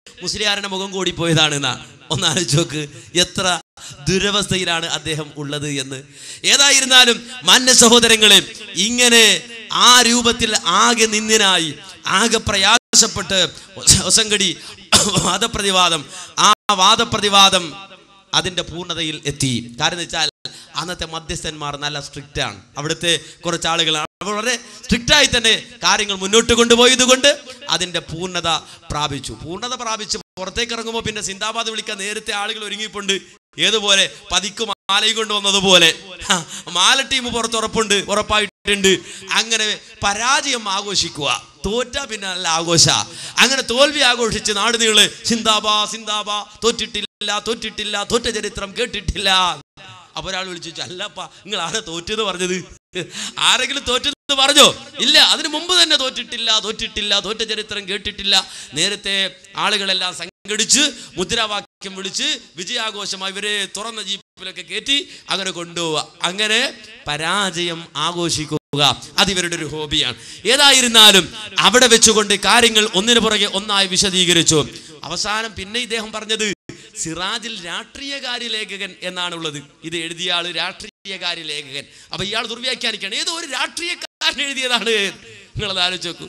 മുസ്ലിയാരുടെ മുഖം കൂടിപ്പോയതാണ് എന്നാ ഒന്നാലോചിച്ച് നോക്ക് എത്ര ദുരവസ്ഥയിലാണ് അദ്ദേഹം ഉള്ളത് എന്ന് ഏതായിരുന്നാലും മാന്യ സഹോദരങ്ങളെ ഇങ്ങനെ ആ രൂപത്തിൽ ആകെ നിന്ദിനായി ആകെ പ്രയാസപ്പെട്ട് ഒസങ്കടി വാദപ്രതിവാദം ആ വാദപ്രതിവാദം അതിന്റെ പൂർണ്ണതയിൽ എത്തി കാരണം വെച്ചാൽ അന്നത്തെ മധ്യസ്ഥന്മാർ നല്ല സ്ട്രിക്റ്റ് ആണ് അവിടുത്തെ കുറച്ച് ആളുകളാണ് അവർ വളരെ സ്ട്രിക്റ്റ് ആയി തന്നെ കാര്യങ്ങൾ മുന്നോട്ട് കൊണ്ടുപോയത് കൊണ്ട് അതിന്റെ പൂർണ്ണത പ്രാപിച്ചു പൂർണ്ണത പ്രാപിച്ച് പുറത്തേക്ക് ഇറങ്ങുമ്പോൾ പിന്നെ സിന്ദാബാദ് വിളിക്കാൻ നേരത്തെ ആളുകൾ ഒരുങ്ങിയിട്ടുണ്ട് ഏതുപോലെ പതിക്കും മാലയും കൊണ്ട് വന്നതുപോലെ ഹ, മാല ടീം പുറത്ത് ഉറപ്പുണ്ട് ഉറപ്പായിട്ടുണ്ട് അങ്ങനെ പരാജയം ആഘോഷിക്കുക തോറ്റ പിന്നെ നല്ല ആഘോഷ അങ്ങനെ തോൽവി ആഘോഷിച്ച് നാട് നീള് സിന്ദാബാ സിന്ദാബാ തോറ്റിട്ടില്ല തോറ്റിട്ടില്ല തോറ്റ ചരിത്രം കേട്ടിട്ടില്ല അപ്പൊ ഒരാൾ വിളിച്ചു ചോദിച്ചു, അല്ലപ്പാ നിങ്ങൾ ആരാ തോറ്റെന്ന് പറഞ്ഞത് ആരെങ്കിലും തോറ്റെന്ന് പറഞ്ഞോ ഇല്ല അതിനു മുമ്പ് തന്നെ തോറ്റിട്ടില്ല തോറ്റിട്ടില്ല തോറ്റ ചരിത്രം കേട്ടിട്ടില്ല നേരത്തെ ആളുകളെല്ലാം സംഘടിച്ച് മുദ്രാവാക്യം വിളിച്ച് വിജയാഘോഷമായി ഇവരെ തുറന്ന ജീപ്പിലൊക്കെ കയറ്റി അങ്ങനെ കൊണ്ടുപോവുക അങ്ങനെ പരാജയം ആഘോഷിക്കുക അത് ഇവരുടെ ഒരു ഹോബിയാണ് ഏതായിരുന്നാലും അവിടെ വെച്ചുകൊണ്ട് കാര്യങ്ങൾ ഒന്നിനു പുറകെ ഒന്നായി വിശദീകരിച്ചു അവസാനം പിന്നെ ഇദ്ദേഹം പറഞ്ഞത് സിറാജിൽ രാഷ്ട്രീയകാര്യ ലേഖകൻ എന്നാണുള്ളത് ഇത് എഴുതിയ ആള് രാഷ്ട്രീയകാര്യ ലേഖകൻ അപ്പൊ ഇയാൾ ദുർവ്യാഖ്യാനിക്കാണ് ഏതോ ഒരു രാഷ്ട്രീയക്കാരൻ എഴുതിയതാണ് നിങ്ങളത് ആലോചിച്ച് നോക്കൂ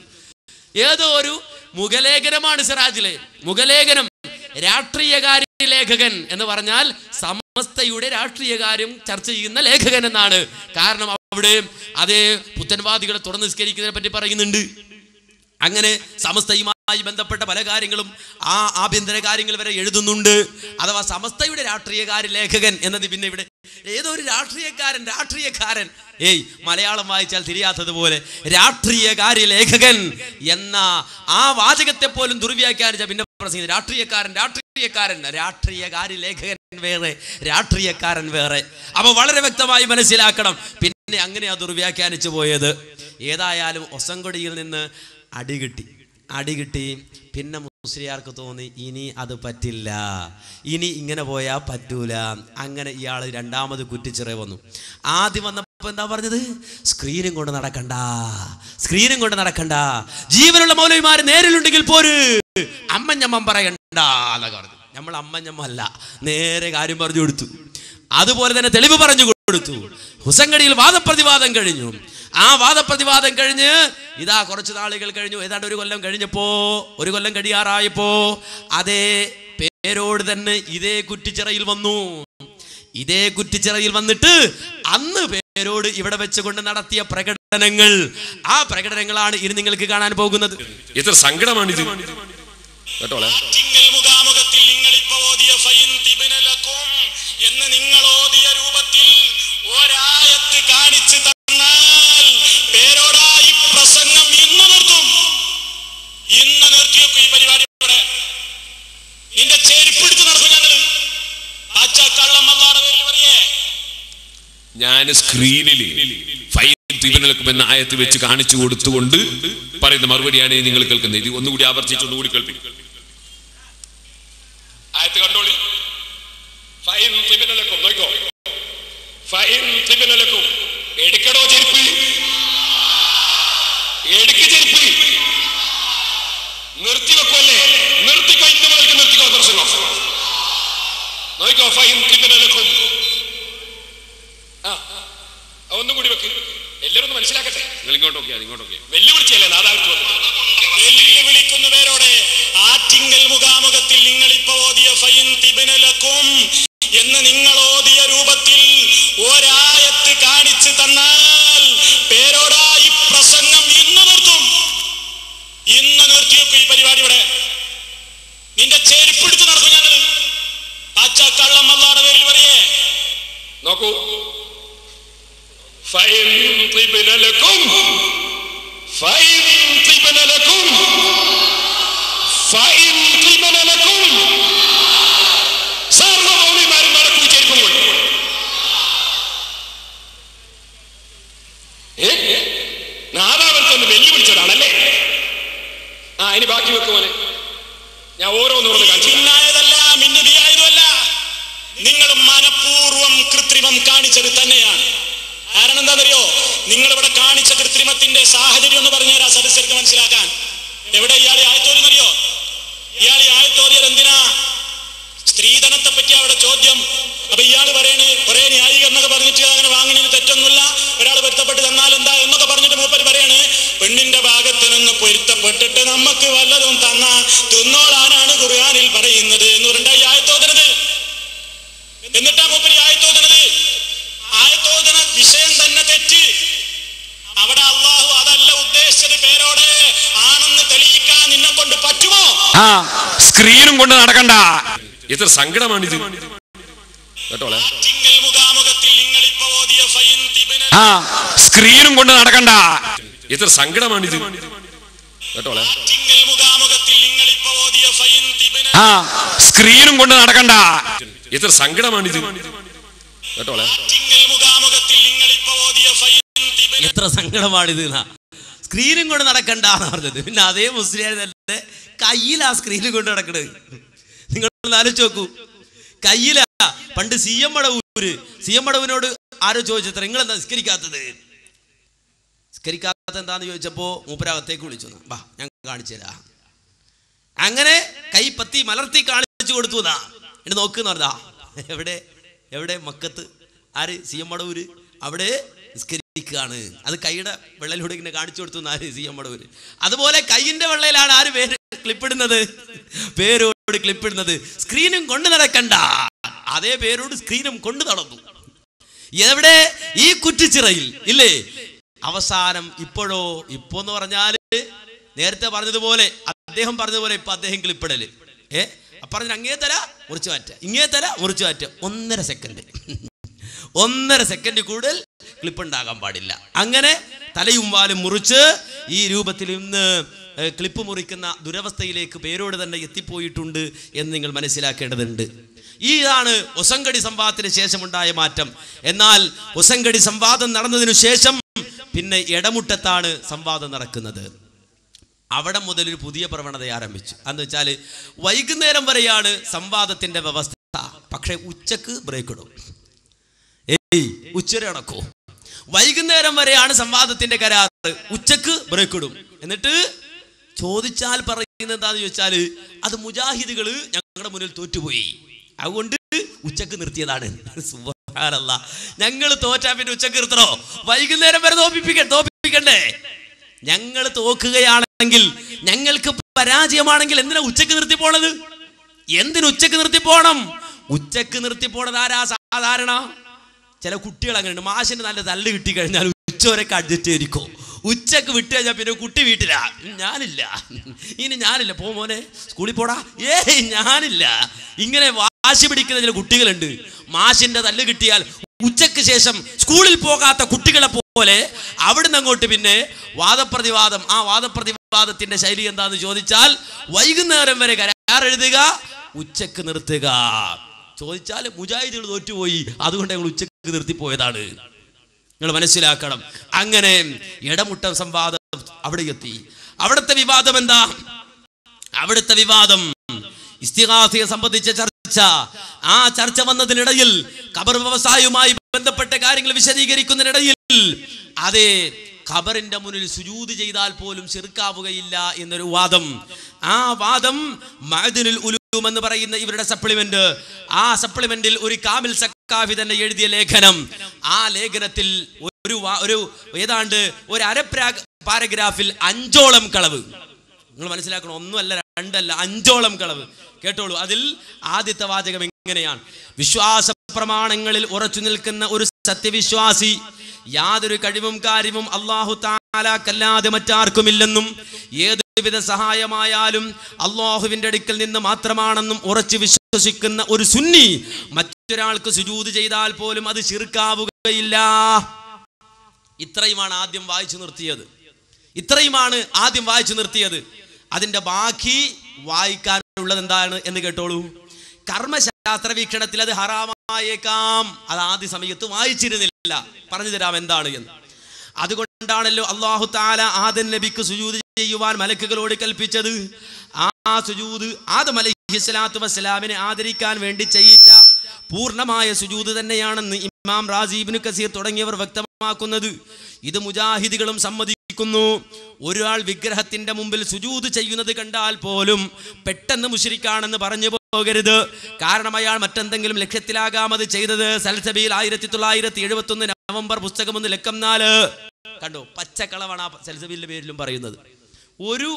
ഏതോ ഒരു മുഖലേഖനമാണ് സിറാജിലെ മുഖലേഖനം രാഷ്ട്രീയകാര്യ ലേഖകൻ എന്ന് പറഞ്ഞാൽ സമസ്തയുടെ രാഷ്ട്രീയകാര്യം ചർച്ച ചെയ്യുന്ന ലേഖകൻ എന്നാണ് കാരണം അവിടെ അതേ പുത്തൻവാദികളെ തുറന്ന് നിസ്കരിക്കുന്നതിനെ പറ്റി പറയുന്നുണ്ട് അങ്ങനെ സമസ്തയുമായി ബന്ധപ്പെട്ട പല കാര്യങ്ങളും ആ ആഭ്യന്തര കാര്യങ്ങൾ വരെ എഴുതുന്നുണ്ട് അഥവാ സമസ്തയുടെ രാഷ്ട്രീയകാര്യ ലേഖകൻ എന്നത് പിന്നെ ഇവിടെ ഏതോ ഒരു രാഷ്ട്രീയക്കാരൻ രാഷ്ട്രീയക്കാരൻ ഏയ് മലയാളം വായിച്ചാൽ തിരിയാത്തതുപോലെ രാഷ്ട്രീയകാര്യ ലേഖകൻ എന്ന ആ വാചകത്തെ പോലും ദുർവ്യാഖ്യാനിച്ച പിന്നെ പ്രസംഗിച്ചത് രാഷ്ട്രീയക്കാരൻ രാഷ്ട്രീയക്കാരൻ രാഷ്ട്രീയകാര്യ ലേഖകൻ വേറെ രാഷ്ട്രീയക്കാരൻ വേറെ അപ്പൊ വളരെ വ്യക്തമായി മനസ്സിലാക്കണം പിന്നെ അങ്ങനെയാ ദുർവ്യാഖ്യാനിച്ചു പോയത് ഏതായാലും ഒസങ്കൊടിയിൽ നിന്ന് അടികിട്ടി അടികിട്ടി പിന്നെ മുസ്ലിയാർക്ക് തോന്നി ഇനി അത് പറ്റില്ല ഇനി ഇങ്ങനെ പോയാൽ പറ്റൂല അങ്ങനെ ഇയാൾ രണ്ടാമത് കുറ്റിച്ചിറ വന്നു ആദ്യം വന്നപ്പോൾ എന്താ പറഞ്ഞത് സ്ക്രീനും കൊണ്ട് നടക്കണ്ട സ്ക്രീനും കൊണ്ട് നടക്കണ്ട ജീവനുള്ള മൗലവിമാർ നേരിലുണ്ടെങ്കിൽ പോര് അമ്മഞ്ഞമ്മൻ പറയണ്ട എന്നൊക്കെ പറഞ്ഞു നമ്മൾ അമ്മഞ്ഞമ്മ അല്ല നേരെ കാര്യം പറഞ്ഞു കൊടുത്തു അതുപോലെ തന്നെ തെളിവ് പറഞ്ഞു കൊടുത്തു ഹുസങ്കടിയിൽ വാദപ്രതിവാദം കഴിഞ്ഞു ആ വാദപ്രതിവാദം കഴിഞ്ഞ് ഇതാ കുറച്ച് നാളുകൾ കഴിഞ്ഞു ഏതാണ്ട് ഒരു കൊല്ലം കഴിഞ്ഞപ്പോ ഒരു കൊല്ലം കഴിയാറായപ്പോ അതേ പേരോട് തന്നെ ഇതേ കുറ്റിച്ചിറയിൽ വന്നു ഇതേ കുറ്റിച്ചിറയിൽ വന്നിട്ട് അന്ന് പേരോട് ഇവിടെ വെച്ചുകൊണ്ട് നടത്തിയ പ്രകടനങ്ങൾ ആ പ്രകടനങ്ങളാണ് ഇനി നിങ്ങൾക്ക് കാണാൻ പോകുന്നത് എത്ര സങ്കടമാണിത് കേട്ടോളെ തിങ്കൾ മുഖാമുഖത്തിൽ നിങ്ങൾ ഇപ്പൊ ഓതിയ ഫൈൻ തിബിനലക്കും എന്ന് നിങ്ങൾ ഓതിയ രൂപത്തിൽ ഒരായത്ത് കാണിച്ചു തന്നാൽ പേരോടായി പ്രസംഗം ഇന്ന് നിർത്തും ഇന്ന് നിർത്തിയൊക്കെ ഈ പരിപാടി ഇവിടെ നിന്റെ ചെരുപ്പിടിച്ച് നടക്കും ഞങ്ങള് അച്ഛ കള്ളം അല്ലാടെ പേരിൽ പറയേ ഞാൻ സ്ക്രീനിൽ ഫൈൻ തിബിനലക്കും എന്ന ആയത്ത് വെച്ച് കാണിച്ചു കൊടുത്തുകൊണ്ട് പറയുന്ന മറുപടിയാണ് ഈ നിങ്ങൾ കേൾക്കുന്നത് ഇത് ഒന്നുകൂടി ആവർത്തിച്ച് ഒന്നുകൂടി കേൾപ്പിക്കും ആയത്ത് കണ്ടോളി ഫൈൻ തിബിനലക്കും നോക്കോ ഫൈൻ തിബിനലക്കും എടുക്കടോ ചെരുപ്പ് എടുക്ക് ചെരുപ്പ് നിർത്തി വെക്കുമല്ലേ നിർത്തിക്കോ ഇന്ന് മുതൽക്ക് നിർത്തിക്കോ പ്രസംഗം നോക്കോ ഫൈൻ തിബിനലക്കും ആ ആ, ഒന്നും കൂടി വെക്ക് എല്ലാവരും ഒന്ന് മനസ്സിലാക്കട്ടെ നിങ്ങൾ ഇങ്ങോട്ടൊക്കെ ഇങ്ങോട്ടൊക്കെ വെല്ലുവിളിച്ചല്ലേ നാദാവത്ത് വന്നത് വെല്ലുവിളിക്കുന്നവരോടെ ആറ്റിങ്കൽ മുഖാമുഖത്തിൽ നിങ്ങൾ ഇപ്പൊ ഓതിയ ഫൈൻ തിബിനലക്കും എന്ന് നിങ്ങൾ ഓതിയ രൂപത്തിൽ ഒരായത്ത് കാണിച്ചു തന്നാൽ പേരോടായി പ്രസംഗം ഇന്ന് നിർത്തും ഇന്ന് നിർത്തിയൊക്കെ ഈ പരിപാടി ഇവിടെ നിന്റെ ചെരുപ്പിടിച്ച് നടക്കും ഞങ്ങള് അച്ഛ കള്ളം അല്ലാടെ പേരിൽ പറയേ നോക്കൂ ഫൈൻ തിബിനലക്കും ഫൈൻ തിബിനലക്കും ഫൈൻ തിബിനലക്കും സർവമൗലിമാരും നടക്കൂ ചെരുപ്പും കൊണ്ട് ഏ? നാദാവർത്തൊന്ന് വെല്ലുവിളിച്ചതാണല്ലേ ആ ഇനി ബാക്കി വെക്കുമോനെ ഞാൻ ഓരോന്നോർന്ന് കാണിച്ചു ചിന്നായതല്ല മിന്നുതിയായതുമല്ല നിങ്ങൾ മനഃപൂർവ്വം കൃത്രിമം കാണിച്ചത് തന്നെയാണ് കാരണം എന്താണെന്നറിയോ നിങ്ങൾ ഇവിടെ കാണിച്ച കൃത്രിമത്തിന്റെ സാഹചര്യം എന്ന് പറഞ്ഞുതരാ സദസ്യർക്ക് മനസ്സിലാക്കാൻ എവിടെ ഇയാളെ ആയത്തോലെന്നറിയോ ഇയാളെ ആയത്തോലെ പെട്ടിട്ട് നമുക്ക് വല്ലതും തന്ന തിന്നോളാനാണ് ഖുർആനിൽ പറയുന്നത് എന്ന് പറഞ്ഞ ഈ ആയത്തോതനത് എന്നിട്ടാ മൂപ്പര് ഈ ആയത്തോതനത് ആയത്തോതന വിഷയം തന്നെ തെറ്റ് അവിടെ അള്ളാഹു അതല്ല ഉദ്ദേശിച്ചത് പേരോടെ ആണെന്ന് തെളിയിക്കാൻ നിന്നെ കൊണ്ട് പറ്റുമോ ആ സ്ക്രീനും കൊണ്ട് നടക്കണ്ട എത്ര സങ്കടമാണിത് കേട്ടോളെ തിങ്കൾ മുഖാമുഖത്തിൽ നിങ്ങൾ ഇപ്പൊ ഓതിയ ഫൈൻ തിബിന ആ സ്ക്രീനും കൊണ്ട് നടക്കണ്ട എത്ര സങ്കടമാണിത് കേട്ടോളെ തിങ്കൾ മുഖാമുഖത്തിൽ നിങ്ങൾ ഇപ്പൊ ഓതിയ ഫൈൻ തിബിന ആ സ്ക്രീനും കൊണ്ട് നടക്കണ്ട എത്ര സങ്കടമാണിത് കേട്ടോളെ തിങ്കൾ മുഖാമുഖത്തിൽ നിങ്ങൾ ഇപ്പൊ ഓതിയ ഫൈൻ തിബിന എത്ര സങ്കടമാണിത് എന്നാ സ്ക്രീനും കൊണ്ട് നടക്കണ്ട എന്ന് പറഞ്ഞത് പിന്നെ അതേ മുസ്ലിം തന്നെ കയ്യിലാ സ്ക്രീനും കൊണ്ട് നടക്കണത് നിങ്ങൾ ഒന്ന് ആലോചിച്ച് നോക്കൂ കയ്യിലാ പണ്ട് C M Madavoor C M മടവിനോട് ആരോ ചോദിച്ചത്ര നിങ്ങൾ എന്താ നിസ്കരിക്കാത്തത് നിസ്കരിക്കാത്ത എന്താന്ന് ചോദിച്ചപ്പോ മൂപ്പരകത്തേക്ക് വിളിച്ചു എന്നാ. വാ ഞാൻ കാണിച്ചു തരാം അങ്ങനെ കൈ പത്തി മലർത്തി കാണിച്ചു കൊടുത്തു എന്നാ എന്നിട്ട് നോക്കുന്ന പറഞ്ഞാ എവിടെ എവിടെ മക്കത്ത് ആര് സി എം മടവൂര് അവിടെ നിസ്കരിക്കുകയാണ് അത് കൈയുടെ വെള്ളയിലൂടെ ഇങ്ങനെ കാണിച്ചു കൊടുത്തു എന്ന് ആര് സി എം മടവൂര് അതുപോലെ കൈയിന്റെ വെള്ളയിലാണ് ആര് പേര് ക്ലിപ്പിടുന്നത് പേരോട് ക്ലിപ്പിടുന്നത് സ്ക്രീനും കൊണ്ട് നടക്കണ്ട അതേ പേരോട് സ്ക്രീനും കൊണ്ട് നടന്നു എവിടെ ഈ കുറ്റിച്ചിറയിൽ ഇല്ലേ അവസാനം ഇപ്പോഴോ ഇപ്പോ എന്ന് പറഞ്ഞാല് നേരത്തെ പറഞ്ഞതുപോലെ അദ്ദേഹം പറഞ്ഞതുപോലെ ഇപ്പൊ അദ്ദേഹം ക്ലിപ്പിടല് ഏ പറഞ്ഞ അങ്ങേ തല മുറിച്ചു മാറ്റ ഇങ്ങേ തല മുറിച്ചു മാറ്റ ഒന്നര സെക്കൻഡ് ഒന്നര സെക്കൻഡ് കൂടുതൽ ക്ലിപ്പ് ഉണ്ടാകാൻ പാടില്ല അങ്ങനെ തലയും വാലും മുറിച്ച് ഈ രൂപത്തിൽ ഇന്ന് ഏ, ക്ലിപ്പ് മുറിക്കുന്ന ദുരവസ്ഥയിലേക്ക് പേരോട് തന്നെ എത്തിപ്പോയിട്ടുണ്ട് എന്ന് നിങ്ങൾ മനസ്സിലാക്കേണ്ടതുണ്ട് ഇതാണ് ഒസങ്കടി സംവാദത്തിന് ശേഷമുണ്ടായ മാറ്റം എന്നാൽ ഒസങ്കടി സംവാദം നടന്നതിനു ശേഷം പിന്നെ ഇടമുട്ടത്താണ് സംവാദം നടക്കുന്നത് അവിടെ മുതൽ ഒരു പുതിയ പ്രവണത ആരംഭിച്ചു എന്ന് വെച്ചാൽ വൈകുന്നേരം വരെയാണ് സംവാദത്തിന്റെ വ്യവസ്ഥ പക്ഷേ ഉച്ചക്ക് ബ്രേക്ക് ഇടും ഏയ് ഉച്ചരെ അടക്കോ വൈകുന്നേരം വരെയാണ് സംവാദത്തിന്റെ കരാറ് ഉച്ചക്ക് ബ്രേക്ക് ഇടും എന്നിട്ട് ചോദിച്ചാൽ പറയുന്നത് എന്താന്ന് ചോദിച്ചാൽ അത് മുജാഹിദുകള് ഞങ്ങളുടെ മുന്നിൽ തോറ്റുപോയി അതുകൊണ്ട് ഉച്ചക്ക് നിർത്തിയതാണ് സുബ്ഹാനല്ലാ ഞങ്ങൾ തോറ്റാ പിന്നെ ഉച്ചക്ക് നിർത്തണോ വൈകുന്നേരം വരെ തോപ്പിപ്പിക്ക തോപ്പിപ്പിക്കണ്ടേ ഞങ്ങൾ തോക്കുകയാണെങ്കിൽ ഞങ്ങൾക്ക് പരാജയമാണെങ്കിൽ എന്തിനാ ഉച്ചക്ക് നിർത്തി പോണത് എന്തിനു ഉച്ചക്ക് നിർത്തി പോണം ഉച്ചക്ക് നിർത്തി പോണത് ആരാ സാധാരണ ചില കുട്ടികൾ അങ്ങനെയുണ്ട് മാഷിന് നല്ല തല്ല് കിട്ടി കഴിഞ്ഞാൽ ഉച്ചവരൊക്കെ അഡ്ജസ്റ്റ് ചെയ്തിരിക്കോ ഉച്ചക്ക് വിട്ട് കഴിഞ്ഞാൽ പിന്നെ കുട്ടി വീട്ടിലാ ഞാനില്ല ഇനി ഞാനില്ല പോ മോനെ സ്കൂളിൽ പോടാ ഏയ് ഞാനില്ല ഇങ്ങനെ വാശി പിടിക്കുന്ന ചില കുട്ടികളുണ്ട് മാഷിന്റെ തല്ല് കിട്ടിയാൽ ഉച്ചക്ക് ശേഷം സ്കൂളിൽ പോകാത്ത കുട്ടികളെ പോലെ അവിടുന്ന് അങ്ങോട്ട് പിന്നെ വാദപ്രതിവാദം ആ വാദപ്രതിവാദത്തിന്റെ ശൈലി എന്താന്ന് ചോദിച്ചാൽ വൈകുന്നേരം വരെ കരാർ എഴുതുക ഉച്ചക്ക് നിർത്തുക ചോദിച്ചാൽ മുജാഹിദുകൾ തോറ്റുപോയി അതുകൊണ്ട് ഞങ്ങൾ ഉച്ചക്ക് നിർത്തിപ്പോയതാണ് നിങ്ങൾ മനസ്സിലാക്കണം അങ്ങനെ ഇടമുട്ട സംവാദം അവിടെ എത്തി അവിടുത്തെ വിവാദം എന്താ അവിടുത്തെ വിവാദം ഇസ്തിഹാസയെ സംബന്ധിച്ച ചർച്ച ആ ചർച്ച വന്നതിനിടയിൽ ഖബർ വ്യവസായവുമായി ബന്ധപ്പെട്ട കാര്യങ്ങൾ വിശദീകരിക്കുന്നതിനിടയിൽ അതെ ഖബറിന്റെ മുന്നിൽ സുജൂത് ചെയ്താൽ പോലും ചെറുക്കാവുകയില്ല എന്നൊരു വാദം ആ വാദം മഅദിനുൽ ഉലൂം എന്ന് പറയുന്ന ഇവരുടെ സപ്ലിമെന്റ് ആ സപ്ലിമെന്റിൽ ഒരു കാമിൽ സക്കാഫി തന്നെ എഴുതിയ ലേഖനം ആ ലേഖനത്തിൽ ഒരു വാ- ഒരു ഏതാണ്ട് ഒരു അര പാരഗ്രാഫിൽ അഞ്ചോളം കളവ് നിങ്ങൾ മനസ്സിലാക്കണം ഒന്നുമല്ല രണ്ടല്ല അഞ്ചോളം കളവ് കേട്ടോളൂ അതിൽ ആദ്യത്തെ വാചകം എങ്ങനെയാണ് വിശ്വാസ പ്രമാണങ്ങളിൽ ഉറച്ചു നിൽക്കുന്ന ഒരു സത്യവിശ്വാസി യാതൊരു കഴിവും കാര്യവും അള്ളാഹു താലാക്കല്ലാതെ മറ്റാർക്കുമില്ലെന്നും ഏതുവിധ സഹായമായാലും അള്ളാഹുവിന്റെ അടുക്കൽ നിന്ന് മാത്രമാണെന്നും ഉറച്ചു വിശ്വസിക്കുന്ന ഒരു സുന്നി മറ്റൊരാൾക്ക് സുജൂത് ചെയ്താൽ പോലും അത് ചിറുക്കാവുകയില്ല ഇത്രയുമാണ് ആദ്യം വായിച്ചു നിർത്തിയത് ഇത്രയുമാണ് ആദ്യം വായിച്ചു നിർത്തിയത് അതിന്റെ ബാക്കി വായിക്കാനുള്ളത് എന്താണ് എന്ന് കേട്ടോളൂ കർമ്മശാസ്ത്ര വീക്ഷണത്തിൽ അത് ഹറാമായേക്കാം അത് ആദ്യ സമയത്ത് വായിച്ചിരുന്നില്ല പറഞ്ഞു തരാം എന്താണ് എന്ന് അതുകൊണ്ടാണല്ലോ അള്ളാഹു താല ആദൻ നബിക്ക് സുജൂത് ചെയ്യുവാൻ മലക്കുകളോട് കൽപ്പിച്ചത് ആ സുജൂത് ആദം അലൈഹിസ്സലാത്തു വസ്സലാമിനെ ആദരിക്കാൻ വേണ്ടി ചെയ്യിച്ച പൂർണ്ണമായ സുജൂത് തന്നെയാണെന്ന് ഇമാം റാസീബിന് കസീർ തുടങ്ങിയവർ വ്യക്തമാക്കുന്നത് ഇത് മുജാഹിദികളും സമ്മതിക്കുന്നു ഒരാൾ വിഗ്രഹത്തിന്റെ മുമ്പിൽ സുജൂത് ചെയ്യുന്നത് കണ്ടാൽ പോലും പെട്ടെന്ന് മുഷിരിക്കാണെന്ന് പറഞ്ഞു പോകരുത് കാരണം അയാൾ മറ്റെന്തെങ്കിലും ലക്ഷ്യത്തിലാകാം അത് ചെയ്തത് സൽസബിയിൽ ആയിരത്തി തൊള്ളായിരത്തി എഴുപത്തി ഒന്ന് നവംബർ പുസ്തകം ഒന്ന് ലക്കം നാല് കണ്ടോ പച്ചക്കളവാണ് ആ സൽസബിലിന്റെ പേരിലും പറയുന്നത് ഒരു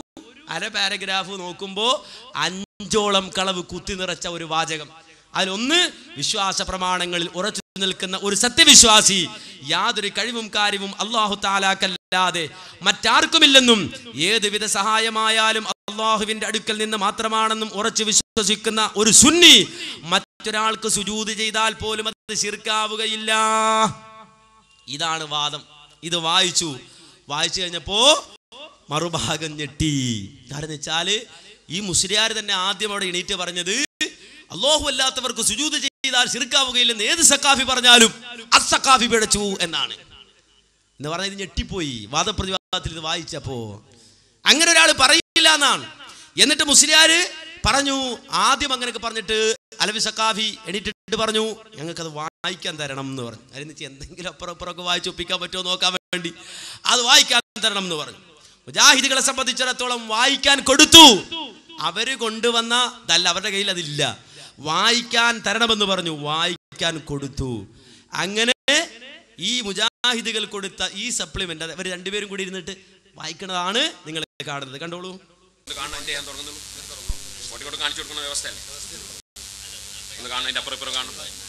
അര പാരഗ്രാഫ് നോക്കുമ്പോൾ അഞ്ചോളം കളവ് കുത്തി നിറച്ച ഒരു വാചകം അതിലൊന്ന് വിശ്വാസ പ്രമാണങ്ങളിൽ ഉറച്ചു നിൽക്കുന്ന ഒരു സത്യവിശ്വാസി യാതൊരു കഴിവും കാര്യവും അള്ളാഹു താലാക്കല്ലാതെ മറ്റാർക്കുമില്ലെന്നും ഏതുവിധ സഹായമായാലും അള്ളാഹുവിന്റെ അടുക്കൽ നിന്ന് മാത്രമാണെന്നും ഉറച്ചു വിശ്വസിക്കുന്ന ഒരു സുന്നി മറ്റൊരാൾക്ക് സുജൂത് ചെയ്താൽ പോലും അത് ശിർക്കാവുകയില്ല ഇതാണ് വാദം ഇത് വായിച്ചു വായിച്ചു കഴിഞ്ഞപ്പോ മറുഭാഗം ഞെട്ടി കാരണം വെച്ചാല് ഈ മുസ്ലിയാർ തന്നെ ആദ്യം അവിടെ എണീറ്റ് പറഞ്ഞത് അള്ളാഹു അല്ലാത്തവർക്ക് സുജൂത് ചെയ്താൽ ശിർക്കാവുകയില്ലെന്ന് ഏത് സക്കാഫി പറഞ്ഞാലും അസക്കാഫി പിഴച്ചു എന്നാണ് എന്ന് പറഞ്ഞ ഇത് ഞെട്ടിപ്പോയി വാദപ്രതിവാദത്തിൽ ഇത് വായിച്ചപ്പോ അങ്ങനെ ഒരാൾ പറയില്ല എന്നാണ് എന്നിട്ട് മുസ്ലിയാര് പറഞ്ഞു ആദ്യം അങ്ങനെയൊക്കെ പറഞ്ഞിട്ട് അലവി സക്കാഫി എണീറ്റിട്ട് പറഞ്ഞു ഞങ്ങൾക്കത് വായിക്കാൻ തരണം എന്ന് പറഞ്ഞു അതിന് വെച്ച് എന്തെങ്കിലും അപ്പുറം അപ്പുറമൊക്കെ വായിച്ച് ഒപ്പിക്കാൻ പറ്റുമോ നോക്കാൻ വേണ്ടി അത് വായിക്കാൻ തരണം എന്ന് പറഞ്ഞു മുജാഹിദുകളെ സംബന്ധിച്ചിടത്തോളം വായിക്കാൻ കൊടുത്തു അവര് കൊണ്ടുവന്ന ഇതല്ല അവരുടെ കയ്യിൽ അതില്ല വായിക്കാൻ തരണമെന്ന് പറഞ്ഞു വായിക്കാൻ കൊടുത്തു അങ്ങനെ ഈ മുജാഹിദുകൾ കൊടുത്ത ഈ സപ്ലിമെന്റ് അവർ രണ്ടുപേരും കൂടി ഇരുന്നിട്ട് വായിക്കുന്നതാണ് നിങ്ങൾ കാണുന്നത് കണ്ടോളൂ ഇത് കാണാൻ എൻ്റെ ഞാൻ തുറന്നുള്ളൂ കോട്ടിക്കോട്ട് കാണിച്ചു കൊടുക്കുന്ന വ്യവസ്ഥയല്ലേ ഒന്ന് കാണാൻ എൻ്റെ അപ്പുറം ഇപ്പുറം കാണണം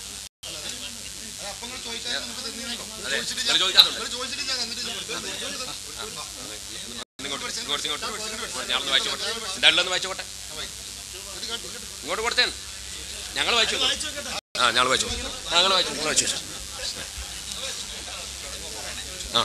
അതെ നിങ്ങൾ ചോദിക്കാത്തുള്ളൂ ഇങ്ങോട്ട് ഇങ്ങോട്ട് ഇങ്ങോട്ട് ഇങ്ങോട്ട് ഞാനൊന്ന് വായിച്ചു കൊടുട്ടെ എന്താ ഉള്ളതെന്ന് വായിച്ചു കൊടുട്ടെ ഇങ്ങോട്ട് കൊടുത്തേ ഞങ്ങൾ വായിച്ചു ആ ഞങ്ങൾ വായിച്ചു ഞങ്ങൾ വായിച്ചു നിങ്ങൾ വായിച്ചു ആ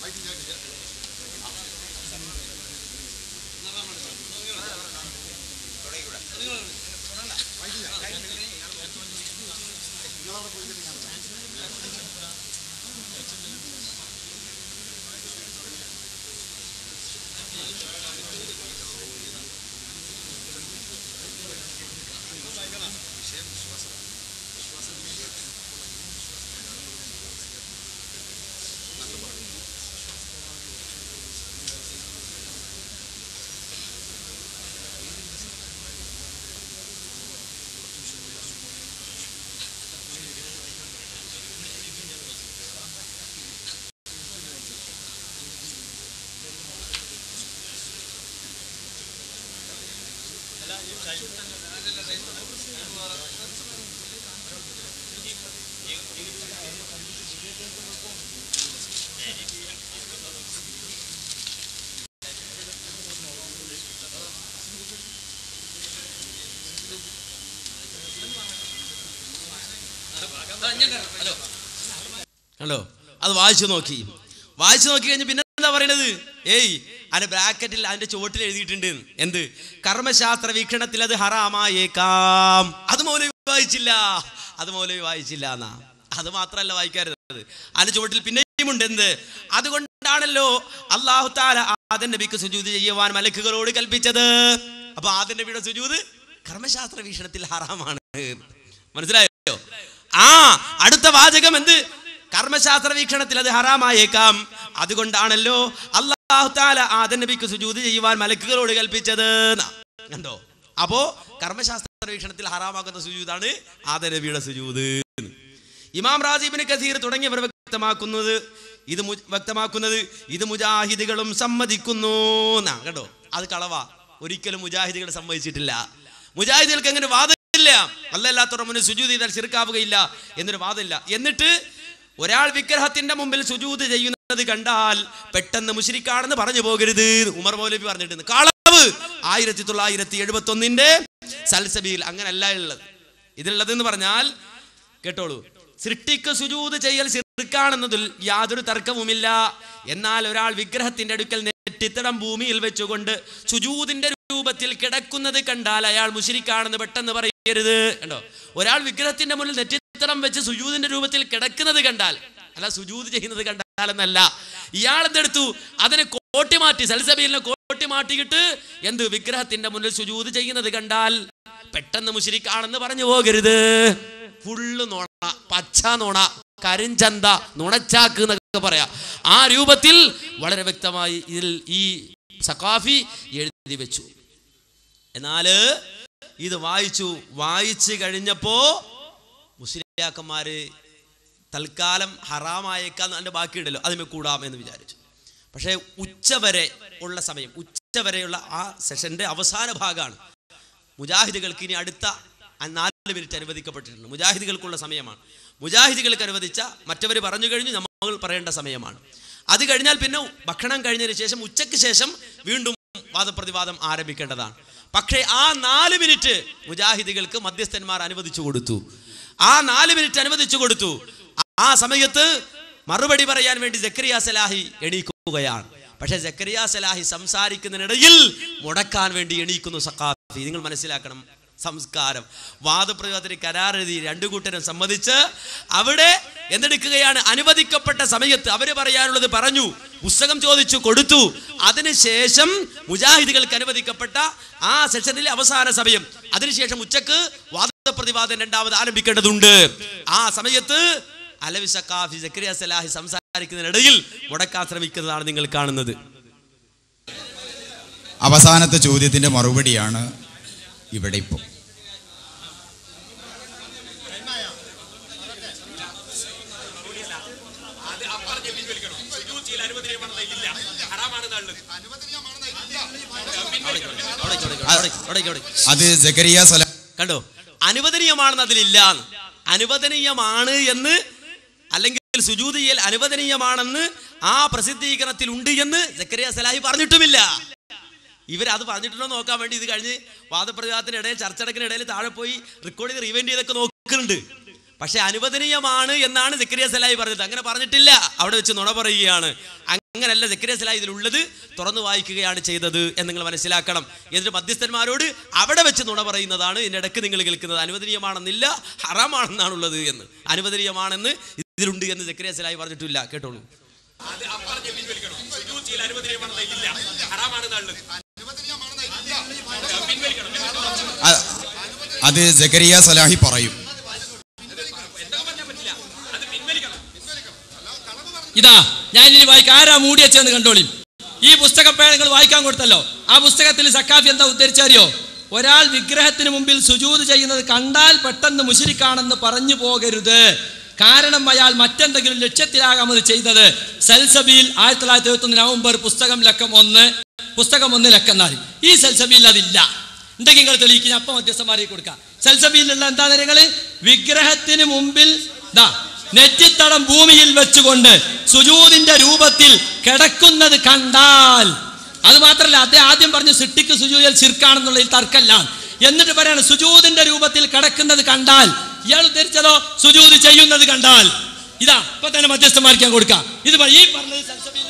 കണ്ടോ അത് വായിച്ചു നോക്കി വായിച്ചു നോക്കി കഴിഞ്ഞ് പിന്നെ എന്താ പറയണത് ഏയ് അതിന്റെ ബ്രാക്കറ്റിൽ അതിന്റെ ചുവട്ടിൽ എഴുതിയിട്ടുണ്ട് എന്ത് കർമ്മശാസ്ത്ര വീക്ഷണത്തിൽ അത് ഹറാമായേക്കാം അത് മൗലവി വായിച്ചില്ല അത് മൗലവി വായിച്ചില്ല എന്നാ അത് മാത്രമല്ല വായിക്കരുത് അതിന്റെ ചുവട്ടിൽ പിന്നെയും ഉണ്ട് എന്ത് അതുകൊണ്ടാണല്ലോ അള്ളാഹു താല ആദൻ നബിക്ക് സുജൂത് ചെയ്യുവാൻ മലക്കുകളോട് കൽപ്പിച്ചത് അപ്പൊ ആദൻ നബിയുടെ സുജൂത് കർമ്മശാസ്ത്ര വീക്ഷണത്തിൽ ഹറാമാണ് മനസ്സിലായോ ആ അടുത്ത വാചകം എന്ത് കർമ്മശാസ്ത്ര വീക്ഷണത്തിൽ അത് ഹറാമായേക്കാം അതുകൊണ്ടാണല്ലോ അള്ളാഹു താല ആദൻ നബിക്ക് സുജൂത് ചെയ്യുവാൻ മലക്കുകളോട് കൽപ്പിച്ചത് ന്നാ. കണ്ടോ അപ്പോ കർമ്മശാസ്ത്ര വീക്ഷണത്തിൽ ഹറാമാക്കുന്ന സുജൂതാണ് ആദൻ നബിയുടെ സുജൂത് ഇമാം റാജീബിന് കസീർ തുടങ്ങിയവർ വ്യക്തമാക്കുന്നത് ഇത് മു- വ്യക്തമാക്കുന്നത് ഇത് മുജാഹിദുകളും സമ്മതിക്കുന്നു എന്നാ കേട്ടോ അത് കളവാ ഒരിക്കലും മുജാഹിദുകൾ സമ്മതിച്ചിട്ടില്ല മുജാഹിദുകൾക്ക് അങ്ങനെ വാദമില്ല അല്ലല്ലാത്തവരുടെ മുന്നിൽ സുജൂത് ചെയ്താൽ ചെറുക്കാവുകയില്ല എന്നൊരു വാദമില്ല എന്നിട്ട് ഒരാൾ വിഗ്രഹത്തിന്റെ മുമ്പിൽ സുജൂത് ചെയ്യുന്നത് കണ്ടാൽ പെട്ടെന്ന് മുഷിരിക്കാണെന്ന് പറഞ്ഞു പോകരുത് ഉമർ മൗലവി പറഞ്ഞിട്ടുണ്ട് കളവ് ആയിരത്തി തൊള്ളായിരത്തി എഴുപത്തി ഒന്നിന്റെ സൽസബിയിൽ അങ്ങനല്ല ഉള്ളത് ഇതിലുള്ളത് എന്ന് പറഞ്ഞാൽ കേട്ടോളൂ സൃഷ്ടിക്ക് സുജൂത് ചെയ്യൽ സിർക്കാണെന്നതിൽ യാതൊരു തർക്കവുമില്ല എന്നാൽ ഒരാൾ വിഗ്രഹത്തിന്റെ അടുക്കൽ നെറ്റിത്തടം ഭൂമിയിൽ വെച്ചുകൊണ്ട് സുജൂതിന്റെ രൂപത്തിൽ കിടക്കുന്നത് കണ്ടാൽ അയാൾ മുഷിരിക്കാണെന്ന് പെട്ടെന്ന് പറയരുത് കണ്ടോ ഒരാൾ വിഗ്രഹത്തിന്റെ മുന്നിൽ നെറ്റിത്തടം വെച്ച് സുജൂതിന്റെ രൂപത്തിൽ കിടക്കുന്നത് കണ്ടാൽ അല്ല സുജൂത് ചെയ്യുന്നത് കണ്ടാലെന്നല്ല ഇയാൾ എന്തെടുത്തു അതിനെ കോട്ടി മാറ്റി സൽസബീലിനെ കോട്ടി മാറ്റിയിട്ട് എന്ത് വിഗ്രഹത്തിന്റെ മുന്നിൽ സുജൂത് ചെയ്യുന്നത് കണ്ടാൽ പെട്ടെന്ന് മുഷിരിക്കാണെന്ന് പറഞ്ഞു പോകരുത് ഫുള്ള് നുണ പച്ച നുണ കരിഞ്ചന്ത നുണച്ചാക്ക് എന്നൊക്കെ പറയാം ആ രൂപത്തിൽ വളരെ വ്യക്തമായി ഇതിൽ ഈ സഖാഫി എഴുതി വെച്ചു എന്നാല് ഇത് വായിച്ചു വായിച്ചു കഴിഞ്ഞപ്പോ മുസ്ലിയാക്കന്മാര് തൽക്കാലം ഹറാമായേക്കാന്ന് അതിന്റെ ബാക്കിയുണ്ടല്ലോ അതിന് കൂടാം എന്ന് വിചാരിച്ചു പക്ഷേ ഉച്ച വരെ ഉള്ള സമയം ഉച്ച വരെയുള്ള ആ സെഷന്റെ അവസാന ഭാഗമാണ് മുജാഹിദുകൾക്ക് ഇനി അടുത്ത ആ നാല് മിനിറ്റ് അനുവദിക്കപ്പെട്ടിട്ടുണ്ട് മുജാഹിദുകൾക്കുള്ള സമയമാണ് മുജാഹിദുകൾക്ക് അനുവദിച്ച മറ്റവർ പറഞ്ഞു കഴിഞ്ഞു നമ്മൾ പറയേണ്ട സമയമാണ് അത് കഴിഞ്ഞാൽ പിന്നെ ഭക്ഷണം കഴിഞ്ഞതിന് ശേഷം ഉച്ചയ്ക്ക് ശേഷം വീണ്ടും വാദപ്രതിവാദം ആരംഭിക്കേണ്ടതാണ് പക്ഷേ ആ നാല് മിനിറ്റ് മുജാഹിദികൾക്ക് മധ്യസ്ഥന്മാർ അനുവദിച്ചു കൊടുത്തു ആ നാല് മിനിറ്റ് അനുവദിച്ചു കൊടുത്തു ആ സമയത്ത് മറുപടി പറയാൻ വേണ്ടി ജക്കരിയ സലാഹി എണീക്കുകയാണ് പക്ഷേ ജക്കരിയ സലാഹി സംസാരിക്കുന്നതിനിടയിൽ മുടക്കാൻ വേണ്ടി എണീക്കുന്നു സഖാഫി നിങ്ങൾ മനസ്സിലാക്കണം സംസ്കാരം വാദപ്രയോഗത്തിന് കരാർ എഴുതി രണ്ടു കൂട്ടരും സമ്മതിച്ച് അവിടെ എന്തെടുക്കുകയാണ് അനുവദിക്കപ്പെട്ട സമയത്ത് അവര് പറയാനുള്ളത് പറഞ്ഞു പുസ്തകം ചോദിച്ചു കൊടുത്തു അതിനുശേഷം മുജാഹിദികൾക്ക് അനുവദിക്കപ്പെട്ട ആ സെഷനിലെ അവസാന സമയം അതിനുശേഷം ഉച്ചക്ക് വാദപ്രതിവാദം രണ്ടാമത് ആരംഭിക്കേണ്ടതുണ്ട് ആ സമയത്ത് അലവി സക്കാഫി സക്രിയ സലാഹി സംസാരിക്കുന്നതിനിടയിൽ മുടക്കാൻ ശ്രമിക്കുന്നതാണ് നിങ്ങൾ കാണുന്നത് അവസാനത്തെ ചോദ്യത്തിന്റെ മറുപടിയാണ് ഇവിടെ ഇപ്പോൾ അത് ജക്കരിയ സല കണ്ടോ അനുവദനീയമാണെന്ന് അതിലില്ല അനുവദനീയമാണ് എന്ന് അല്ലെങ്കിൽ സുജൂത് ചെയ്യൽ അനുവദനീയമാണെന്ന് ആ പ്രസിദ്ധീകരണത്തിൽ ഉണ്ട് എന്ന് സക്കരിയ സലാഹി പറഞ്ഞിട്ടുമില്ല ഇവർ അത് പറഞ്ഞിട്ടുണ്ടോ എന്ന് നോക്കാൻ വേണ്ടി ഇത് കഴിഞ്ഞ് വാദപ്രതിവാദത്തിനിടയിൽ ചർച്ചടക്കിനിടയിൽ താഴെ പോയി റെക്കോർഡ് ചെയ്ത് റീവെന്റ് ചെയ്തൊക്കെ നോക്കുന്നുണ്ട് പക്ഷെ അനുവദനീയമാണ് എന്നാണ് സക്കരിയ സലാഹി പറഞ്ഞത് അങ്ങനെ പറഞ്ഞിട്ടില്ല അവിടെ വെച്ച് നുണ പറയുകയാണ് അങ്ങനല്ല സക്കരിയ സലാഹി ഇതിലുള്ളത് തുറന്നു വായിക്കുകയാണ് ചെയ്തത് എന്ന് നിങ്ങൾ മനസ്സിലാക്കണം എന്നിട്ട് മധ്യസ്ഥന്മാരോട് അവിടെ വെച്ച് നുണ പറയുന്നതാണ് ഇതിൻ്റെ ഇടയ്ക്ക് നിങ്ങൾ കേൾക്കുന്നത് അനുവദനീയമാണെന്നില്ല ഹറാമാണെന്നാണുള്ളത് എന്ന് അനുവദനീയമാണെന്ന് ഇതിലുണ്ട് എന്ന് സക്കരിയ സലാഹി പറഞ്ഞിട്ടില്ല കേട്ടോളൂ അ- അത് ജക്കരിയ സലാഹി പറയും ഇതാ ഞാൻ ഇനി വായിക്കാം ആരാ മൂടി വെച്ചെന്ന് കണ്ടോളിം ഈ പുസ്തകം പേര് നിങ്ങൾ വായിക്കാൻ കൊടുത്തല്ലോ ആ പുസ്തകത്തിൽ സക്കാഫി എന്താ ഉദ്ധരിച്ചറിയോ ഒരാൾ വിഗ്രഹത്തിന് മുമ്പിൽ സുജൂത് ചെയ്യുന്നത് കണ്ടാൽ പെട്ടെന്ന് മുശിരിക്കാണെന്ന് പറഞ്ഞു പോകരുത് കാരണം അയാൾ മറ്റെന്തെങ്കിലും ലക്ഷ്യത്തിലാകാം അത് ചെയ്തത് സൽസബിയിൽ ആയിരത്തി തൊള്ളായിരത്തി എഴുപത്തി ഒന്ന് നവംബർ പുസ്തകം ലക്കം ഒന്ന് പുസ്തകം ഒന്ന് ലക്കം നാല് ഈ സൽസബിയിൽ അതില്ല ഉണ്ടെങ്കിൽ നിങ്ങൾ തെളിയിക്കുന്ന അപ്പം മധ്യസ്ഥന്മാരെ കൊടുക്കാം സൽസബിയിലുള്ള എന്താ നിങ്ങള് വിഗ്രഹത്തിന് മുമ്പിൽ ദാ നെറ്റിത്തടം ഭൂമിയിൽ വെച്ചുകൊണ്ട് സുജൂദിന്റെ രൂപത്തിൽ കിടക്കുന്നത് കണ്ടാൽ അത് മാത്രല്ല അദ്ദേഹം ആദ്യം പറഞ്ഞു സിട്ടിക്ക് സുജൂദിൽ ചിർക്കാണെന്നുള്ളതിൽ തർക്കല്ല എന്നിട്ട് പറയാണ് സുജൂദിന്റെ രൂപത്തിൽ കിടക്കുന്നത് കണ്ടാൽ ഇയാൾ ഉദ്ധരിച്ചതോ സുജൂദ് ചെയ്യുന്നത് കണ്ടാൽ ഇതാ ഇപ്പൊ തന്നെ മധ്യസ്ഥന്മാർക്ക് ഞാൻ കൊടുക്കാം ഇത് പറ- ഈ പറഞ്ഞത് സൽസബിയിൽ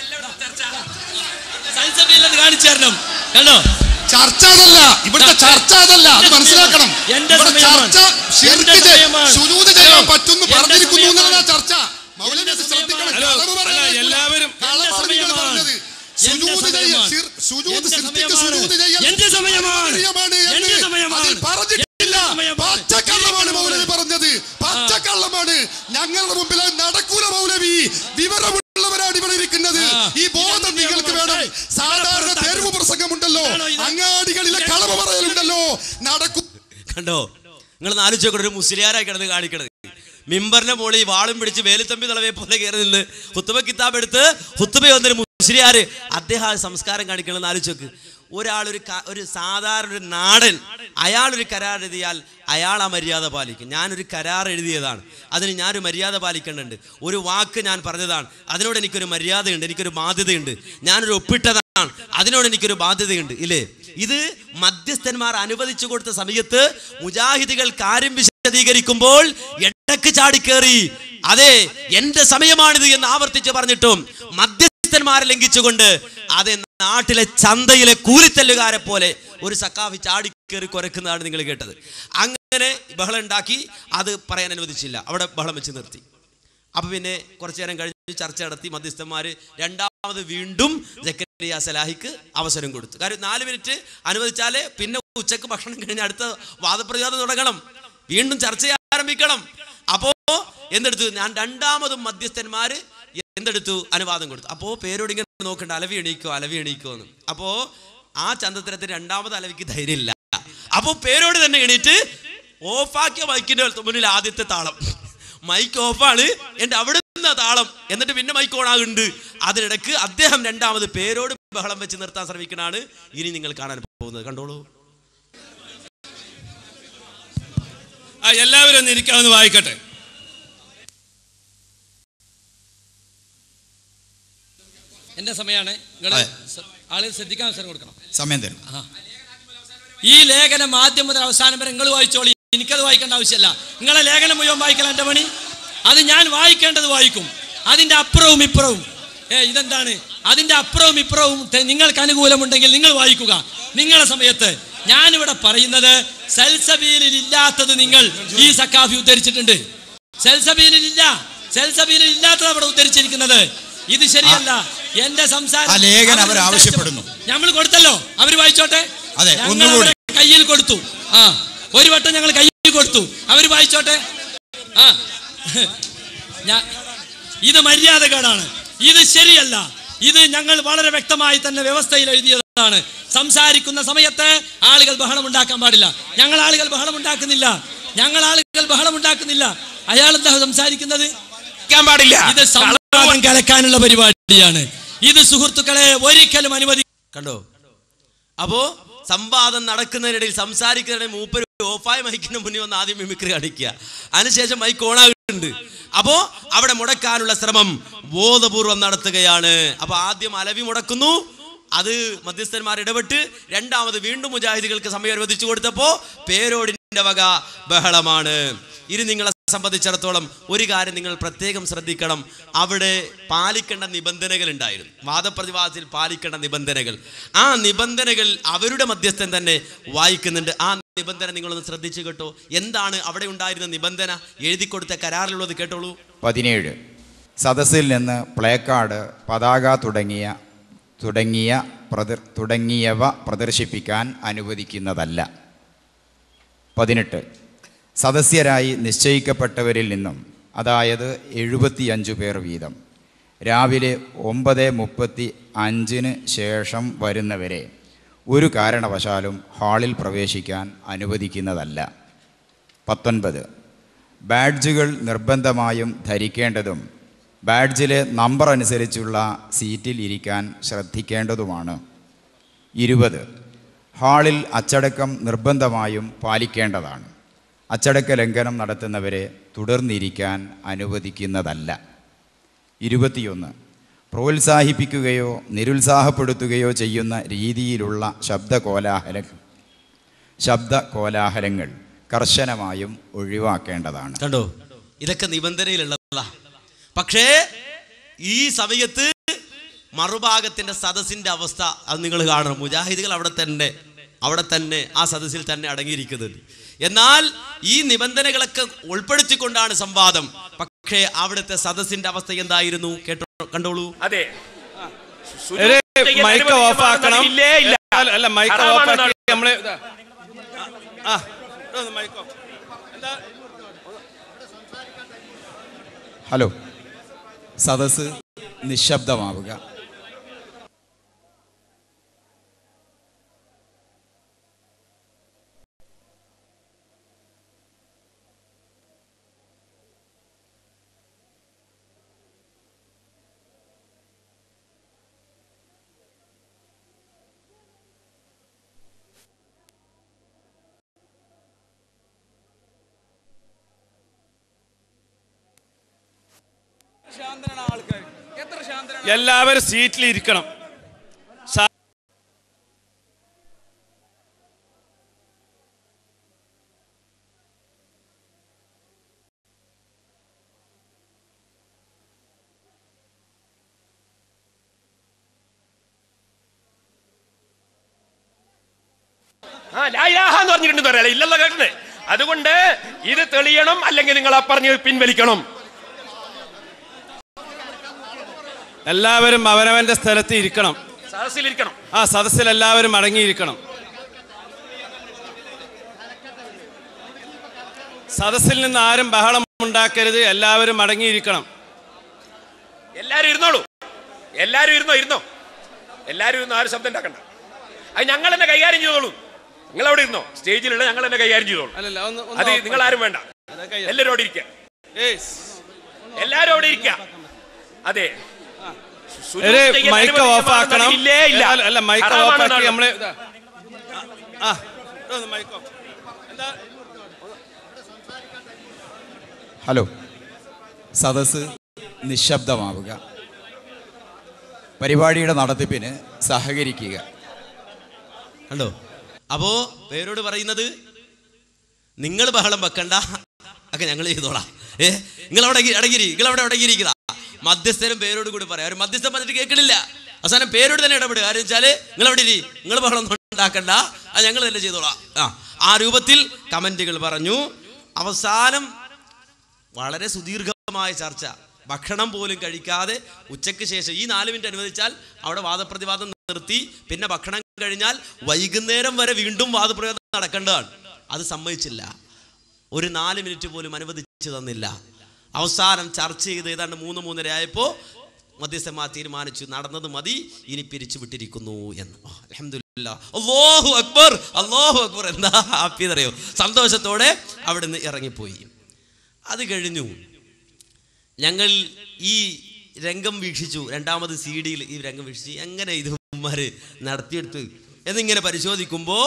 സൽസബിയിൽ അത് കാണിച്ചു തരണം കണ്ടോ ചർച്ച അതല്ല ഇവിടുത്തെ ചർച്ച അതല്ല അത് മനസ്സിലാക്കണം എന്റെ ഇവിടെ സമയമാണ്. ചർച്ച ശിർക്ക് എന്റെ ചെയ്യ- സമയമാണ്. സുജൂദ് ചെയ്യാൻ ഹലോ. പറ്റുന്നു എന്റെ പറഞ്ഞിരിക്കുന്നു സമയമാണ്. എന്നുള്ളതാ ചർച്ച മൗലവി എന്റെ അത് ശ്രദ്ധിക്കണം സമയമാണ്. കളവ് പറയാൻ എല്ലാവരും- കളവാണ് നിങ്ങൾ എന്റെ പറഞ്ഞത് എന്റെ സുജൂദ് ചെയ്യ- സമയമാണ്. ശിർ- സുജൂദ് എന്റെ സിദ്ധിക്ക് സമയമാണ്. സുജൂദ് ചെയ്യൽ എന്റെ സമയമാണ്. അനുവദനീയമാണ് എന്ന് എന്റെ സമയമാണ്. അതിൽ പറഞ്ഞിട്ടില്ല എന്റെ സമയമാണ്. പച്ചക്കള്ളമാണ് മൗലവി പറഞ്ഞത് പച്ചക്കള്ളമാണ് ഞങ്ങളുടെ മുമ്പിൽ അത് നടക്കൂല മൗലവി വിവരമുള്ളവരാണ് ഇവിടെ ഇരിക്കുന്നത് ആ. ഈ ബോധം നിങ്ങൾക്ക് വേണം സാധാരണ തെരുവ് പ്രസംഗമുണ്ടല്ലോ അങ്ങാടികളിലെ കളവ് പറയലുണ്ടല്ലോ നടക്കും കണ്ടോ നിങ്ങൾ ആലോചിച്ചോട്ടെ ഒരു മുസ്ലിയാരായി കിടന്ന് കാണിക്കണത് മിമ്പറിന്റെ മുകളിൽ വാളും പിടിച്ച് വേലുത്തമ്പി തളവയെ പോലെ കയറി നിന്ന് ഹുത്തുബ കിതാബ് എടുത്ത് ഹുത്തുബ വന്നൊരു മുസ്ലിയാര് അദ്ദേഹം ആ സംസ്കാരം കാണിക്കണമെന്ന് ആലോചിച്ചോക്ക് ഒരാൾ ഒരു ക- ഒരു സാധാരണ ഒരു നാടൻ അയാൾ ഒരു കരാർ എഴുതിയാൽ അയാൾ ആ മര്യാദ പാലിക്കും ഞാനൊരു കരാർ എഴുതിയതാണ് അതിന് ഞാനൊരു മര്യാദ പാലിക്കേണ്ടതുണ്ട് ഒരു വാക്ക് ഞാൻ പറഞ്ഞതാണ് അതിനോട് എനിക്കൊരു മര്യാദയുണ്ട് എനിക്കൊരു ബാധ്യതയുണ്ട് ഞാനൊരു ഒപ്പിട്ടതാണ് അതിനോട് എനിക്കൊരു ബാധ്യതയുണ്ട് ഇല്ലേ ഇത് മധ്യസ്ഥന്മാർ അനുവദിച്ചു കൊടുത്ത സമയത്ത് മുജാഹിദികൾ കാര്യം വിശദീകരിക്കുമ്പോൾ എടക്ക് ചാടിക്കേറി അതെ എന്റെ സമയമാണിത് എന്ന് ആവർത്തിച്ച് പറഞ്ഞിട്ടും മധ്യസ്ഥന്മാരെ ലംഘിച്ചുകൊണ്ട് അതെ നാട്ടിലെ ചന്തയിലെ കൂലിത്തല്ലുകാരെ പോലെ ഒരു സക്കാഫി ചാടിക്കേറി കുരക്കുന്നതാണ് നിങ്ങൾ കേട്ടത് അങ്ങനെ ബഹളം ഉണ്ടാക്കി അത് പറയാൻ അനുവദിച്ചില്ല അവിടെ ബഹളം വെച്ച് നിർത്തി അപ്പൊ പിന്നെ കുറച്ചു നേരം കഴിഞ്ഞ് ചർച്ച നടത്തി മധ്യസ്ഥന്മാര് രണ്ടാമത് വീണ്ടും ജക്കരിയ സലാഹിക്ക് അവസരം കൊടുത്തു കാര്യം നാല് മിനിറ്റ് അനുവദിച്ചാലേ പിന്നെ ഉച്ചക്ക് ഭക്ഷണം കഴിഞ്ഞ് അടുത്ത വാദപ്രതിവാദം തുടങ്ങണം വീണ്ടും ചർച്ച ആരംഭിക്കണം അപ്പോ എന്തെടുത്തു ഞാൻ രണ്ടാമതും മധ്യസ്ഥന്മാര് എന്തെടുത്തു അനുവാദം കൊടുത്തു അപ്പോ പേരോട് ഇങ്ങനെ നോക്കണ്ട അലവി എണീക്കോ അലവി എണീക്കോ എന്ന് അപ്പോ ആ ചന്തത്തരത്തിന് രണ്ടാമത് അലവിക്ക് ധൈര്യമില്ല അപ്പോ പേരോട് തന്നെ എണീറ്റ് ഓഫാക്കിയ മൈക്കിന്റെ മുന്നിൽ ആദ്യത്തെ താളം മൈക്ക് ഓഫാണ് എൻ്റെ അവിടെ നിന്ന് താളം എന്നിട്ട് പിന്നെ മൈക്ക് ഓൺ ആകുന്നുണ്ട് അതിനിടക്ക് അദ്ദേഹം രണ്ടാമത് പേരോട് ബഹളം വെച്ച് നിർത്താൻ ശ്രമിക്കണാണ് ഇനി നിങ്ങൾ കാണാൻ പോകുന്നത് കണ്ടോളൂ ആ എല്ലാവരും ഒന്ന് ഇരിക്കാമെന്ന് വായിക്കട്ടെ എന്റെ സമയമാണ് നിങ്ങൾ അതെ. ആളുകൾ ശ്രദ്ധിക്കാൻ അവസരം കൊടുക്കണം സമയം തരും ഈ ലേഖനം ആദ്യം മുതൽ അവസാനം വരെ നിങ്ങൾ വായിച്ചോളി എനിക്കത് വായിക്കേണ്ട ആവശ്യമില്ല നിങ്ങളെ ലേഖനം മുഴുവൻ വായിക്കല എൻ്റെ പണി അത് ഞാൻ വായിക്കേണ്ടത് വായിക്കും അതിൻ്റെ അപ്പുറവും ഇപ്പുറവും ഏ ഇതെന്താണ് അതിൻ്റെ അപ്പുറവും ഇപ്പുറവും തെ- നിങ്ങൾക്ക് അനുകൂലമുണ്ടെങ്കിൽ നിങ്ങൾ വായിക്കുക നിങ്ങളെ സമയത്ത് ഞാനിവിടെ പറയുന്നത് സെൽസബീലിൽ ഇല്ലാത്തത് നിങ്ങൾ ഈ സക്കാഫി ഉദ്ധരിച്ചിട്ടുണ്ട് സെൽസബീലിൽ ഇല്ല സെൽസബീലിൽ ഇല്ലാത്തത് അവിടെ ഉദ്ധരിച്ചിരിക്കുന്നത് ഇത് ശരിയല്ല എന്റെ സംസാരം ആ ലേഖനം അവർ അവർ ആവശ്യപ്പെടുന്നു. നമ്മൾ കൊടുത്തല്ലോ അവർ വായിച്ചോട്ടെ അതെ, ഞങ്ങൾ ഒന്നുകൂടി. അവരെ കയ്യിൽ കൊടുത്തു ആ ഒരു വട്ടം ഞങ്ങൾ കയ്യിൽ കൊടുത്തു അവർ വായിച്ചോട്ടെ ആ ഞാ- ഇത് മര്യാദകേടാണ് ഇത് ശരിയല്ല ഇത് ഞങ്ങൾ വളരെ വ്യക്തമായി തന്നെ വ്യവസ്ഥയിൽ എഴുതിയതാണ് സംസാരിക്കുന്ന സമയത്ത് ആളുകൾ ബഹളം ഉണ്ടാക്കാൻ പാടില്ല ഞങ്ങൾ ആളുകൾ ബഹളം ഉണ്ടാക്കുന്നില്ല ഞങ്ങൾ ആളുകൾ ബഹളം ഉണ്ടാക്കുന്നില്ല അയാൾ എന്താ സംസാരിക്കുന്നത് ഇരിക്കാൻ പാടില്ല ഇത് സംവാദം കലക്കാനുള്ള പരിപാടിയാണ് ഇത് സുഹൃത്തുക്കളെ ഒരിക്കലും അനുവദി കണ്ടോ അപ്പോ സംവാദം നടക്കുന്നതിനിടയിൽ സംസാരിക്കുന്നതിനിടയിൽ മൂപ്പര് ഓഫായ മൈക്കിന് മുന്നിൽ വന്ന് ആദ്യം മിമിക്രി കാണിക്കുക അതിനുശേഷം മൈക്ക് ഓണാകുന്നുണ്ട് അപ്പോ അവിടെ മുടക്കാനുള്ള ശ്രമം ബോധപൂർവം നടത്തുകയാണ് അപ്പൊ ആദ്യം അലവി മുടക്കുന്നു അത് മധ്യസ്ഥന്മാർ ഇടപെട്ട് രണ്ടാമത് വീണ്ടും മുജാഹിദികൾക്ക് സമയം അനുവദിച്ചു കൊടുത്തപ്പോ പേരോടിന്റെ വക ബഹളമാണ് ഇത് നിങ്ങളെ സംബന്ധിച്ചിടത്തോളം ഒരു കാര്യം നിങ്ങൾ പ്രത്യേകം ശ്രദ്ധിക്കണം അവിടെ പാലിക്കേണ്ട നിബന്ധനകൾ ഉണ്ടായിരുന്നു വാദപ്രതിവാദത്തിൽ പാലിക്കേണ്ട നിബന്ധനകൾ ആ നിബന്ധനകൾ അവരുടെ മധ്യസ്ഥൻ തന്നെ വായിക്കുന്നുണ്ട് ആ നിബന്ധന നിങ്ങളൊന്ന് ശ്രദ്ധിച്ചു കേട്ടോ എന്താണ് അവിടെ ഉണ്ടായിരുന്ന നിബന്ധന എഴുതി കൊടുത്ത കരാറിലുള്ളത് കേട്ടോളൂ പതിനേഴ് സദസ്സിൽ നിന്ന് പ്ലേക്കാർഡ് പതാക തുടങ്ങിയ തുടങ്ങിയ പ്രദർ തുടങ്ങിയവ പ്രദർശിപ്പിക്കാൻ അനുവദിക്കുന്നതല്ല പതിനെട്ട് സദസ്യരായി നിശ്ചയിക്കപ്പെട്ടവരിൽ നിന്നും അതായത് എഴുപത്തിയഞ്ച് പേർ വീതം രാവിലെ ഒമ്പത് മുപ്പത്തി അഞ്ചിന് ശേഷം വരുന്നവരെ ഒരു കാരണവശാലും ഹാളിൽ പ്രവേശിക്കാൻ അനുവദിക്കുന്നതല്ല പത്തൊൻപത് ബാഡ്ജുകൾ നിർബന്ധമായും ധരിക്കേണ്ടതും ബാഡ്ജിലെ നമ്പർ അനുസരിച്ചുള്ള സീറ്റിൽ ഇരിക്കാൻ ശ്രദ്ധിക്കേണ്ടതുമാണ് ഇരുപത് ഹാളിൽ അച്ചടക്കം നിർബന്ധമായും പാലിക്കേണ്ടതാണ് അച്ചടക്ക ലംഘനം നടത്തുന്നവരെ തുടർന്നിരിക്കാൻ അനുവദിക്കുന്നതല്ല ഇരുപത്തിയൊന്ന് പ്രോത്സാഹിപ്പിക്കുകയോ നിരുത്സാഹപ്പെടുത്തുകയോ ചെയ്യുന്ന രീതിയിലുള്ള ശബ്ദ കോലാഹല ശബ്ദ കോലാഹലങ്ങൾ കർശനമായും ഒഴിവാക്കേണ്ടതാണ് കണ്ടോ ഇതൊക്കെ നിബന്ധനയിലുള്ളതാ പക്ഷേ ഈ സമയത്ത് മറുഭാഗത്തിന്റെ സദസ്സിന്റെ അവസ്ഥ അത് നിങ്ങൾ കാണണം മുജാഹിദുകൾ അവിടെ തന്നെ അവിടെ തന്നെ ആ സദസ്സിൽ തന്നെ അടങ്ങിയിരിക്കുന്നത് എന്നാൽ ഈ നിബന്ധനകളൊക്കെ ഉൾപ്പെടുത്തിക്കൊണ്ടാണ് സംവാദം പക്ഷേ അവിടുത്തെ സദസ്സിന്റെ അവസ്ഥ എന്തായിരുന്നു കേട്ടോ കണ്ടോളൂ അതെ ഒരു മൈക്ക് ഓഫ് ആക്കണം ഇല്ലേ ഇല്ല അല്ല, അല്ല മൈക്ക് ഓഫ് ഹറാമാണെന്നാണ് ആക്കി നമ്മള് ആ ഇതൊന്ന് മൈക്ക് ഓഫ് ഹലോ സദസ്സ് നിശബ്ദമാവുക എല്ലാവരും സീറ്റിൽ ഇരിക്കണം സ- ആ ലായിലാഹ എന്ന് പറഞ്ഞിട്ടുണ്ട് പറയാം ഇല്ലല്ലോ കേട്ടത് അതുകൊണ്ട് ഇത് തെളിയണം അല്ലെങ്കിൽ നിങ്ങൾ ആ പറഞ്ഞ് പിൻവലിക്കണം എല്ലാവരും അവനവന്റെ സ്ഥലത്ത് ഇരിക്കണം സദസ്സിലിരിക്കണം ആ സദസ്സിൽ എല്ലാവരും അടങ്ങിയിരിക്കണം സദസ്സിൽ നിന്ന് ആരും ബഹളം ഉണ്ടാക്കരുത് എല്ലാവരും അടങ്ങിയിരിക്കണം എല്ലാരും ഇരുന്നോളൂ എല്ലാരും ഇരുന്നോ ഇരുന്നോ എല്ലാരും ഇരുന്നോ ആരും ശബ്ദം ഉണ്ടാക്കണ്ട അത് ഞങ്ങൾ തന്നെ കൈകാര്യം ചെയ്തോളൂ നിങ്ങൾ അവിടെ ഇരുന്നോ സ്റ്റേജിലുള്ള ഞങ്ങൾ തന്നെ കൈകാര്യം ചെയ്തോളൂ അല്ലല്ല ഒന്ന് അത് ഒന്ന് നിങ്ങൾ ആരും വേണ്ട എല്ലാവരും അവിടെ ഇരിക്കുക ഏയ്, എല്ലാരും അവിടെ ഇരിക്കുക അതെ ഒരു ചെയ്യാൻ മൈക്ക് അനുവദിക്കാൻ ഓഫ് ആക്കണം ഇല്ലേ ഇല്ല അല്ല, അല്ല മൈക്ക് ഓഫ് ഹറാമാണെന്നാണ്. ആക്കി നമ്മള് ഇതാ. ആ ഇതൊന്ന് മൈക്ക് ഓഫ് എന്താ ഹലോ സദസ്സ് നിശബ്ദമാവുക പരിപാടിയുടെ നടത്തിപ്പിന് സഹകരിക്കുക കണ്ടോ അപ്പോ പേരോട് പറയുന്നത് നിങ്ങൾ ബഹളം വെക്കണ്ട ഒക്കെ ഞങ്ങൾ ചെയ്തോളാം ഏ നിങ്ങൾ അവിടെ അടങ്ങിരി നിങ്ങൾ അവിടെ അടങ്ങിയിരിക്കുക മധ്യസ്ഥരും പേരോട് കൂടി പറയാം ഒരു മധ്യസ്ഥൻ പറഞ്ഞിട്ട് കേൾക്കണില്ല അവസാനം പേരോട് തന്നെ ഇടപെടുക കാര്യം വെച്ചാല് നിങ്ങൾ അവിടെ ഇരി നിങ്ങൾ ബഹളം ഒന്നും ഉണ്ടാക്കണ്ട അത് ഞങ്ങൾ തന്നെ ചെയ്തോളാം ആ ആ രൂപത്തിൽ കമന്റുകൾ പറഞ്ഞു അവസാനം വളരെ സുദീർഘമായ ചർച്ച ഭക്ഷണം പോലും കഴിക്കാതെ ഉച്ചയ്ക്ക് ശേഷം ഈ നാല് മിനിറ്റ് അനുവദിച്ചാൽ അവിടെ വാദപ്രതിവാദം നിർത്തി പിന്നെ ഭക്ഷണം കഴിഞ്ഞാൽ വൈകുന്നേരം വരെ വീണ്ടും വാദപ്രതിവാദം നടക്കേണ്ടതാണ് അത് സമ്മതിച്ചില്ല ഒരു നാല് മിനിറ്റ് പോലും അനുവദിച്ചു തന്നില്ല അവസാനം ചർച്ച ചെയ്ത് ഏതാണ്ട് മൂന്ന് മൂന്നര ആയപ്പോൾ മധ്യസ്ഥന്മാർ തീരുമാനിച്ചു നടന്നത് മതി ഇനി പിരിച്ചു വിട്ടിരിക്കുന്നു എന്ന് ഓ, അൽഹംദുലില്ലാ അല്ലാഹു അക്ബർ അല്ലാഹു അക്ബർ എന്താ ഹാപ്പി എന്നറിയോ സന്തോഷത്തോടെ അവിടുന്ന് ഇറങ്ങിപ്പോയി അത് കഴിഞ്ഞു ഞങ്ങൾ ഈ രംഗം വീക്ഷിച്ചു രണ്ടാമത് സി ഡിയിൽ ഈ രംഗം വീക്ഷിച്ചു എങ്ങനെ ഇത് ഉമ്മാര് നടത്തിയെടുത്ത് എന്നിങ്ങനെ പരിശോധിക്കുമ്പോൾ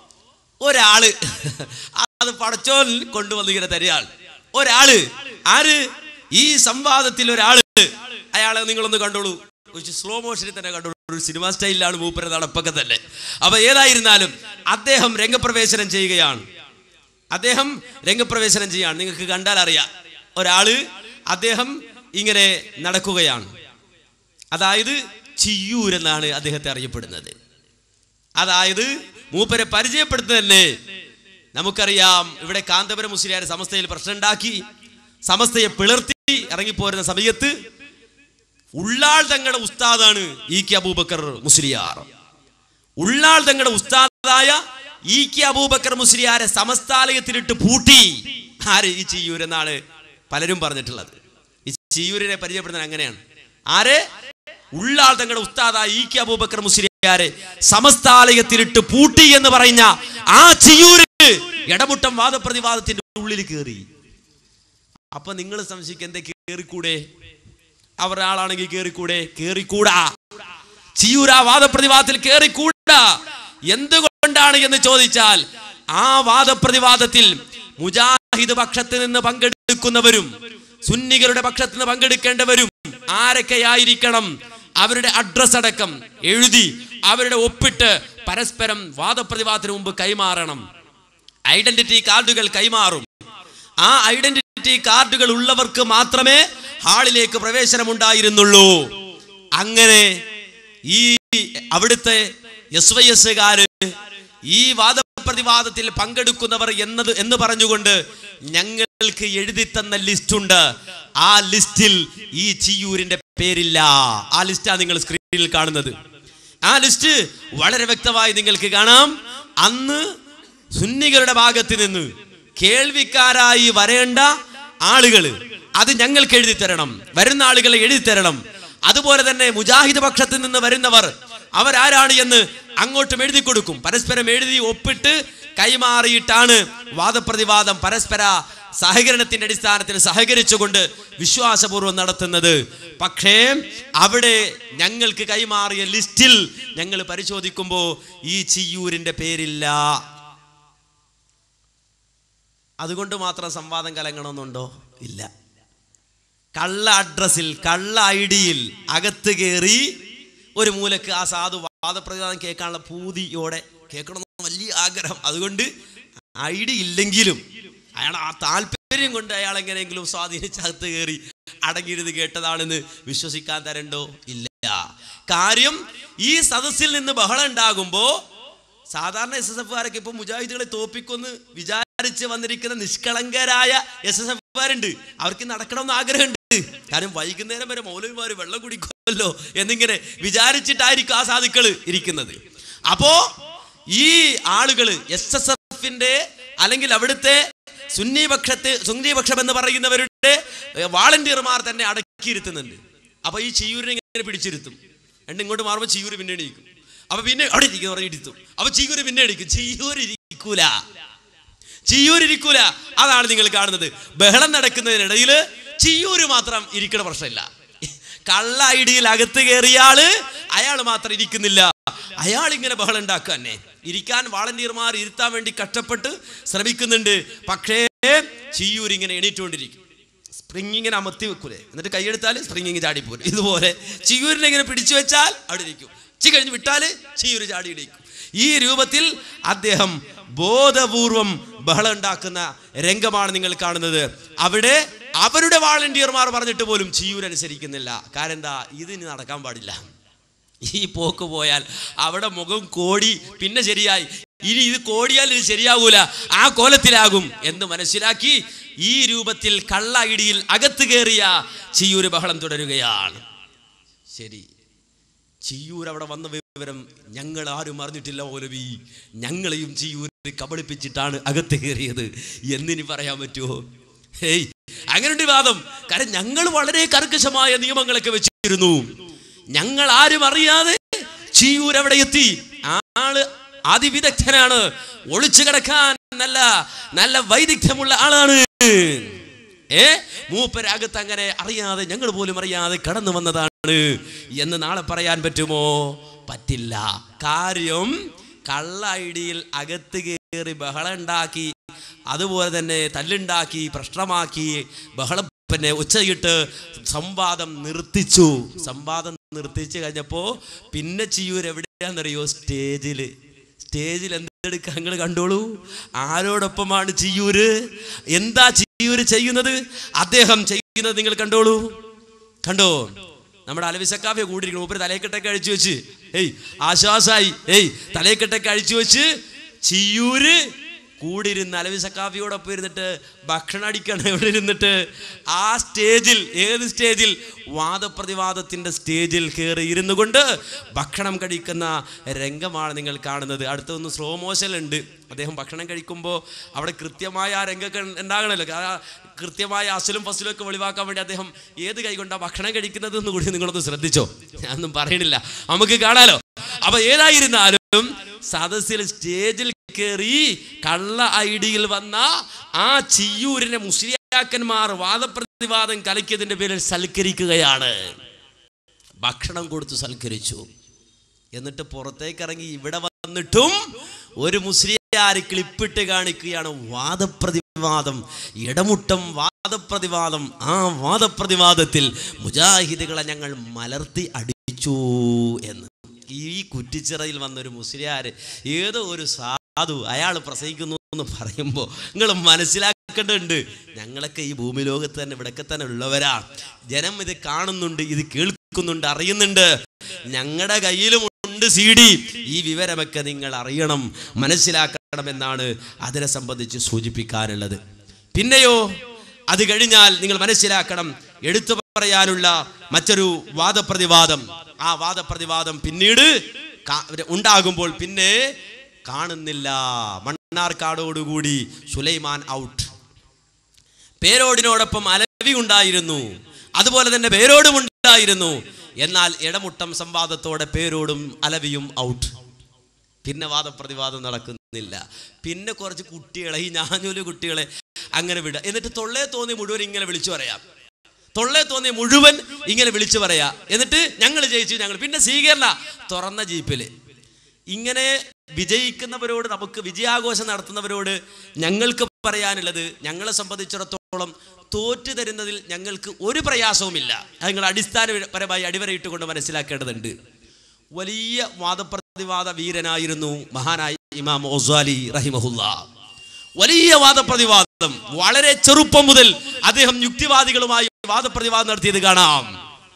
ഒരാള് അത് പടച്ചോൻ കൊണ്ടുവന്ന് ഇങ്ങനെ തരികയാണ് ഒരാള് ആര് ഈ സംവാദത്തിൽ ഒരാള് അയാളെ നിങ്ങളൊന്ന് കണ്ടോളൂ ഒരു സ്ലോ മോഷനിൽ തന്നെ കണ്ടോളൂ ഒരു സിനിമ സ്റ്റൈലിലാണ് മൂപ്പര നടപ്പൊക്കെ തന്നെ അപ്പൊ ഏതായിരുന്നാലും അദ്ദേഹം രംഗപ്രവേശനം ചെയ്യുകയാണ് അദ്ദേഹം രംഗപ്രവേശനം ചെയ്യാണ് നിങ്ങൾക്ക് കണ്ടാൽ അറിയാം ഒരാള് അദ്ദേഹം ഇങ്ങനെ നടക്കുകയാണ് അതായത് ചിയ്യൂർ എന്നാണ് അദ്ദേഹത്തെ അറിയപ്പെടുന്നത് അതായത് മൂപ്പരെ പരിചയപ്പെടുത്തുന്നത് തന്നെ നമുക്കറിയാം ഇവിടെ കാന്തപുരം മുസ്ലിയാർ സമസ്തയിൽ പ്രശ്നം ഉണ്ടാക്കി സമസ്തയെ പിളർത്തി ഇറങ്ങിപ്പോരുന്ന സമയത്ത് ഉള്ളാൾ തങ്ങളുടെ ഉസ്താദാണ് ഇ കെ അബൂബക്കർ മുസ്ലിയാർ ഉള്ളാൾ തങ്ങളുടെ ഉസ്താദായ ഇ കെ അബൂബക്കർ മുസ്ലിയാരെ സമസ്താലയത്തിലിട്ട് പൂട്ടി ആര് ഈ ചിയ്യൂർ എന്നാണ് പലരും പറഞ്ഞിട്ടുള്ളത് ഈ ചിയ്യൂരിനെ പരിചയപ്പെടുന്നത് അങ്ങനെയാണ് ആരെ ഉള്ളാൾ തങ്ങളുടെ ഉസ്താദായ ഇ കെ അബൂബക്കർ മുസ്ലിയാരെ സമസ്താലയത്തിലിട്ട് പൂട്ടി എന്ന് പറഞ്ഞ ആ ചിയ്യൂര് ഇടമുട്ടം വാദപ്രതിവാദത്തിന്റെ ഉള്ളിൽ കയറി അപ്പൊ നിങ്ങൾ സംശയിക്കുക എന്തേ കേറിക്കൂടെ അവർ ആളാണെങ്കിൽ കേറിക്കൂടെ കേറിക്കൂടാ ചിയൂര വാദപ്രതിവാദത്തിൽ കേറിക്കൂടാ എന്തുകൊണ്ടാണ് എന്ന് ചോദിച്ചാൽ ആ വാദപ്രതിവാദത്തിൽ മുജാഹിദ് പക്ഷത്ത് നിന്ന് പങ്കെടുക്കുന്നവരും സുന്നികളുടെ പക്ഷത്ത് നിന്ന് പങ്കെടുക്കേണ്ടവരും ആരൊക്കെയായിരിക്കണം അവരുടെ അഡ്രസ് അടക്കം എഴുതി അവരുടെ ഒപ്പിട്ട് പരസ്പരം വാദപ്രതിവാദത്തിന് മുമ്പ് കൈമാറണം ഐഡന്റിറ്റി കാർഡുകൾ കൈമാറും ആ ഐഡന്റിറ്റി കാർഡുകൾ ഉള്ളവർക്ക് മാത്രമേ ഹാളിലേക്ക് പ്രവേശനം ഉണ്ടായിരുന്നുള്ളൂ അങ്ങനെ ഈ അവിടുത്തെ എസ് വൈ എസ്സുകാര് ഈ വാദപ്രതിവാദത്തിൽ പങ്കെടുക്കുന്നവർ എന്നത് എന്ന് പറഞ്ഞുകൊണ്ട് ഞങ്ങൾക്ക് എഴുതി തന്ന ലിസ്റ്റ് ഉണ്ട് ആ ലിസ്റ്റിൽ ഈ ചിയൂരിന്റെ പേരില്ല ആ ലിസ്റ്റാണ് നിങ്ങൾ സ്ക്രീനിൽ കാണുന്നത് ആ ലിസ്റ്റ് വളരെ വ്യക്തമായി നിങ്ങൾക്ക് കാണാം അന്ന് സുന്നികളുടെ ഭാഗത്ത് നിന്ന് കേൾവിക്കാരായി വരേണ്ട ആളുകൾ അത് ഞങ്ങൾക്ക് എഴുതി തരണം വരുന്ന ആളുകളെ എഴുതി തരണം അതുപോലെ തന്നെ മുജാഹിദ് പക്ഷത്ത് നിന്ന് വരുന്നവർ അവരാരാണ് എന്ന് അങ്ങോട്ടും എഴുതി കൊടുക്കും പരസ്പരം എഴുതി ഒപ്പിട്ട് കൈമാറിയിട്ടാണ് വാദപ്രതിവാദം പരസ്പര സഹകരണത്തിന്റെ അടിസ്ഥാനത്തിൽ സഹകരിച്ചുകൊണ്ട് വിശ്വാസപൂർവ്വം നടത്തുന്നത് പക്ഷേ അവിടെ ഞങ്ങൾക്ക് കൈമാറിയ ലിസ്റ്റിൽ ഞങ്ങൾ പരിശോധിക്കുമ്പോൾ ഈ ചിയ്യൂരിന്റെ പേരില്ല അതുകൊണ്ട് മാത്രം സംവാദം കലങ്ങണമെന്നുണ്ടോ ഇല്ല കള്ള അഡ്രസ്സിൽ കള്ള ഐ ഡിയിൽ അകത്ത് കയറി ഒരു മൂലക്ക് ആ സാധു വാദപ്രതിവാദം കേൾക്കാനുള്ള പൂതിയോടെ കേൾക്കണമെന്ന് വലിയ ആഗ്രഹം അതുകൊണ്ട് ഐ ഡി ഇല്ലെങ്കിലും അയാൾ ആ താല്പര്യം കൊണ്ട് അയാൾ എങ്ങനെയെങ്കിലും സ്വാധീനിച്ച് അകത്ത് കയറി അടങ്ങിയിരുന്ന് കേട്ടതാണെന്ന് വിശ്വസിക്കാൻ തരണ്ടോ ഇല്ല കാര്യം ഈ സദസ്സിൽ നിന്ന് ബഹളം ഉണ്ടാകുമ്പോ സാധാരണ എസ് എസ് എഫുകാരൊക്കെ ഇപ്പൊ മുജാഹിദുകളെ തോപ്പിക്കൊന്ന് വിചാരിച്ച് വന്നിരിക്കുന്ന നിഷ്കളങ്കരായ എസ് എസ് എഫുകാരുണ്ട് അവർക്ക് നടക്കണമെന്ന് ആഗ്രഹമുണ്ട് കാരണം വൈകുന്നേരം വരെ മൗലവിമാര് വെള്ളം കുടിക്കുമല്ലോ എന്നിങ്ങനെ വിചാരിച്ചിട്ടായിരിക്കും ആ സാധുക്കള് ഇരിക്കുന്നത് അപ്പോ ഈ ആളുകള് എസ് എസ് എഫിന്റെ അല്ലെങ്കിൽ അവിടുത്തെ സുന്നി പക്ഷത്ത് സുന്നി പക്ഷം എന്ന് പറയുന്നവരുടെ വാളണ്ടിയർമാർ തന്നെ അടക്കിയിരുത്തുന്നുണ്ട് അപ്പൊ ഈ ചിയൂരിനെ ഇങ്ങനെ പിടിച്ചിരുത്തും രണ്ട് ഇങ്ങോട്ട് മാറുമ്പോൾ ചിയൂര് പിന്നെ എണീക്കും അപ്പൊ പിന്നെ അവിടെ ഇരിക്കും പറഞ്ഞിരുത്തും അപ്പൊ ചിയൂര് പിന്നെ എണീക്കും ചിയൂര് ഇരിക്കൂല ചിയൂര് ഇരിക്കൂല അതാണ് നിങ്ങൾ കാണുന്നത് ബഹളം നടക്കുന്നതിനിടയിൽ ചിയൂര് മാത്രം ഇരിക്കണ പ്രശ്നമില്ല കള്ള ഐഡിയിൽ അകത്ത് കയറിയ ആള് അയാൾ മാത്രം ഇരിക്കുന്നില്ല അയാൾ ഇങ്ങനെ ബഹളം ഉണ്ടാക്കുക തന്നെ ഇരിക്കാൻ വാളണ്ടിയർമാർ ഇരുത്താൻ വേണ്ടി കഷ്ടപ്പെട്ട് ശ്രമിക്കുന്നുണ്ട് പക്ഷേ ചിയ്യൂർ ഇങ്ങനെ എണീറ്റുകൊണ്ടിരിക്കും സ്പ്രിങ് ഇങ്ങനെ അമർത്തി വെക്കൂലേ എന്നിട്ട് കൈയെടുത്താൽ സ്പ്രിങ് ഇങ്ങനെ ചാടിപ്പോരും ഇതുപോലെ ചിയൂരിനെ ഇങ്ങനെ പിടിച്ചു വെച്ചാൽ അവിടെ ഇരിക്കും ചി കഴിഞ്ഞ് വിട്ടാൽ ചിയൂര് ചാടി ഇടിക്കും ഈ രൂപത്തിൽ അദ്ദേഹം ബോധപൂർവം ബഹളം ഉണ്ടാക്കുന്ന രംഗമാണ് നിങ്ങൾ കാണുന്നത് അവിടെ അവരുടെ വാളണ്ടിയർമാർ പറഞ്ഞിട്ട് പോലും ചിയൂർ അനുസരിക്കുന്നില്ല കാരണം എന്താ ഇതിന് നടക്കാൻ പാടില്ല ഈ പോക്ക് പോയാൽ അവിടെ മുഖം കോടി പിന്നെ ശരിയായി ഇനി ഇത് കോടിയാൽ ഇത് ശരിയാകൂല ആ കോലത്തിലാകും എന്ന് മനസ്സിലാക്കി ഈ രൂപത്തിൽ കള്ള ഇടിയിൽ അകത്ത് കയറിയ ചിയൂര് ബഹളം തുടരുകയാണ് ശരി ചിയ്യൂർ അവിടെ വന്ന വിവരം ഞങ്ങൾ ആരും അറിഞ്ഞിട്ടില്ല മൗലവി ഞങ്ങളെയും ചിയ്യൂർ കബളിപ്പിച്ചിട്ടാണ് അകത്ത് കയറിയത് എന്നിനി പറയാൻ പറ്റുമോ ഹേയ് അങ്ങനെയുണ്ട് വാദം കാരണം ഞങ്ങൾ വളരെ കർക്കശമായ നിയമങ്ങളൊക്കെ വെച്ചിരുന്നു ഞങ്ങൾ ആരും അറിയാതെ ചിയ്യൂർ അവിടെ എത്തി ആള് അതിവിദഗ്ധനാണ് ഒളിച്ചു കിടക്കാൻ നല്ല നല്ല വൈദഗ്ധ്യമുള്ള ആളാണ് ഏ മൂപ്പരകത്ത് അങ്ങനെ അറിയാതെ ഞങ്ങൾ പോലും അറിയാതെ കടന്നു വന്നതാണ് എന്ന് നാളെ പറയാൻ പറ്റുമോ പറ്റില്ല കാര്യം കള്ള ഐഡിയിൽ അകത്ത് കയറി ബഹളം ഉണ്ടാക്കി അതുപോലെ തന്നെ തല്ലുണ്ടാക്കി പ്രശ്നമാക്കി ബഹളം പിന്നെ ഉച്ചയിട്ട് സംവാദം നിർത്തിച്ചു സംവാദം നിർത്തിച്ചു കഴിഞ്ഞപ്പോൾ പിന്നെ ചിയൂർ എവിടെയാണെന്നറിയോ സ്റ്റേജില് സ്റ്റേജിൽ എന്തെടുക്കുക നിങ്ങൾ കണ്ടോളൂ ആരോടൊപ്പമാണ് ചിയ്യൂര് എന്താ ചിയ്യൂര് ചെയ്യുന്നത് അദ്ദേഹം ചെയ്യുന്നത് നിങ്ങൾ കണ്ടോളൂ കണ്ടോ നമ്മുടെ അലവിസക്കാഫെ കൂടിയിരിക്കണം മൂപ്പര് തലയെക്കെട്ടൊക്കെ അഴിച്ചു വെച്ച് ഏയ് ആശ്വാസായി ഏയ് തലയെക്കെട്ടൊക്കെ അഴിച്ചു വെച്ച് ചിയ്യൂര് കൂടിയിരുന്ന് അലവി സക്കാഫിയോടൊപ്പം ഇരുന്നിട്ട് ഭക്ഷണം അടിക്കണം ഇവിടെ ഇരുന്നിട്ട് ആ സ്റ്റേജിൽ ഏത് സ്റ്റേജിൽ വാദപ്രതിവാദത്തിൻ്റെ സ്റ്റേജിൽ കയറി ഇരുന്നു കൊണ്ട് ഭക്ഷണം കഴിക്കുന്ന രംഗമാണ് നിങ്ങൾ കാണുന്നത് അടുത്തൊന്ന് സ്ലോ മോഷൻ ഉണ്ട് അദ്ദേഹം ഭക്ഷണം കഴിക്കുമ്പോൾ അവിടെ കൃത്യമായ ആ രംഗമൊക്കെ ഉണ്ടാകണമല്ലോ ആ കൃത്യമായ അസലും ഫസലും ഒക്കെ വെളിവാക്കാൻ വേണ്ടി അദ്ദേഹം ഏത് കൈകൊണ്ടാണ് ഭക്ഷണം കഴിക്കുന്നത് എന്ന് കൂടി നിങ്ങളൊന്ന് ശ്രദ്ധിച്ചോ ഞാനൊന്നും പറയണില്ല നമുക്ക് കാണാലോ അപ്പൊ ഏതായിരുന്നാലും സദസ്സിൽ സ്റ്റേജിൽ കയറി കള്ള ഐഡിയിൽ വന്ന ആ ചിയ്യൂരിനെ മുസ്ലിയാക്കന്മാർ വാദപ്രതിവാദം കലക്കിയതിന്റെ പേരിൽ സൽക്കരിക്കുകയാണ് ഭക്ഷണം കൊടുത്തു സൽക്കരിച്ചു എന്നിട്ട് പുറത്തേക്ക് ഇറങ്ങി ഇവിടെ വന്നിട്ടും ഒരു മുസ്ലിയാർ ക്ലിപ്പിട്ട് കാണിക്കുകയാണ് വാദപ്രതിവാദം ഇടമുട്ടം വാദപ്രതിവാദം ആ വാദപ്രതിവാദത്തിൽ മുജാഹിദുകളെ ഞങ്ങൾ മലർത്തി അടിച്ചു എന്ന് ഈ കുറ്റിച്ചിറയിൽ വന്നൊരു മുസ്ലിയാർ ഏതോ ഒരു സാധു അയാൾ പ്രസംഗിക്കുന്നു എന്ന് പറയുമ്പോൾ നിങ്ങൾ മനസ്സിലാക്കേണ്ടതുണ്ട് ഞങ്ങളൊക്കെ ഈ ഭൂമി ലോകത്ത് തന്നെ ഇവിടെയൊക്കെ തന്നെ ഉള്ളവരാണ് ജനം ഇത് കാണുന്നുണ്ട് ഇത് കേൾക്കുന്നുണ്ട് അറിയുന്നുണ്ട് ഞങ്ങളുടെ കയ്യിലും ഉണ്ട് സി ഡി ഈ വിവരമൊക്കെ നിങ്ങൾ അറിയണം മനസ്സിലാക്കണമെന്നാണ് അതിനെ സംബന്ധിച്ച് സൂചിപ്പിക്കാനുള്ളത് പിന്നെയോ അത് കഴിഞ്ഞാൽ നിങ്ങൾ മനസ്സിലാക്കണം എടുത്തു പറയാനുള്ള മറ്റൊരു വാദപ്രതിവാദം ആ വാദപ്രതിവാദം പിന്നീട് കാ- ഉണ്ടാകുമ്പോൾ പിന്നെ കാണുന്നില്ല മണ്ണാർക്കാടോടുകൂടി സുലൈമാൻ ഔട്ട് പേരോടിനോടൊപ്പം അലവി ഉണ്ടായിരുന്നു അതുപോലെ തന്നെ പേരോടും ഉണ്ടായിരുന്നു എന്നാൽ ഇടമുട്ടം സംവാദത്തോടെ പേരോടും അലവിയും ഔട്ട് പിന്നെ വാദപ്രതിവാദം നടക്കുന്നില്ല പിന്നെ കുറച്ച് കുട്ടികളെ ഈ ഞാഞ്ഞൂല് കുട്ടികളെ അങ്ങനെ വിടുക എന്നിട്ട് തൊള്ളേ തോന്നി മുഴുവൻ ഇങ്ങനെ വിളിച്ചു പറയാം തൊള്ളേ തോന്നി മുഴുവൻ ഇങ്ങനെ വിളിച്ചു പറയാ എന്നിട്ട് ഞങ്ങൾ ജയിച്ചു ഞങ്ങൾ പിന്നെ സ്വീകരണ തുറന്ന ജീപ്പില് ഇങ്ങനെ വിജയിക്കുന്നവരോട് നമുക്ക് വിജയാഘോഷം നടത്തുന്നവരോട് ഞങ്ങൾക്ക് പറയാനുള്ളത് ഞങ്ങളെ സംബന്ധിച്ചിടത്തോളം തോറ്റു തരുന്നതിൽ ഞങ്ങൾക്ക് ഒരു പ്രയാസവുമില്ല അത് നിങ്ങൾ അടിസ്ഥാനപരമായി അടിവരയിട്ടുകൊണ്ട് മനസ്സിലാക്കേണ്ടതുണ്ട് വലിയ വാദപ്രതിവാദ വീരനായിരുന്നു മഹാനായ ഇമാം ഒസാലി റഹിമഹുല്ല വലിയ വാദപ്രതിവാദം വളരെ ചെറുപ്പം മുതൽ അദ്ദേഹം യുക്തിവാദികളുമായി വാദപ്രതിവാദം നടത്തിയത് കാണാം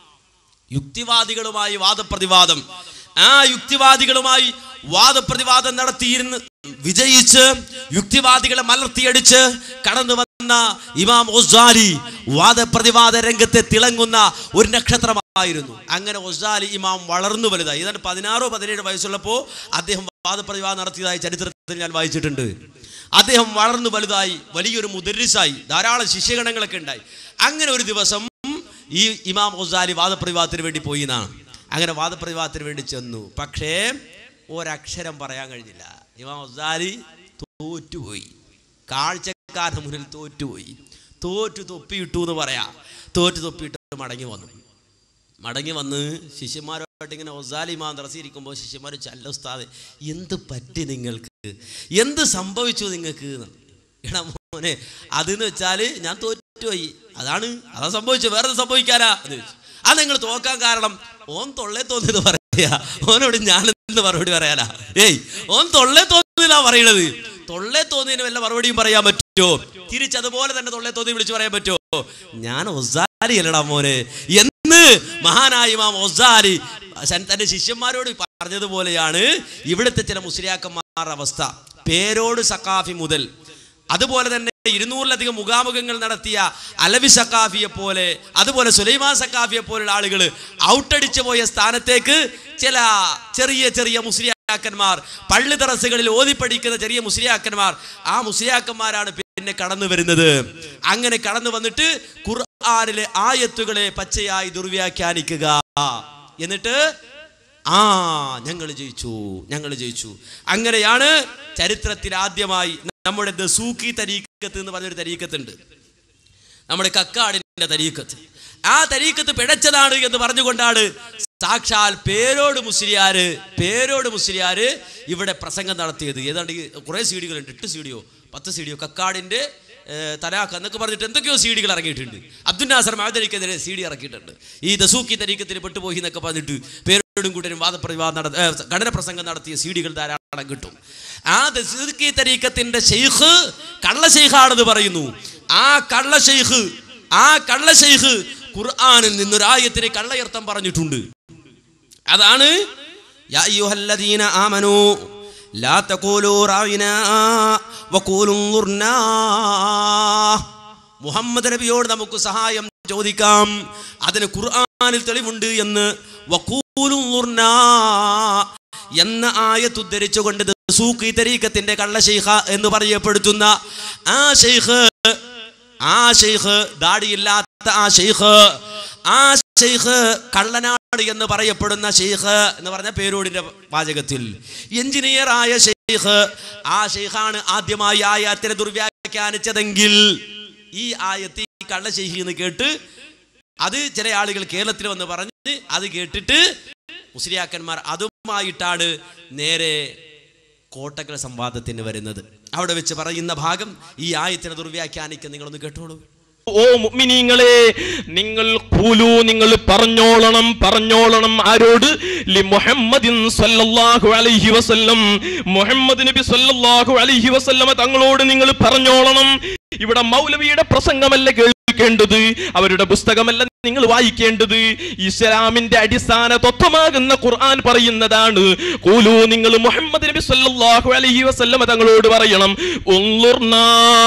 യുക്തിവാദികളുമായി വാദപ്രതിവാദം ആ യുക്തിവാദികളുമായി വാദപ്രതിവാദം നടത്തിയിരുന്ന് വിജയിച്ച് യുക്തിവാദികളെ മലർത്തിയടിച്ച് കടന്നു വന്ന ഇമാം ഒസാലി വാദപ്രതിവാദ രംഗത്തെ തിളങ്ങുന്ന ഒരു നക്ഷത്രമായിരുന്നു അങ്ങനെ ഒസാലി ഇമാം വളർന്നു വലുതായി ഏതാണ്ട് പതിനാറോ പതിനേഴ് വയസ്സുള്ളപ്പോൾ അദ്ദേഹം വാദപ്രതിവാദം നടത്തിയതായി ചരിത്രത്തിൽ ഞാൻ വായിച്ചിട്ടുണ്ട് അദ്ദേഹം വളർന്നു വലുതായി വലിയൊരു മുദരിസായി ധാരാളം ശിഷ്യഗണങ്ങളൊക്കെ ഉണ്ടായി അങ്ങനെ ഒരു ദിവസം ഈ ഇമാം ഒസാലി വാദപ്രതിവാദത്തിന് വേണ്ടി പോയി എന്നാണ് അങ്ങനെ വാദപ്രതിവാദത്തിന് വേണ്ടി ചെന്നു പക്ഷേ ഒരക്ഷരം പറയാൻ കഴിഞ്ഞില്ല ഇമാം ഒസാലി തോറ്റുപോയി കാഴ്ചക്കാരുടെ മുന്നിൽ തോറ്റുപോയി തോറ്റു തൊപ്പിയിട്ടു എന്ന് പറയാ തോറ്റു തൊപ്പിയിട്ട് മടങ്ങി വന്നു മടങ്ങി വന്ന് ശിഷ്യന്മാരുമായിട്ട് ഇങ്ങനെ ഒസാലിമാ നിറച്ചിരിക്കുമ്പോൾ ശിഷ്യന്മാർ ചല്ല ഉസ്താദ് എന്ത് പറ്റി നിങ്ങൾക്ക് എന്ത് സംഭവിച്ചു നിങ്ങൾക്ക് എന്ന്. എടാ മോനെ അതെന്ന് വെച്ചാൽ ഞാൻ തോറ്റുപോയി അതാണ് അതാ സംഭവിച്ചു വേറെ എന്ത് സംഭവിക്കാനാ എന്ന് ചോദിച്ചു അത് നിങ്ങൾ തോക്കാൻ കാരണം ഓൻ തൊള്ളേ തോന്നിയത് പറയാ ഓനോട് ഞാൻ എന്ത് മറുപടി പറയാനാ ഏയ് ഓൻ തൊള്ളേ തോന്നിയതാ പറയണത് തൊള്ളേ തോന്നിയതിന് വല്ല മറുപടിയും പറയാൻ പറ്റുമോ തിരിച്ചതുപോലെ തന്നെ തൊള്ളേ തോന്നി വിളിച്ചു പറയാൻ പറ്റുമോ ഞാൻ ഒസാരി അല്ലടാ മോനെ എന്ന് മഹാനായ ഇമാം ഒസാരി തന്റെ ശിഷ്യന്മാരോട് പറഞ്ഞതുപോലെയാണ് ഇവിടുത്തെ ചില മുസ്ലിയാക്കന്മാരുടെ അവസ്ഥ പേരോട് സക്കാഫി മുതൽ അതുപോലെ തന്നെ ഇരുന്നൂറിലധികം മുഖാമുഖങ്ങൾ നടത്തിയ അലവി സക്കാഫിയെ പോലെ അതുപോലെ സുലൈമാൻ സക്കാഫിയെ പോലുള്ള ആളുകൾ ഔട്ടടിച്ചു പോയ സ്ഥാനത്തേക്ക് ചില ചെറിയ ചെറിയ മുസ്ലിയാക്കന്മാർ പള്ളി തറസുകളിൽ ഓതിപ്പടിക്കുന്ന ചെറിയ മുസ്ലിയാക്കന്മാർ ആ മുസ്ലിയാക്കന്മാരാണ് പിന്നെ കടന്നു വരുന്നത് അങ്ങനെ കടന്നു വന്നിട്ട് ഖുർആനിലെ ആയത്തുകളെ പച്ചയായി ദുർവ്യാഖ്യാനിക്കുക എന്നിട്ട് ആ ഞങ്ങൾ ജയിച്ചു ഞങ്ങൾ ജയിച്ചു അങ്ങനെയാണ് ചരിത്രത്തിൽ ആദ്യമായി നമ്മുടെ ദസൂക്കി തരീക്കത്ത് എന്ന് പറഞ്ഞൊരു തരീക്കത്തുണ്ട് നമ്മുടെ കക്കാടിന്റെ തരീക്കത്ത് ആ തരീക്കത്ത് പിഴച്ചതാണ് എന്ന് പറഞ്ഞുകൊണ്ടാണ് സാക്ഷാൽ പേരോട് മുസ്ലിയാര് പേരോട് മുസ്ലിയാര് ഇവിടെ പ്രസംഗം നടത്തിയത് ഏതാണ്ട് ഈ കുറേ സി ഡികളുണ്ട് എട്ട് സി ഡിയോ പത്ത് സി ഡിയോ കക്കാടിന്റെ ഏഹ്, തലാഖ് എന്നൊക്കെ പറഞ്ഞിട്ട് എന്തൊക്കെയോ സി ഡികൾ ഇറങ്ങിയിട്ടുണ്ട് അബ്ദുൽ നാസർ മാതരിക്കെതിരെ സി ഡി ഇറക്കിയിട്ടുണ്ട് ഈ ദസൂക്കി തരീക്കത്തിൽ പെട്ടുപോയി എന്നൊക്കെ പറഞ്ഞിട്ട് പേരോടും കൂട്ടരും വാദപ്രതിവാദം നട ഏഹ്, ഘടന പ്രസംഗം നടത്തിയ സി ഡികൾ ധാരാളം കിട്ടും ആ ദസൂക്കി തരീക്കത്തിന്റെ ഷെയ്ഖ് കള്ള ഷെയ്ഖാണെന്ന് പറയുന്നു ആ കള്ള ഷെയ്ഖ് ആ കള്ള ഷെയ്ഖ് ഖുർആനിൽ നിന്നൊരായത്തിന് കള്ളയർത്ഥം പറഞ്ഞിട്ടുണ്ട് അതാണ് യാ അയ്യുഹല്ലദീന ആമനൂ ലാ തഖൂലൂ റായിനാ വഖൂലൂ ഉൻദുർനാ മുഹമ്മദ് നബിയോട് നമുക്ക് സഹായം ചോദിക്കാം അതിന് ഖുർആനിൽ തെളിവുണ്ട് എന്ന് വഖൂലൂ ഉൻദുർനാ എന്ന ആയത്ത് ഉദ്ധരിച്ചുകൊണ്ട് സൂഖി തരീക്കത്തിന്റെ കള്ള ഷെയ്ഖ എന്ന് പറയപ്പെടുത്തുന്ന ആ ഷെയ്ഖ് ആ ഷെയ്ഖ് ദാടിയില്ലാത്ത ആ ഷെയ്ഖ് ആ ഷെയ്ഖ് കള്ളനാട് എന്ന് പറയപ്പെടുന്ന ഷെയ്ഖ് എന്ന് പറഞ്ഞ പേരോടിന്റെ വാചകത്തിൽ എഞ്ചിനീയർ ആയ ഷെയ്ഖ് ആ ഷെയ്ഖാണ് ആദ്യമായി ആയത്തിനെ ദുർവ്യാഖ്യാനിച്ചതെങ്കിൽ ഈ ആയത്ത് ഈ കള്ള ഷെയ്ഖ് എന്ന് കേട്ട് അത് ചില ആളുകൾ കേരളത്തിൽ വന്ന് പറഞ്ഞ് അത് കേട്ടിട്ട് മുസ്ലിയാക്കന്മാർ അതുമായിട്ടാണ് നേരെ കോട്ടക്കൽ സംവാദത്തിന് വരുന്നത് അവിടെ വെച്ച് പറയുന്ന ഭാഗം ഈ ആയത്തിനെ ദുർവ്യാഖ്യാനിക്കാൻ നിങ്ങളൊന്ന് കേട്ടോളൂ ഓ മുഅ്മിനീങ്ങളെ നിങ്ങൾ ഖൂലു നിങ്ങൾ പറഞ്ഞോളണം പറഞ്ഞോളണം ആരോട് ലി മുഹമ്മദിൻ സല്ലല്ലാഹു അലൈഹി വസല്ലം മുഹമ്മദ് നബി സല്ലല്ലാഹു അലൈഹി വസല്ലമ തങ്ങളോട് നിങ്ങൾ പറഞ്ഞോളണം ഇവിടെ മൗലവിയുടെ പ്രസംഗമല്ല കേൾക്കേണ്ടത് അവരുടെ പുസ്തകമല്ല നിങ്ങൾ വായിക്കേണ്ടത് ഇസ്ലാമിന്റെ അടിസ്ഥാന തത്വമാകുന്ന ഖുർആൻ പറയുന്നതാണ് ഖൂലു നിങ്ങൾ മുഹമ്മദ് നബി സല്ലല്ലാഹു അലൈഹി വസല്ലമ തങ്ങളോട് പറയണം ഉൻളുർനാ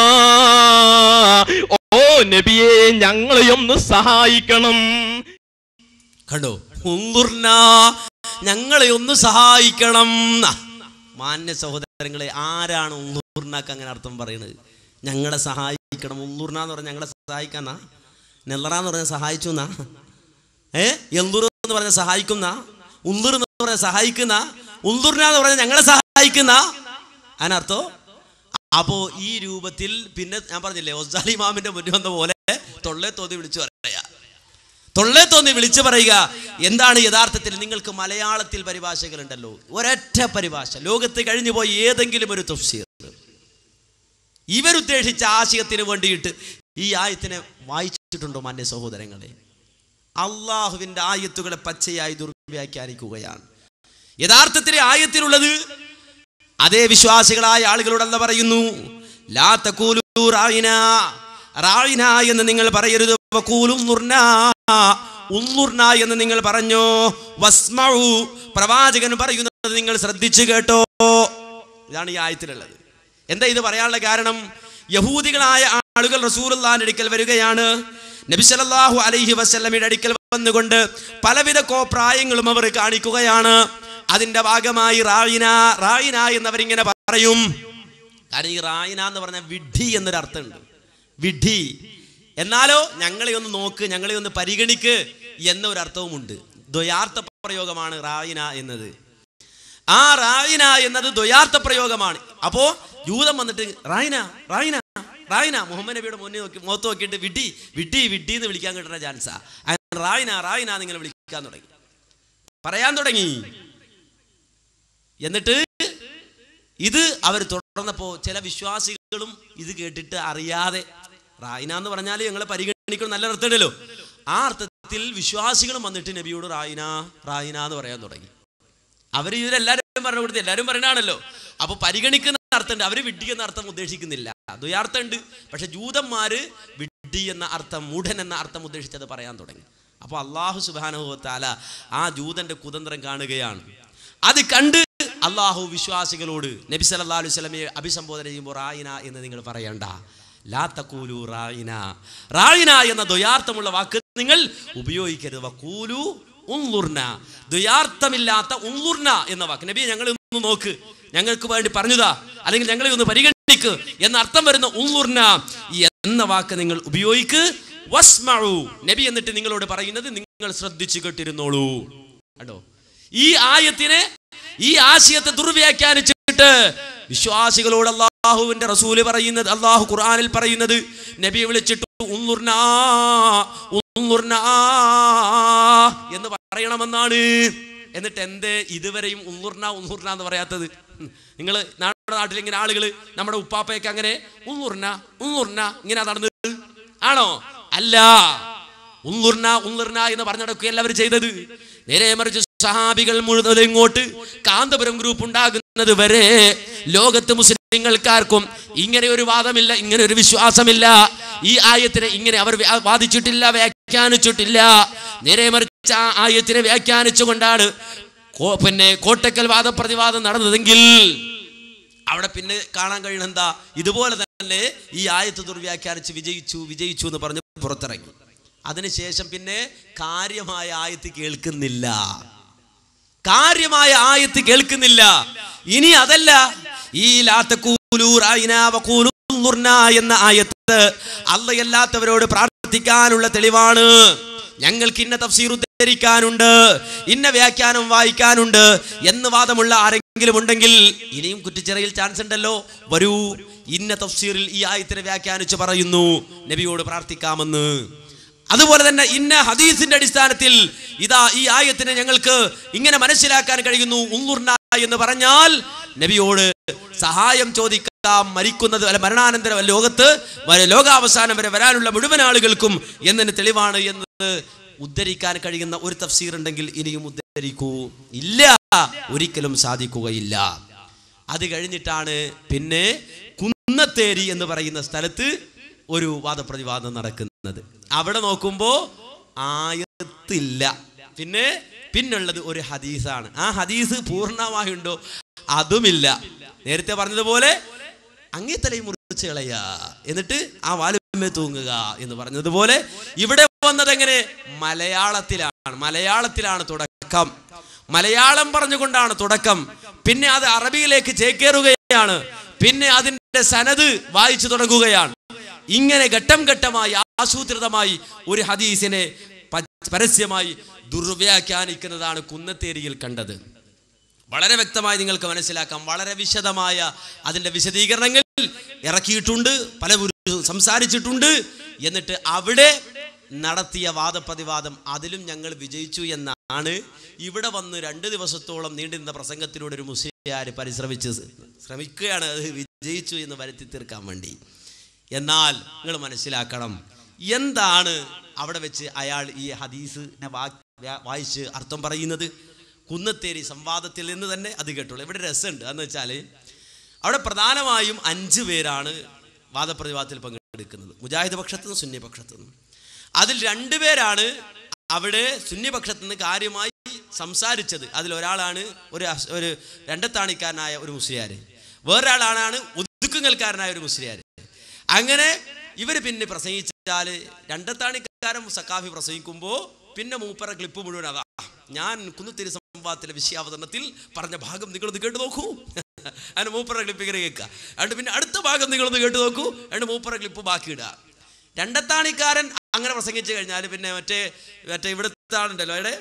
ഓ നബിയെ ഞങ്ങളെ ഒന്ന് സഹായിക്കണം കണ്ടോ ഉന്തുർന ഞങ്ങളെ ഒന്ന് സഹായിക്കണം ന്നാ. മാന്യ സഹോദരങ്ങളെ ആരാണ് ഉന്തുർനാക്ക് അങ്ങനെ അർത്ഥം പറയുന്നത് ഞങ്ങളെ സഹായിക്കണം ഉന്തുർന എന്ന് പറഞ്ഞാൽ ഞങ്ങളെ സഹായിക്കാന്നാ നെല്ലറ എന്ന് പറഞ്ഞാൽ സഹായിച്ചു എന്നാ ഏ എന്തുർ എന്ന് പറഞ്ഞാൽ സഹായിക്കുന്ന ഉന്തുർ എന്ന് പറഞ്ഞാൽ സഹായിക്കുന്ന ഉന്തുർന എന്ന് പറഞ്ഞാൽ ഞങ്ങളെ സഹായിക്കുന്ന അതിനർത്ഥം അപ്പോ ഈ രൂപത്തിൽ പിന്നെ ഞാൻ പറഞ്ഞില്ലേ ഒസാലി മാമിന്റെ മുന്നിൽ വന്ന പോലെ തൊള്ളെ തോന്നി വിളിച്ചു പറയാ തൊള്ളെ തോന്നി വിളിച്ചു പറയുക എന്താണ് യഥാർത്ഥത്തിൽ നിങ്ങൾക്ക് മലയാളത്തിൽ പരിഭാഷകളുണ്ടല്ലോ ഒരൊറ്റ പരിഭാഷ ലോകത്ത് കഴിഞ്ഞു പോയി ഏതെങ്കിലും ഒരു തഫ്സീർ ഇവരുദ്ദേശിച്ച ആശയത്തിന് വേണ്ടിയിട്ട് ഈ ആയത്തിനെ വായിച്ചിട്ടുണ്ടോ മാന്യ സഹോദരങ്ങളെ അള്ളാഹുവിന്റെ ആയത്തുകളെ പച്ചയായി ദുർവ്യാഖ്യാനിക്കുകയാണ് യഥാർത്ഥത്തിൽ ആയത്തിലുള്ളത് അതേ വിശ്വാസികളായ ആളുകളോട് അല്ല പറയുന്നു ലാ തഖൂലു റായിന റായിന എന്ന് നിങ്ങൾ പറയരുത് വഖൂലു ഉൻദുർന ഉൻദുർന എന്ന് നിങ്ങൾ പറഞ്ഞോ വസ്മഉ പ്രവാചകൻ പറയുന്നത് നിങ്ങൾ ശ്രദ്ധിച്ചു കേട്ടോ ഇതാണ് ഈ ആയത്തിലുള്ളത് എന്താ ഇത് പറയാനുള്ള കാരണം യഹൂദികളായ ആളുകൾ റസൂലുള്ളാഹിന്റെ അടുക്കൽ വരികയാണ് നബി സല്ലല്ലാഹു അലൈഹി വസല്ലമയുടെ അടുക്കൽ വന്നുകൊണ്ട് പലവിധ കോപ്രായങ്ങളും അവർ കാണിക്കുകയാണ് അതിന്റെ ഭാഗമായി റായിന റായിന എന്നവരിങ്ങനെ പറയും കാരണം ഈ റായിന എന്ന് പറഞ്ഞാൽ വിഡ്ഢി എന്നൊരു അർത്ഥമുണ്ട് വിഡ്ഢി എന്നാലോ ഞങ്ങളെ ഒന്ന് നോക്ക് ഞങ്ങളെ ഒന്ന് പരിഗണിക്ക് എന്ന ഒരു അർത്ഥവുമുണ്ട് ദ്വയാർത്ഥ പ്രയോഗമാണ് റായിന എന്നത് ആ റായിന എന്നത് ദ്വയാർത്ഥ പ്രയോഗമാണ് അപ്പോ ജൂതം വന്നിട്ട് റായിന റായിന റായിന മുഹമ്മദ് നബിയുടെ മുന്നിൽ നോക്കി മുഖത്ത് നോക്കിയിട്ട് വിഡി വിഡി വിഡി എന്ന് വിളിക്കാൻ കിട്ടുന്ന ചാൻസാ റായിന റായിന നിങ്ങൾ വിളിക്കും വ്യാഖ്യാനിക്കാൻ തുടങ്ങി പറയാൻ തുടങ്ങി എന്നിട്ട് ഇത് അവർ തുടർന്നപ്പോൾ ചില വിശ്വാസികളും ഇത് കേട്ടിട്ട് അറിയാതെ റായിന എന്ന് പറഞ്ഞാൽ ഞങ്ങളെ പരിഗണിക്കണം നല്ല അർത്ഥമുണ്ടല്ലോ ആ അർത്ഥത്തിൽ വിശ്വാസികളും വന്നിട്ട് നബിയോട് റായിന റായിന എന്ന് പറയാൻ തുടങ്ങി അവർ ഇവരെല്ലാവരും പറഞ്ഞു കൊടുത്ത് എല്ലാവരും പറയണാണല്ലോ അപ്പൊ പരിഗണിക്കുന്ന അർത്ഥമുണ്ട് അവർ വിഡ്ഢി എന്ന അർത്ഥം ഉദ്ദേശിക്കുന്നില്ല ദ്വയാർത്ഥമുണ്ട് പക്ഷെ ജൂതന്മാര് വിഡ്ഢി എന്ന അർത്ഥം മൂഢൻ എന്ന അർത്ഥം ഉദ്ദേശിച്ചത് പറയാൻ തുടങ്ങി അപ്പോൾ അള്ളാഹു സുബാനുഭവത്താല ആ ജൂതന്റെ കുതന്ത്രം കാണുകയാണ് അത് കണ്ട് അള്ളാഹു വിശ്വാസികളോട് നബി സല്ലാ അലൈഹി സ്വലമയെ അഭിസംബോധന ചെയ്യുമ്പോൾ റായിന എന്ന് നിങ്ങൾ പറയണ്ട ലാ തക്കൂലു റായിന റായിന എന്ന ദ്വയാർത്ഥമുള്ള വാക്ക് നിങ്ങൾ ഉപയോഗിക്കരുത് വക്കൂലു ഉൻലുർന ദ്വയാർത്ഥമില്ലാത്ത ഉൻലുർന എന്ന വാക്ക് നബി ഞങ്ങൾ ഒന്ന് നോക്ക് ഞങ്ങൾക്ക് വേണ്ടി പറഞ്ഞതാ അല്ലെങ്കിൽ ഞങ്ങളെ ഒന്ന് പരിഗണിക്ക് എന്ന അർത്ഥം വരുന്ന ഉൻലുർന എന്ന വാക്ക് നിങ്ങൾ ഉപയോഗിക്ക് വസ്മഉ നബി എന്നിട്ട് നിങ്ങളോട് പറയുന്നത് നിങ്ങൾ ശ്രദ്ധിച്ചു കേട്ടിരുന്നോളൂ കണ്ടോ ഈ ആയത്തിനെ ഈ ആശയത്തെ ദുർവ്യാഖ്യാനിച്ചിട്ട് വിശ്വാസികളോട് അള്ളാഹുവിന്റെ റസൂല് പറയുന്നത് അള്ളാഹു ഖുർആനിൽ പറയുന്നത് നബിയെ വിളിച്ചിട്ട് ഉന്നുർനാ ഉന്നുർനാ എന്ന് പറയണമെന്നാണ് എന്നിട്ട് എന്തേ ഇതുവരെയും ഉന്നുർന ഉന്നുർന എന്ന് പറയാത്തത് നിങ്ങൾ നമ്മുടെ നാട്ടിൽ ഇങ്ങനെ ആളുകൾ നമ്മുടെ ഉപ്പാപ്പയൊക്കെ അങ്ങനെ ഉന്നുർന ഉന്നുർന ഇങ്ങനെ നടന്നത് ആണോ അല്ല ഉന്നുർന ഉന്നുർന എന്ന് പറഞ്ഞു നടക്കുക എല്ലാവരും ചെയ്തത് നേരെ മറിച്ച് സഹാബികൾ മുഴുവൻ ഇങ്ങോട്ട് കാന്തപുരം ഗ്രൂപ്പ് ഉണ്ടാകുന്നത് വരെ ലോകത്ത് മുസ്ലിങ്ങൾക്കാർക്കും ഇങ്ങനെ ഒരു വാദമില്ല ഇങ്ങനെ ഒരു വിശ്വാസമില്ല ഈ ആയത്തിനെ ഇങ്ങനെ അവർ വ്യാ- വാദിച്ചിട്ടില്ല വ്യാഖ്യാനിച്ചിട്ടില്ല നേരെ മറിച്ച് ആ ആയത്തിനെ വ്യാഖ്യാനിച്ചുകൊണ്ടാണ് കോ- പിന്നെ കോട്ടക്കൽ വാദപ്രതിവാദം നടന്നതെങ്കിൽ അവിടെ പിന്നെ കാണാൻ കഴിയുന്ന എന്താ ഇതുപോലെ തന്നെ ഈ ആയത്ത് ദുർവ്യാഖ്യാനിച്ച് വിജയിച്ചു വിജയിച്ചു എന്ന് പറഞ്ഞ് പുറത്തിറങ്ങി അതിനുശേഷം പിന്നെ കാര്യമായ ആയത്ത് കേൾക്കുന്നില്ല കാര്യമായ ആയത്ത് കേൾക്കുന്നില്ല ഇനി അതല്ല ഈ ലാത്തക്കൂലൂ റായിന വഖൂലൂ ഉൻളുർന എന്ന ആയത്ത് അല്ലയല്ലാത്തവരോട് പ്രാർത്ഥിക്കാനുള്ള തെളിവാണ് ഞങ്ങൾക്ക് ഇന്ന തഫ്സീർ ഉദ്ധരിക്കാനുണ്ട് ഇന്ന വ്യാഖ്യാനം വായിക്കാനുണ്ട് എന്ന് വാദമുള്ള ആരെങ്കിലും ഉണ്ടെങ്കിൽ ഇനിയും കുറ്റിച്ചിറയിൽ ചാൻസ് ഉണ്ടല്ലോ വരൂ ഇന്ന തഫ്സീറിൽ ഈ ആയത്തിനെ വ്യാഖ്യാനിച്ച് പറയുന്നു നബിയോട് പ്രാർത്ഥിക്കാമെന്ന് അതുപോലെ തന്നെ ഇന്ന ഹദീസിന്റെ അടിസ്ഥാനത്തിൽ ഇതാ ഈ ആയത്തിനെ ഞങ്ങൾക്ക് ഇങ്ങനെ മനസ്സിലാക്കാൻ കഴിയുന്നു ഉള്ളുർന എന്ന് പറഞ്ഞാൽ നബിയോട് സഹായം ചോദിക്കാം മരിക്കുന്നത് അല്ല മരണാനന്തരം ലോകത്ത് വരെ ലോകാവസാനം വരെ വരാനുള്ള മുഴുവൻ ആളുകൾക്കും എന്നതിന് തെളിവാണ് എന്ന് ഉദ്ധരിക്കാൻ കഴിയുന്ന ഒരു തഫ്സീർ ഉണ്ടെങ്കിൽ ഇനിയും ഉദ്ധരിക്കൂ ഇല്ല ഒരിക്കലും സാധിക്കുകയില്ല അത് കഴിഞ്ഞിട്ടാണ് പിന്നെ കുന്നത്തേരി എന്ന് പറയുന്ന സ്ഥലത്ത് ഒരു വാദപ്രതിവാദം നടക്കുന്നത് അവിടെ നോക്കുമ്പോൾ ആയത്തില്ല പിന്നെ പിന്നുള്ളത് ഒരു ഹദീസാണ് ആ ഹദീസ് പൂർണ്ണമായുണ്ടോ അതുമില്ല നേരത്തെ പറഞ്ഞതുപോലെ അങ്ങേ തലയും മുറിച്ച് കളയാ എന്നിട്ട് ആ വാലുമേ തൂങ്ങുക എന്ന് പറഞ്ഞതുപോലെ ഇവിടെ വന്നത് എങ്ങനെ മലയാളത്തിലാണ് മലയാളത്തിലാണ് തുടക്കം മലയാളം പറഞ്ഞുകൊണ്ടാണ് തുടക്കം പിന്നെ അത് അറബിയിലേക്ക് ചേക്കേറുകയാണ് പിന്നെ അതിന്റെ സനത് വായിച്ചു തുടങ്ങുകയാണ് ഇങ്ങനെ ഘട്ടം ഘട്ടമായി ആസൂത്രിതമായി ഒരു ഹദീസിനെ പ- പരസ്യമായി ദുർവ്യാഖ്യാനിക്കുന്നതാണ് കുന്നത്തേരിയിൽ കണ്ടത് വളരെ വ്യക്തമായി നിങ്ങൾക്ക് മനസ്സിലാക്കാം വളരെ വിശദമായ അതിൻ്റെ വിശദീകരണങ്ങൾ ഇറക്കിയിട്ടുണ്ട് പലവരും സംസാരിച്ചിട്ടുണ്ട് എന്നിട്ട് അവിടെ നടത്തിയ വാദപ്രതിവാദം അതിലും ഞങ്ങൾ വിജയിച്ചു എന്നാണ് ഇവിടെ വന്ന് രണ്ട് ദിവസത്തോളം നീണ്ടിരുന്ന പ്രസംഗത്തിലൂടെ ഒരു മുസ്ലിയാർ പരിശ്രമിച്ച് ശ്രമിക്കുകയാണ് അത് വിജയിച്ചു എന്ന് വരുത്തി തീർക്കാൻ വേണ്ടി എന്നാൽ നിങ്ങൾ മനസ്സിലാക്കണം എന്താണ് അവിടെ വെച്ച് അയാൾ ഈ ഹദീസിനെ വാ- വ്യാ- വായിച്ച് അർത്ഥം പറയുന്നത് കുന്നത്തേരി സംവാദത്തിൽ നിന്ന് തന്നെ അത് കേട്ടുള്ളൂ ഇവിടെ രസമുണ്ട് എന്ന് വെച്ചാൽ അവിടെ പ്രധാനമായും അഞ്ച് പേരാണ് വാദപ്രതിവാദത്തിൽ പങ്കെടുക്കുന്നത് മുജാഹിദ് പക്ഷത്തു നിന്നും സുന്നി പക്ഷത്തു നിന്നും അതിൽ രണ്ടുപേരാണ് അവിടെ സുന്നി പക്ഷത്തു നിന്ന് കാര്യമായി സംസാരിച്ചത് അതിൽ ഒരാളാണ് ഒരു അസ്- ഒരു രണ്ടത്താണിക്കാരനായ ഒരു മുസ്ലിയാർ വേറൊരാളാണ് ഒതുക്കുങ്ങൽക്കാരനായ ഒരു മുസ്ലിയാർ അങ്ങനെ ഇവർ പിന്നെ പ്രസംഗിച്ചാൽ രണ്ടത്താണിക്കാരൻ സക്കാഫി പ്രസംഗിക്കുമ്പോൾ പിന്നെ മൂപ്പറ ക്ലിപ്പ് മുഴുവൻ അതാ ഞാൻ കുന്നുത്തിരി സംവാദത്തിലെ വിഷയാവതരണത്തിൽ പറഞ്ഞ ഭാഗം നിങ്ങളൊന്ന് കേട്ട് നോക്കൂ അതിന് മൂപ്പറ ക്ലിപ്പ് ഇങ്ങനെ കേൾക്കുക അതുകൊണ്ട് പിന്നെ അടുത്ത ഭാഗം നിങ്ങളൊന്ന് കേട്ട് നോക്കൂ അതുകൊണ്ട് മൂപ്പറ ക്ലിപ്പ് ബാക്കി ഇടുക രണ്ടത്താണിക്കാരൻ അങ്ങനെ പ്രസംഗിച്ചു കഴിഞ്ഞാൽ പിന്നെ മറ്റേ മറ്റേ ഇവിടുത്തെ ആളുണ്ടല്ലോ എവിടെ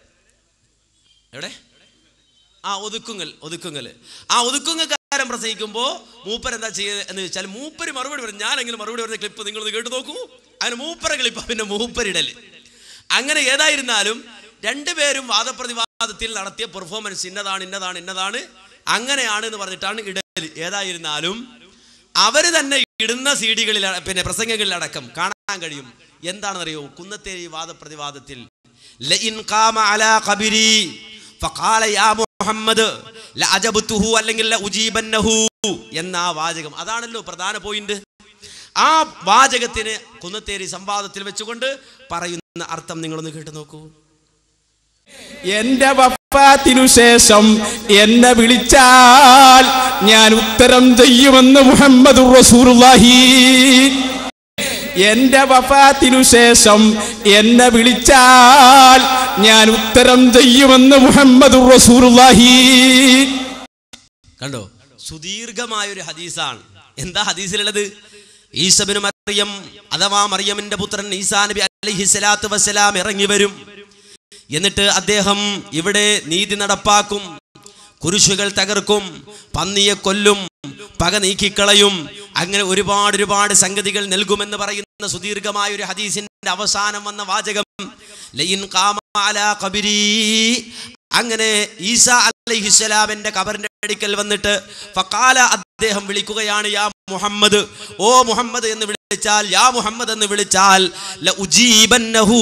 എവിടെ ആ ഒതുക്കുങ്ങൽ ഒതുക്കുങ്ങൽ ആ ഒതുക്കുങ്ങക്കാരൻ പ്രസംഗിക്കുമ്പോൾ മൂപ്പർ എന്താ ചെയ്യുക എന്ന് വെച്ചാൽ മൂപ്പര് മറുപടി പറയും ഞാനെങ്കിലും മറുപടി പറഞ്ഞ ക്ലിപ്പ് നിങ്ങളൊന്ന് കേട്ട് നോക്കൂ അതിന് മൂപ്പര ക്ലിപ്പ് പിന്നെ മൂപ്പരിടൽ അങ്ങനെ ഏതായിരുന്നാലും രണ്ടുപേരും വാദപ്രതിവാദത്തിൽ നടത്തിയ പെർഫോമൻസ് ഇന്നതാണ് ഇന്നതാണ് ഇന്നതാണ് അങ്ങനെയാണ് എന്ന് പറഞ്ഞിട്ടാണ് ഇടൽ ഏതായിരുന്നാലും അവര് തന്നെ ഇടുന്ന സി ഡികളിൽ പിന്നെ പ്രസംഗങ്ങളിലടക്കം കാണാൻ കഴിയും എന്താണെന്നറിയോ കുന്നത്തേരി വാദപ്രതിവാദത്തിൽ ലഇൻ ഖാമ അലാ ഖബരി ഫഖാല യാ മുഹമ്മദ് ലഅജബ്തുഹു അല്ലെങ്കിൽ ലഉജീബന്നഹു എന്ന ആ വാചകം അതാണല്ലോ പ്രധാന പോയിന്റ് ആ വാചകത്തിന് കുന്നത്തേരി സംവാദത്തിൽ വെച്ചുകൊണ്ട് പറയുന്ന അർത്ഥം നിങ്ങളൊന്ന് കേട്ടു നോക്കൂ എന്റെ വഫാത്തിനു ശേഷം എന്നെ വിളിച്ചാൽ ഞാൻ ഉത്തരം ചെയ്യുമെന്ന് മുഹമ്മദ് റസൂലുള്ളാഹി എന്റെ വഫാത്തിനു ശേഷം എന്നെ വിളിച്ചാൽ ഞാൻ ഉത്തരം ചെയ്യുമെന്ന് മുഹമ്മദ് റസൂലുള്ളാഹി കണ്ടോ സുദീർഘമായ ഒരു ഹദീസാണ് എന്താ ഹദീസിലുള്ളത് ഈസബിന് മറിയം അഥവാ മറിയമിന്റെ പുത്രൻ ഈസാ നബി അലൈഹി സ്വലാത്തു വസ്സലാം ഇറങ്ങി വരും എന്നിട്ട് അദ്ദേഹം ഇവിടെ നീതി നടപ്പാക്കും കുരിശുകൾ തകർക്കും പന്നിയെ കൊല്ലും പക നീക്കിക്കളയും അങ്ങനെ ഒരുപാട് ഒരുപാട് സംഗതികൾ നൽകുമെന്ന് പറയുന്ന സുദീർഘമായ ഒരു ഹദീസിന്റെ അവസാനം വന്ന വാചകം ലയിൻ ഖാമ അലാ ഖബരി അങ്ങനെ ഈസ അലൈഹിസ്സലാമിന്റെ കബറിന്റെ അടുക്കൽ വന്നിട്ട് ഫക്കാല അദ്ദേഹം വിളിക്കുകയാണ് യാ മുഹമ്മദ് ഓ മുഹമ്മദ് എന്ന് വിളിച്ചാൽ യാ മുഹമ്മദ് എന്ന് വിളിച്ചാൽ ല ഉജീബന്നഹു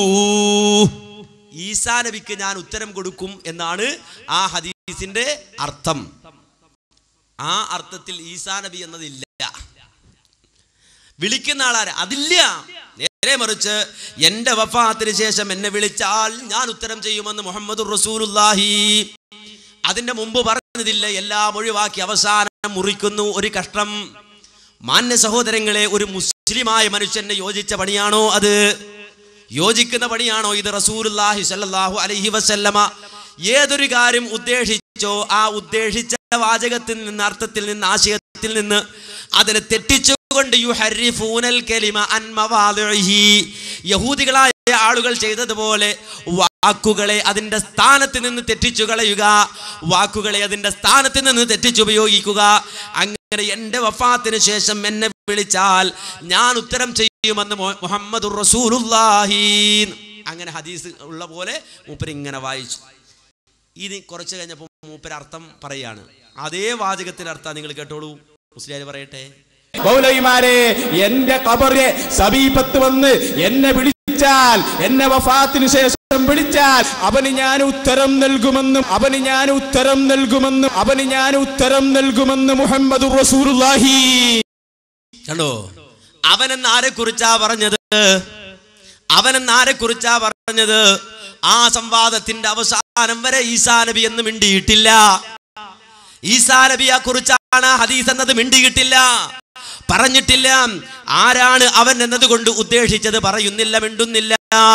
ഈസാ നബിക്ക് ഞാൻ ഉത്തരം കൊടുക്കും എന്നാണ് ആ ഹദീസിന്റെ അർത്ഥം ആ അർത്ഥത്തിൽ ഈസാ നബി എന്നതില്ല വിളിക്കുന്ന ആളാര അതില്ല നേരെ മറിച്ച് എന്റെ വഫാത്തിന് ശേഷം എന്നെ വിളിച്ചാൽ ഞാൻ ഉത്തരം ചെയ്യുമെന്ന് മുഹമ്മദ് റസൂലുല്ലാഹി അതിന്റെ മുമ്പ് പറഞ്ഞതില്ല എല്ലാം ഒഴിവാക്കി അവസാനം മുറിക്കുന്നു ഒരു കഷ്ടം മാന്യ സഹോദരങ്ങളെ ഒരു മുസ്ലിമായ മനുഷ്യന് യോജിച്ച പണിയാണോ അത് യോജിക്കുന്ന പണിയാണോ ഇത് റസൂലുല്ലാഹി സല്ലല്ലാഹു അലൈഹി വസല്ലമ ഏതൊരു കാര്യം ഉദ്ദേശിച്ചോ ആ ഉദ്ദേശിച്ച വാചകത്തിൽ നിന്ന് അർത്ഥത്തിൽ നിന്ന് ആശയത്തിൽ നിന്ന് അതിനെ തെറ്റിച്ചുകൊണ്ട് യുഹരിഫൂനൽ കലിമ അൻ മവാദിഇഹി യഹൂദികളായ ആളുകൾ ചെയ്തതുപോലെ വാക്കുകളെ അതിന്റെ സ്ഥാനത്ത് നിന്ന് തെറ്റിച്ചു കളയുക വാക്കുകളെ അതിന്റെ സ്ഥാനത്ത് നിന്ന് തെറ്റിച്ചുപയോഗിക്കുക അങ്ങനെ എൻ്റെ വഫാത്തിന് ശേഷം എന്നെ വിളിച്ചാൽ ഞാൻ ഉത്തരം ചെയ്യുമെന്ന് മു- മുഹമ്മദുർ റസൂലുള്ളാഹി അങ്ങനെ ഹദീസ് ഉള്ള പോലെ മൂപ്പർ ഇങ്ങനെ വായിച്ചു ഇത് കുറച്ച് കഴിഞ്ഞപ്പോൾ മൂപ്പർ അർത്ഥം പറയാണ് അതേ വാചകത്തിന്റെ അർത്ഥം നിങ്ങൾ കേട്ടോളൂ മുസ്ലിയാർ പറയട്ടെ മൗലവിമാരെ എന്റെ കബറെ സമീപത്ത് വന്ന് എന്നെ വിളിച്ചാൽ എന്നെ വഫാത്തിന് ശേഷം വിളിച്ചാൽ അവന് ഞാൻ ഉത്തരം നൽകുമെന്നും അവന് ഞാൻ ഉത്തരം നൽകുമെന്നും അവന് ഞാൻ ഉത്തരം നൽകുമെന്ന് മുഹമ്മദ് റസൂലുള്ളാഹി കണ്ടോ അവനെന്ന് ആരെ കുറിച്ചാ പറഞ്ഞത് അവനെന്ന് ആരെ കുറിച്ചാ പറഞ്ഞത് ആ സംവാദത്തിന്റെ അവസാനം വരെ ഈസാ നബി എന്ന് മിണ്ടിയിട്ടില്ല ഈസാ നബിയെ കുറിച്ചാണ് ഹദീസ് എന്നത് മിണ്ടിയിട്ടില്ല പറഞ്ഞിട്ടില്ല ആരാണ് അവൻ എന്നതുകൊണ്ട് ഉദ്ദേശിച്ചത് പറയുന്നില്ല മിണ്ടുന്നില്ല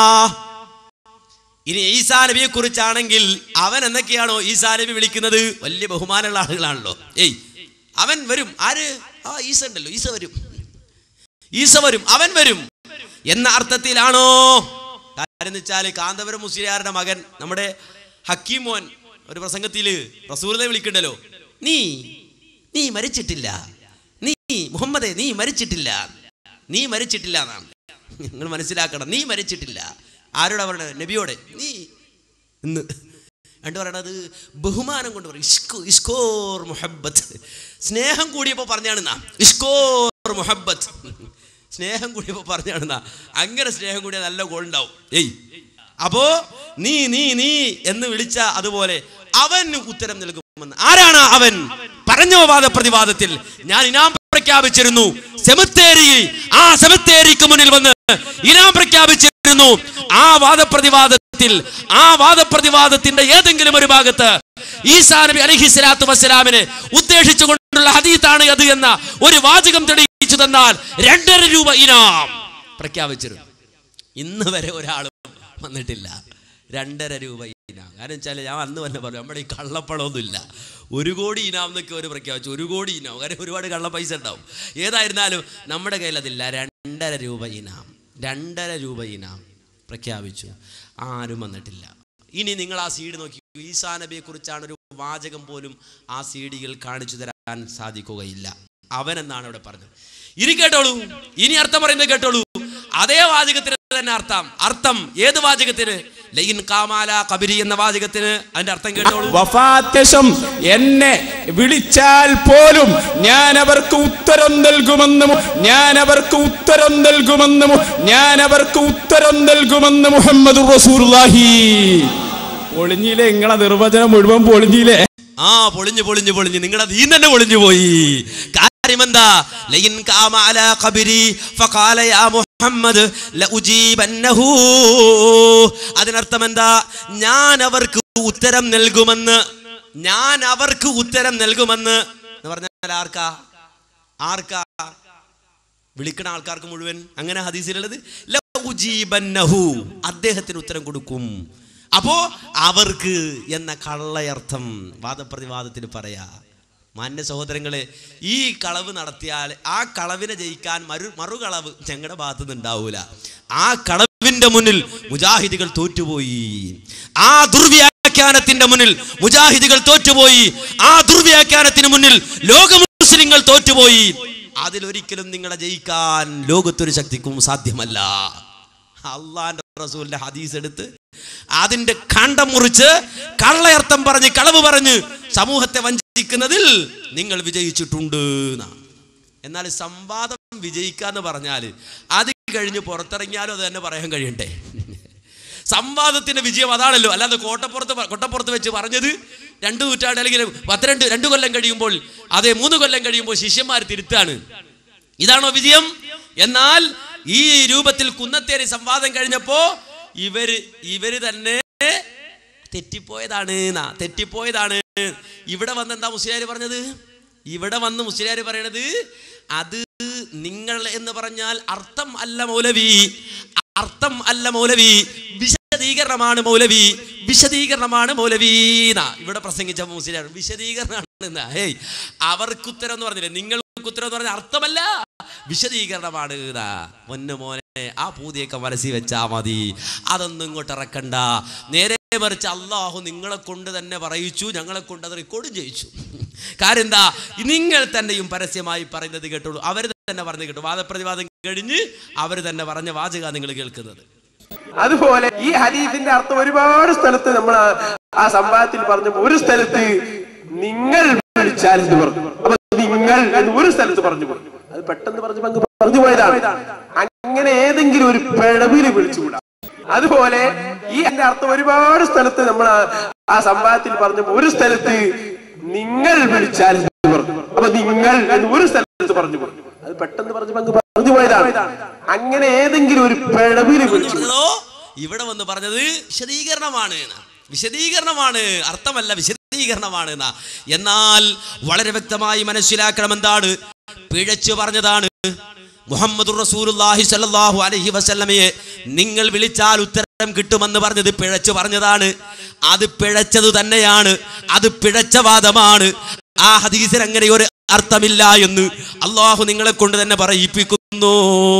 ഇനി ഈസാ നബിയെ കുറിച്ചാണെങ്കിൽ അവൻ എന്നൊക്കെയാണോ ഈസാ നബി വിളിക്കുന്നത് വലിയ ബഹുമാനമുള്ള ആളുകളാണല്ലോ ഏയ് അവൻ വരും ആര് ആ ഈസ ഉണ്ടല്ലോ ഈസ വരും ഈസ വരും അവൻ വരും എന്ന അർത്ഥത്തിലാണോ കാര്യം എന്ന് വെച്ചാൽ കാന്തപുരം മുസ്ലിയാരുടെ മകൻ നമ്മുടെ ഹക്കീം മോൻ ഒരു പ്രസംഗത്തില് റസൂലിനെ വിളിക്കണ്ടല്ലോ നീ നീ മരിച്ചിട്ടില്ല നീ മുഹമ്മദേ നീ മരിച്ചിട്ടില്ല നീ മരിച്ചിട്ടില്ല എന്നാണ് നിങ്ങൾ മനസ്സിലാക്കണം നീ മരിച്ചിട്ടില്ല ആരോടാ പറയണത് നബിയോടെ നീ ഇന്ന് രണ്ട് പറയണത് ബഹുമാനം കൊണ്ട് പറയും ഇഷ്കോ ഇഷ്കോർ മുഹബത്ത് സ്നേഹം കൂടിയപ്പോൾ പറഞ്ഞാണെന്നാ ഇഷ്കോർ മുഹബത്ത് സ്നേഹം കൂടിയപ്പോൾ പറഞ്ഞാണെന്നാ അങ്ങനെ സ്നേഹം കൂടിയ നല്ല ഗോൾ ഉണ്ടാവും ഏയ് അപ്പോ നീ നീ നീ എന്ന് വിളിച്ച അതുപോലെ അവൻ ഉത്തരം നൽകുമെന്ന് ആരാണ് അവൻ പറഞ്ഞ വാദപ്രതിവാദത്തിൽ ഞാൻ ഇനാം പ്രഖ്യാപിച്ചിരുന്നു സെമിത്തേരി ആ സെമിത്തേരിക്ക് മുന്നിൽ വന്ന് ഇനാം പ്രഖ്യാപിച്ചിരുന്നു ആ വാദപ്രതിവാദത്തിൽ ആ വാദപ്രതിവാദത്തിന്റെ ഏതെങ്കിലും ഒരു ഭാഗത്ത് ഈസാ നബി അലഹി സ്വലാത്തു വസ്സലാമിനെ ഉദ്ദേശിച്ചുകൊണ്ടുള്ള ഹദീത്താണ് അത് എന്ന ഒരു വാചകം തെളിയിച്ചു തന്നാൽ രണ്ടര രൂപ ഇനാം പ്രഖ്യാപിച്ചിരുന്നു ഇന്ന് വരെ ഒരാളും വന്നിട്ടില്ല രണ്ടര രൂപ ഇനാം കാരണം വെച്ചാൽ ഞാൻ അന്ന് തന്നെ പറഞ്ഞു നമ്മുടെ ഈ കള്ളപ്പണമൊന്നുമില്ല ഒരു കോടി ഇനാം എന്നൊക്കെ ഒരു പ്രഖ്യാപിച്ചു ഒരു കോടി ഇനാം കാരണം ഒരുപാട് കള്ള പൈസ ഉണ്ടാവും ഏതായിരുന്നാലും നമ്മുടെ കയ്യിൽ അതില്ല രണ്ടര രൂപ ഇനാം രണ്ടര രൂപ ഇനാം പ്രഖ്യാപിച്ചു ആരും വന്നിട്ടില്ല ഇനി നിങ്ങൾ ആ സീഡ് നോക്കി ഈസാ നബിയെ കുറിച്ചാണ് ഒരു വാചകം പോലും ആ സീഡികൾ കാണിച്ചു തരാൻ സാധിക്കുകയില്ല അവൻ എന്നാണ് ഇവിടെ പറഞ്ഞത് ഇനി കേട്ടോളൂ ഇനി അർത്ഥം പറയുന്നത് കേട്ടോളൂ അതേ വാചകത്തിന് തന്നെ അർത്ഥം അർത്ഥം ഏത് വാചകത്തിന് ലൈൻ കാമാല കബരി എന്ന വാചകത്തിന് അതിന്റെ അർത്ഥം കേട്ടോളൂ വഫാത്യശം എന്നെ വിളിച്ചാൽ പോലും ഞാൻ അവർക്ക് ഉത്തരം നൽകുമെന്ന് മു- ഞാൻ അവർക്ക് ഉത്തരം നൽകുമെന്ന് മു- ഞാൻ അവർക്ക് ഉത്തരം നൽകുമെന്ന് മുഹമ്മദ് റസൂലുള്ളാഹി പൊളിഞ്ഞില്ലേ നിങ്ങളെ നിർവചനം മുഴുവൻ പൊളിഞ്ഞില്ലേ ആ പൊളിഞ്ഞു പൊളിഞ്ഞു പൊളിഞ്ഞു നിങ്ങളുടെ നീ തന്നെ പൊളിഞ്ഞു പോയി കാര്യമെന്താ ലയിൻ കാമ അലാ ഖബരി ഫഖാല യാ മുഹമ്മദ് ലഉജീബന്നഹു അതിനർത്ഥം എന്താ ഞാൻ അവർക്ക് ഉത്തരം നൽകുമെന്ന് ഞാൻ അവർക്ക് ഉത്തരം നൽകുമെന്ന് എന്ന് പറഞ്ഞാൽ ആർക്കാ ആർക്കാ വിളിക്കണ ആൾക്കാർക്ക് മുഴുവൻ അങ്ങനെ ഹദീസിലുള്ളത് ലഉജീബന്നഹു അദ്ദേഹത്തിന് ഉത്തരം കൊടുക്കും അപ്പോ അവർക്ക് എന്ന കള്ളയർത്ഥം വാദപ്രതിവാദത്തിൽ പറയാ മാന്യ സഹോദരങ്ങളെ ഈ കളവ് നടത്തിയാൽ ആ കളവിനെ ജയിക്കാൻ മറു മറുകളവ് ഞങ്ങളുടെ ഭാഗത്തു നിന്ന് ഉണ്ടാവൂല ആ കളവിന്റെ മുന്നിൽ മുജാഹിദികൾ തോറ്റുപോയി ആ ദുർവ്യാഖ്യാനത്തിന്റെ മുന്നിൽ മുജാഹിദികൾ തോറ്റുപോയി ആ ദുർവ്യാഖ്യാനത്തിന് മുന്നിൽ ലോക മുസ്ലിങ്ങൾ തോറ്റുപോയി അതിലൊരിക്കലും നിങ്ങളെ ജയിക്കാൻ ലോകത്തൊരു ശക്തിക്കും സാധ്യമല്ല അള്ളാന്റെ റസൂലിന്റെ ഹദീസ് എടുത്ത് അതിന്റെ കണ്ടം മുറിച്ച് കള്ളയർത്ഥം പറഞ്ഞ് കളവ് പറഞ്ഞ് സമൂഹത്തെ വഞ്ചിക്കുന്നതിൽ നിങ്ങൾ വിജയിച്ചിട്ടുണ്ട് എന്നാണ് എന്നാൽ സംവാദം വിജയിക്കാന്ന് പറഞ്ഞാൽ അത് കഴിഞ്ഞ് പുറത്തിറങ്ങിയാലും അത് തന്നെ പറയാൻ കഴിയണ്ടേ സംവാദത്തിന്റെ വിജയം അതാണല്ലോ അല്ലാതെ കോട്ടപ്പുറത്ത് പ- കൊട്ടപ്പുറത്ത് വെച്ച് പറഞ്ഞത് രണ്ട് നൂറ്റാണ്ട് അല്ലെങ്കിൽ പത്തിരണ്ട് രണ്ട് കൊല്ലം കഴിയുമ്പോൾ അതെ മൂന്ന് കൊല്ലം കഴിയുമ്പോൾ ശിഷ്യന്മാർ തിരുത്താണ് ഇതാണോ വിജയം എന്നാൽ ഈ രൂപത്തിൽ കുന്നത്തേരി സംവാദം കഴിഞ്ഞപ്പോ ഇവര് ഇവര് തന്നെ തെറ്റിപ്പോയതാണ് എന്നാ തെറ്റിപ്പോയതാണ് ഇവിടെ വന്ന് എന്താ മുസ്ലിയാർ പറഞ്ഞത് ഇവിടെ വന്ന് മുസ്ലിയാർ പറയണത് അത് നിങ്ങൾ എന്ന് പറഞ്ഞാൽ അർത്ഥം അല്ല മൗലവി അർത്ഥം അല്ല മൗലവി വിശദീകരണമാണ് മൗലവി വിശദീകരണമാണ് മൗലവി എന്നാ ഇവിടെ പ്രസംഗിച്ച മുസ്ലിയാർ വിശദീകരണമാണ് എന്നാ ഹേയ് അവർക്ക് ഉത്തരം എന്ന് പറഞ്ഞില്ലേ നിങ്ങൾക്ക് ഉത്തരം എന്ന് പറഞ്ഞ അർത്ഥമല്ല വിശദീകരണമാണ് ഇതാ പൊന്നു മോനെ ആ പൂതിയൊക്കെ മനസ്സിൽ വെച്ചാ മതി അതൊന്നും ഇങ്ങോട്ട് ഇറക്കണ്ട നേരെ മറിച്ച് അള്ളാഹു നിങ്ങളെ കൊണ്ട് തന്നെ പറയിച്ചു ഞങ്ങളെ കൊണ്ട് അത് റെക്കോർഡും ചെയ്യിച്ചു കാര്യം എന്താ നിങ്ങൾ തന്നെയും പരസ്യമായി പറയുന്നത് കേട്ടുള്ളൂ അവർ തന്നെ പറഞ്ഞു കേട്ടു വാദപ്രതിവാദം കഴിഞ്ഞ് അവർ തന്നെ പറഞ്ഞ വാചക നിങ്ങൾ കേൾക്കുന്നത് അതുപോലെ ഈ ഹദീസിന്റെ അർത്ഥം ഒരുപാട് സ്ഥലത്ത് നമ്മൾ ആ- ആ സംഭവത്തിൽ പറഞ്ഞപ്പോ ഒരു സ്ഥലത്ത് നിങ്ങൾ വിളിച്ചാൽ എന്ന് പറഞ്ഞു അപ്പൊ നിങ്ങൾ എന്ന് ഒരു സ്ഥലത്ത് പറഞ്ഞു പോയി. അത് പെട്ടെന്ന് പറഞ്ഞപ്പോ അങ്ങ് പറഞ്ഞു പോയതാണ് അങ്ങനെ ഏതെങ്കിലും ഒരു പിഴവില് വിളിച്ചുകൂടാ അതുപോലെ ഈ എന്റെ അർത്ഥം ഒരുപാട് സ്ഥലത്ത് നമ്മൾ ആ- ആ സംഭവത്തിൽ പറഞ്ഞപ്പോ ഒരു സ്ഥലത്ത് നിങ്ങൾ വിളിച്ചാൽ എന്ന് പറഞ്ഞു അപ്പൊ നിങ്ങൾ എന്ന് ഒരു സ്ഥലത്ത് പറഞ്ഞു പോയി. അത് പെട്ടെന്ന് പറഞ്ഞപ്പോ അങ്ങ് പറഞ്ഞു പോയതാണ് അങ്ങനെ ഏതെങ്കിലും ഒരു പിഴവില് വിളിച്ചു പറഞ്ഞതോ ഇവിടെ വന്ന് പറഞ്ഞത് വിശദീകരണമാണ് എന്ന്. വിശദീകരണമാണ് അർത്ഥമല്ല വിശദീകരണമാണ് എന്നാ. എന്നാൽ വളരെ വ്യക്തമായി മനസ്സിലാക്കണം എന്താണ് പിഴച്ചു പറഞ്ഞതാണ് മുഹമ്മദ് റസൂലുള്ളാഹി സ്വല്ലല്ലാഹു അലൈഹി വസല്ലമയെ നിങ്ങൾ വിളിച്ചാൽ ഉത്തരം കിട്ടുമെന്ന് പറഞ്ഞത് പിഴച്ചു പറഞ്ഞതാണ് അത് പിഴച്ചത് തന്നെയാണ് അത് പിഴച്ച വാദമാണ് ആ ഹദീസിന് അങ്ങനെ ഒരു അർത്ഥമില്ല എന്ന് അള്ളാഹു നിങ്ങളെ കൊണ്ട് തന്നെ പറയിപ്പിക്കുന്നു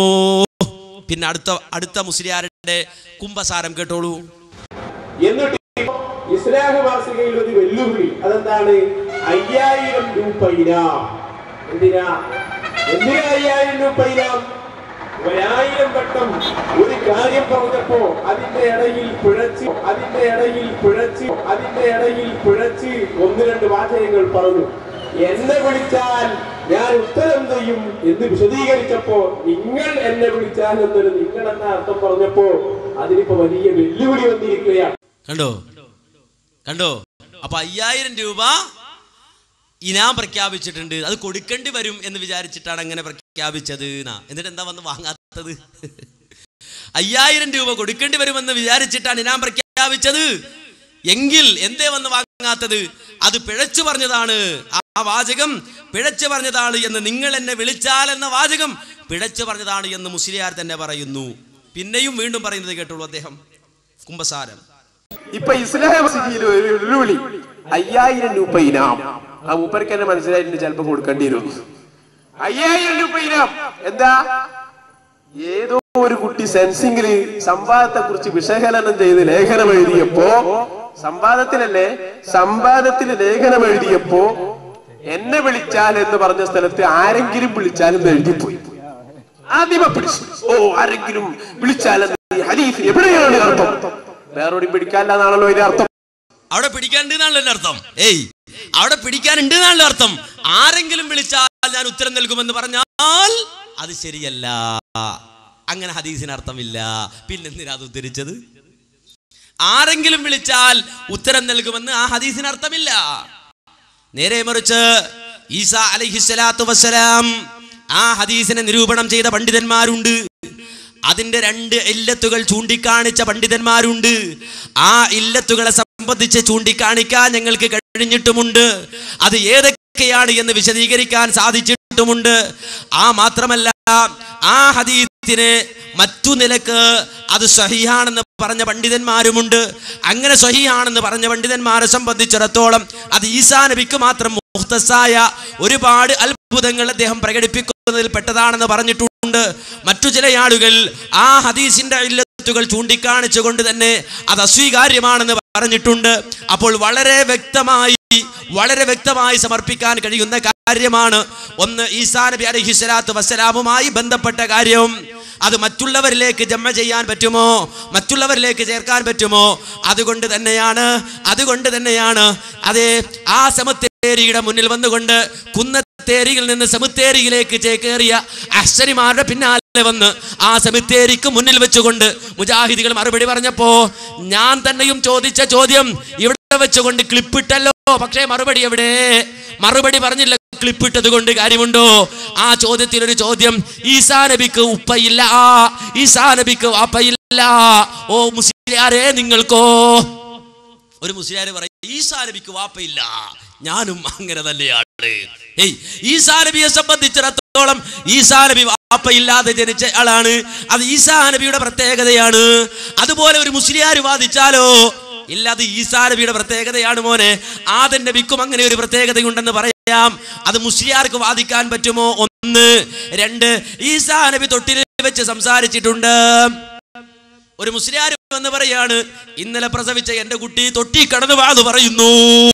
പിന്നെ അടുത്ത അടുത്ത മുസ്ലിയാരുടെ കുംഭസാരം കേട്ടോളൂ എന്നിട്ട് ഇസ്ലാഹ മാസികയിൽ ഒരു വെല്ലുവിളി അതെന്താണ് അയ്യായിരം രൂപ ഇനാം എന്തിനാ എന്തിനാ അയ്യായിരം രൂപ ഇനാം ഒരായിരം വട്ടം ഒരു കാര്യം പറഞ്ഞപ്പോ അതിന്റെ ഇടയിൽ പിഴച്ച് അതിന്റെ ഇടയിൽ പിഴച്ച് അതിന്റെ ഇടയിൽ പിഴച്ച് ഒന്ന് രണ്ട് വാചകങ്ങൾ പറഞ്ഞു എന്നെ വിളിച്ചാൽ ഞാൻ ഉത്തരം ചെയ്യും എന്ന് വിശദീകരിച്ചപ്പോ നിങ്ങൾ എന്നെ വിളിച്ചാൽ എന്നൊരു നിങ്ങൾ എന്ന അർത്ഥം പറഞ്ഞപ്പോ അതിനിപ്പോ വലിയ വെല്ലുവിളി വന്നിരിക്കുകയാണ് കണ്ടോ കണ്ടോ അപ്പൊ അയ്യായിരം രൂപ ഇനാം പ്രഖ്യാപിച്ചിട്ടുണ്ട് അത് കൊടുക്കേണ്ടി വരും എന്ന് വിചാരിച്ചിട്ടാണ് അങ്ങനെ പ്രഖ്യാപിച്ചത് എന്നാ എന്നിട്ട് എന്താ വന്ന് വാങ്ങാത്തത് അയ്യായിരം രൂപ കൊടുക്കേണ്ടി വരുമെന്ന് വിചാരിച്ചിട്ടാണ് ഇനാം പ്രഖ്യാപിച്ചത് എങ്കിൽ എന്തേ വന്ന് വാങ്ങാത്തത് അത് പിഴച്ചു പറഞ്ഞതാണ് ആ വാചകം പിഴച്ചു പറഞ്ഞതാണ് എന്ന് നിങ്ങൾ എന്നെ വിളിച്ചാൽ എന്ന വാചകം പിഴച്ചു പറഞ്ഞതാണ് എന്ന് മുസ്ലിയാർ തന്നെ പറയുന്നു പിന്നെയും വീണ്ടും പറയുന്നത് കേട്ടുള്ളൂ അദ്ദേഹം കുംഭസാരം ഇപ്പൊ ഇസ്ലാം സിറ്റിയിൽ ഒരു വെല്ലുവിളി അയ്യായിരം രൂപ ഇനാം ആ മൂപ്പർക്ക് തന്നെ മനസ്സിലായിട്ടുണ്ട് ചിലപ്പോ കൊടുക്കേണ്ടി വരും അയ്യായിരം രൂപ ഇനാം എന്താ ഏതോ ഒരു കുട്ടി സെൻസിംഗില് സംവാദത്തെ കുറിച്ച് വിശകലനം ചെയ്ത് ലേഖനം എഴുതിയപ്പോ സംവാദത്തിലല്ലേ സംവാദത്തിൽ ലേഖനം എഴുതിയപ്പോ എന്നെ വിളിച്ചാൽ എന്ന് പറഞ്ഞ സ്ഥലത്ത് ആരെങ്കിലും വിളിച്ചാൽ എന്ന് എഴുതിപ്പോയി ആദ്യമ പിടിച്ചു ഓ ആരെങ്കിലും വിളിച്ചാൽ എന്ന് ഈ ഹദീസിൽ എവിടെയാണ് അർത്ഥം വേറൊരു പിടിക്കാനില്ല എന്നാണല്ലോ ഇതിന്റെ അർത്ഥം അവിടെ പിടിക്കാനുണ്ട് എന്നാണല്ലോ എൻ്റെ അർത്ഥം ഏയ് അവിടെ പിടിക്കാനുണ്ട് എന്നാണല്ലോ അർത്ഥം ആരെങ്കിലും വിളിച്ചാൽ ഞാൻ ഉത്തരം നൽകുമെന്ന് പറഞ്ഞാൽ അത് ശരിയല്ല അങ്ങനെ ഹദീസിന് അർത്ഥമില്ല പിന്നെന്തിനാ അത് ഉദ്ധരിച്ചത് ആരെങ്കിലും വിളിച്ചാൽ ഉത്തരം നൽകുമെന്ന് ആ ഹദീസിന് അർത്ഥമില്ല നേരെ മറിച്ച് ഈസ അലഹിസ്വലാത്തു വസ്സലാം ആ ഹദീസിനെ നിരൂപണം ചെയ്ത പണ്ഡിതന്മാരുണ്ട് അതിന്റെ രണ്ട് ഇല്ലത്തുകൾ ചൂണ്ടിക്കാണിച്ച പണ്ഡിതന്മാരുണ്ട് ആ ഇല്ലത്തുകളെ സംബന്ധിച്ച് ചൂണ്ടിക്കാണിക്കാൻ ഞങ്ങൾക്ക് കഴിഞ്ഞിട്ടുമുണ്ട് അത് ഏതൊക്കെയാണ് എന്ന് വിശദീകരിക്കാൻ സാധിച്ചിട്ടുമുണ്ട് ആ മാത്രമല്ല ആ ഹദീസിനെ മറ്റു നിലക്ക് അത് സഹിയാണെന്ന് പറഞ്ഞ പണ്ഡിതന്മാരുമുണ്ട് അങ്ങനെ സഹിയാണെന്ന് പറഞ്ഞ പണ്ഡിതന്മാരെ സംബന്ധിച്ചിടത്തോളം അത് ഈസാ നബിക്ക് മാത്രം മുഹ്തസായ ഒരുപാട് അത്ഭുതങ്ങൾ അദ്ദേഹം പ്രകടിപ്പിക്കുന്നതിൽ പെട്ടതാണെന്ന് പറഞ്ഞിട്ടുണ്ട് മറ്റു ചില ആളുകൾ ആ ഹദീസിന്റെ ഇല്ലത്തുകൾ ചൂണ്ടിക്കാണിച്ചുകൊണ്ട് തന്നെ അത് അസ്വീകാര്യമാണെന്ന് പറഞ്ഞിട്ടുണ്ട് അപ്പോൾ വളരെ വ്യക്തമായി വളരെ വ്യക്തമായി സമർപ്പിക്കാൻ കഴിയുന്ന കാര്യമാണ് ഒന്ന് ഈസാ നബി അലൈഹി സ്വലാത്തു വസ്സലാമുമായി ബന്ധപ്പെട്ട കാര്യം അത് മറ്റുള്ളവരിലേക്ക് ജമ്മ ചെയ്യാൻ പറ്റുമോ മറ്റുള്ളവരിലേക്ക് ചേർക്കാൻ പറ്റുമോ അതുകൊണ്ട് തന്നെയാണ് അതുകൊണ്ട് തന്നെയാണ് അതെ ആ സമത്തേരിയുടെ മുന്നിൽ വന്നുകൊണ്ട് കുന്നത്തേരിയിൽ നിന്ന് സമത്തേരിയിലേക്ക് ചേക്കേറിയ അശ്വരിമാരുടെ പിന്നാലെ വന്ന് ആ സെമിത്തേരിക്ക് മുന്നിൽ വെച്ചുകൊണ്ട് മുജാഹിദികൾ മറുപടി പറഞ്ഞപ്പോ ഞാൻ തന്നെയും ചോദിച്ച ചോദ്യം ഇവിടെ വെച്ചുകൊണ്ട് ക്ലിപ്പിട്ടല്ലോ പക്ഷേ മറുപടി എവിടെ മറുപടി പറഞ്ഞില്ല ക്ലിപ്പിട്ടത് കൊണ്ട് കാര്യമുണ്ടോ ആ ചോദ്യത്തിൽ ഒരു ചോദ്യം ഈസാ നബിക്ക് ഉപ്പയില്ല ഈസാ നബിക്ക് വാപ്പയില്ല ഓ മുസ്ലിയാരെ നിങ്ങൾക്കോ ഒരു മുസ്ലിയാര് പറയും ഈസാ നബിക്ക് വാപ്പയില്ല ഞാനും അങ്ങനെ തന്നെയാണ് ഏയ് ഈസാ നബിയെ സംബന്ധിച്ചിടത്തോളം ഈസാ നബി വാപ്പയില്ലാതെ ജനിച്ച ആളാണ് അത് ഈസാ നബിയുടെ പ്രത്യേകതയാണ് അതുപോലെ ഒരു മുസ്ലിയാർ വാദിച്ചാലോ ഇല്ല അത് ഈസാ നബിയുടെ പ്രത്യേകതയാണ് മോനെ ആദൻ നബിക്കും അങ്ങനെ ഒരു പ്രത്യേകതയുണ്ടെന്ന് പറയാം അത് മുസ്ലിയാർക്ക് വാദിക്കാൻ പറ്റുമോ ഒന്ന് രണ്ട് ഈസാ നബി തൊട്ടിൽ വെച്ച് സംസാരിച്ചിട്ടുണ്ട് ഒരു മുസ്ലിയാർ എന്ന് പറയാണ് ഇന്നലെ പ്രസവിച്ച എന്റെ കുട്ടി തൊട്ടി കടന്നു വാന്ന് പറയുന്നു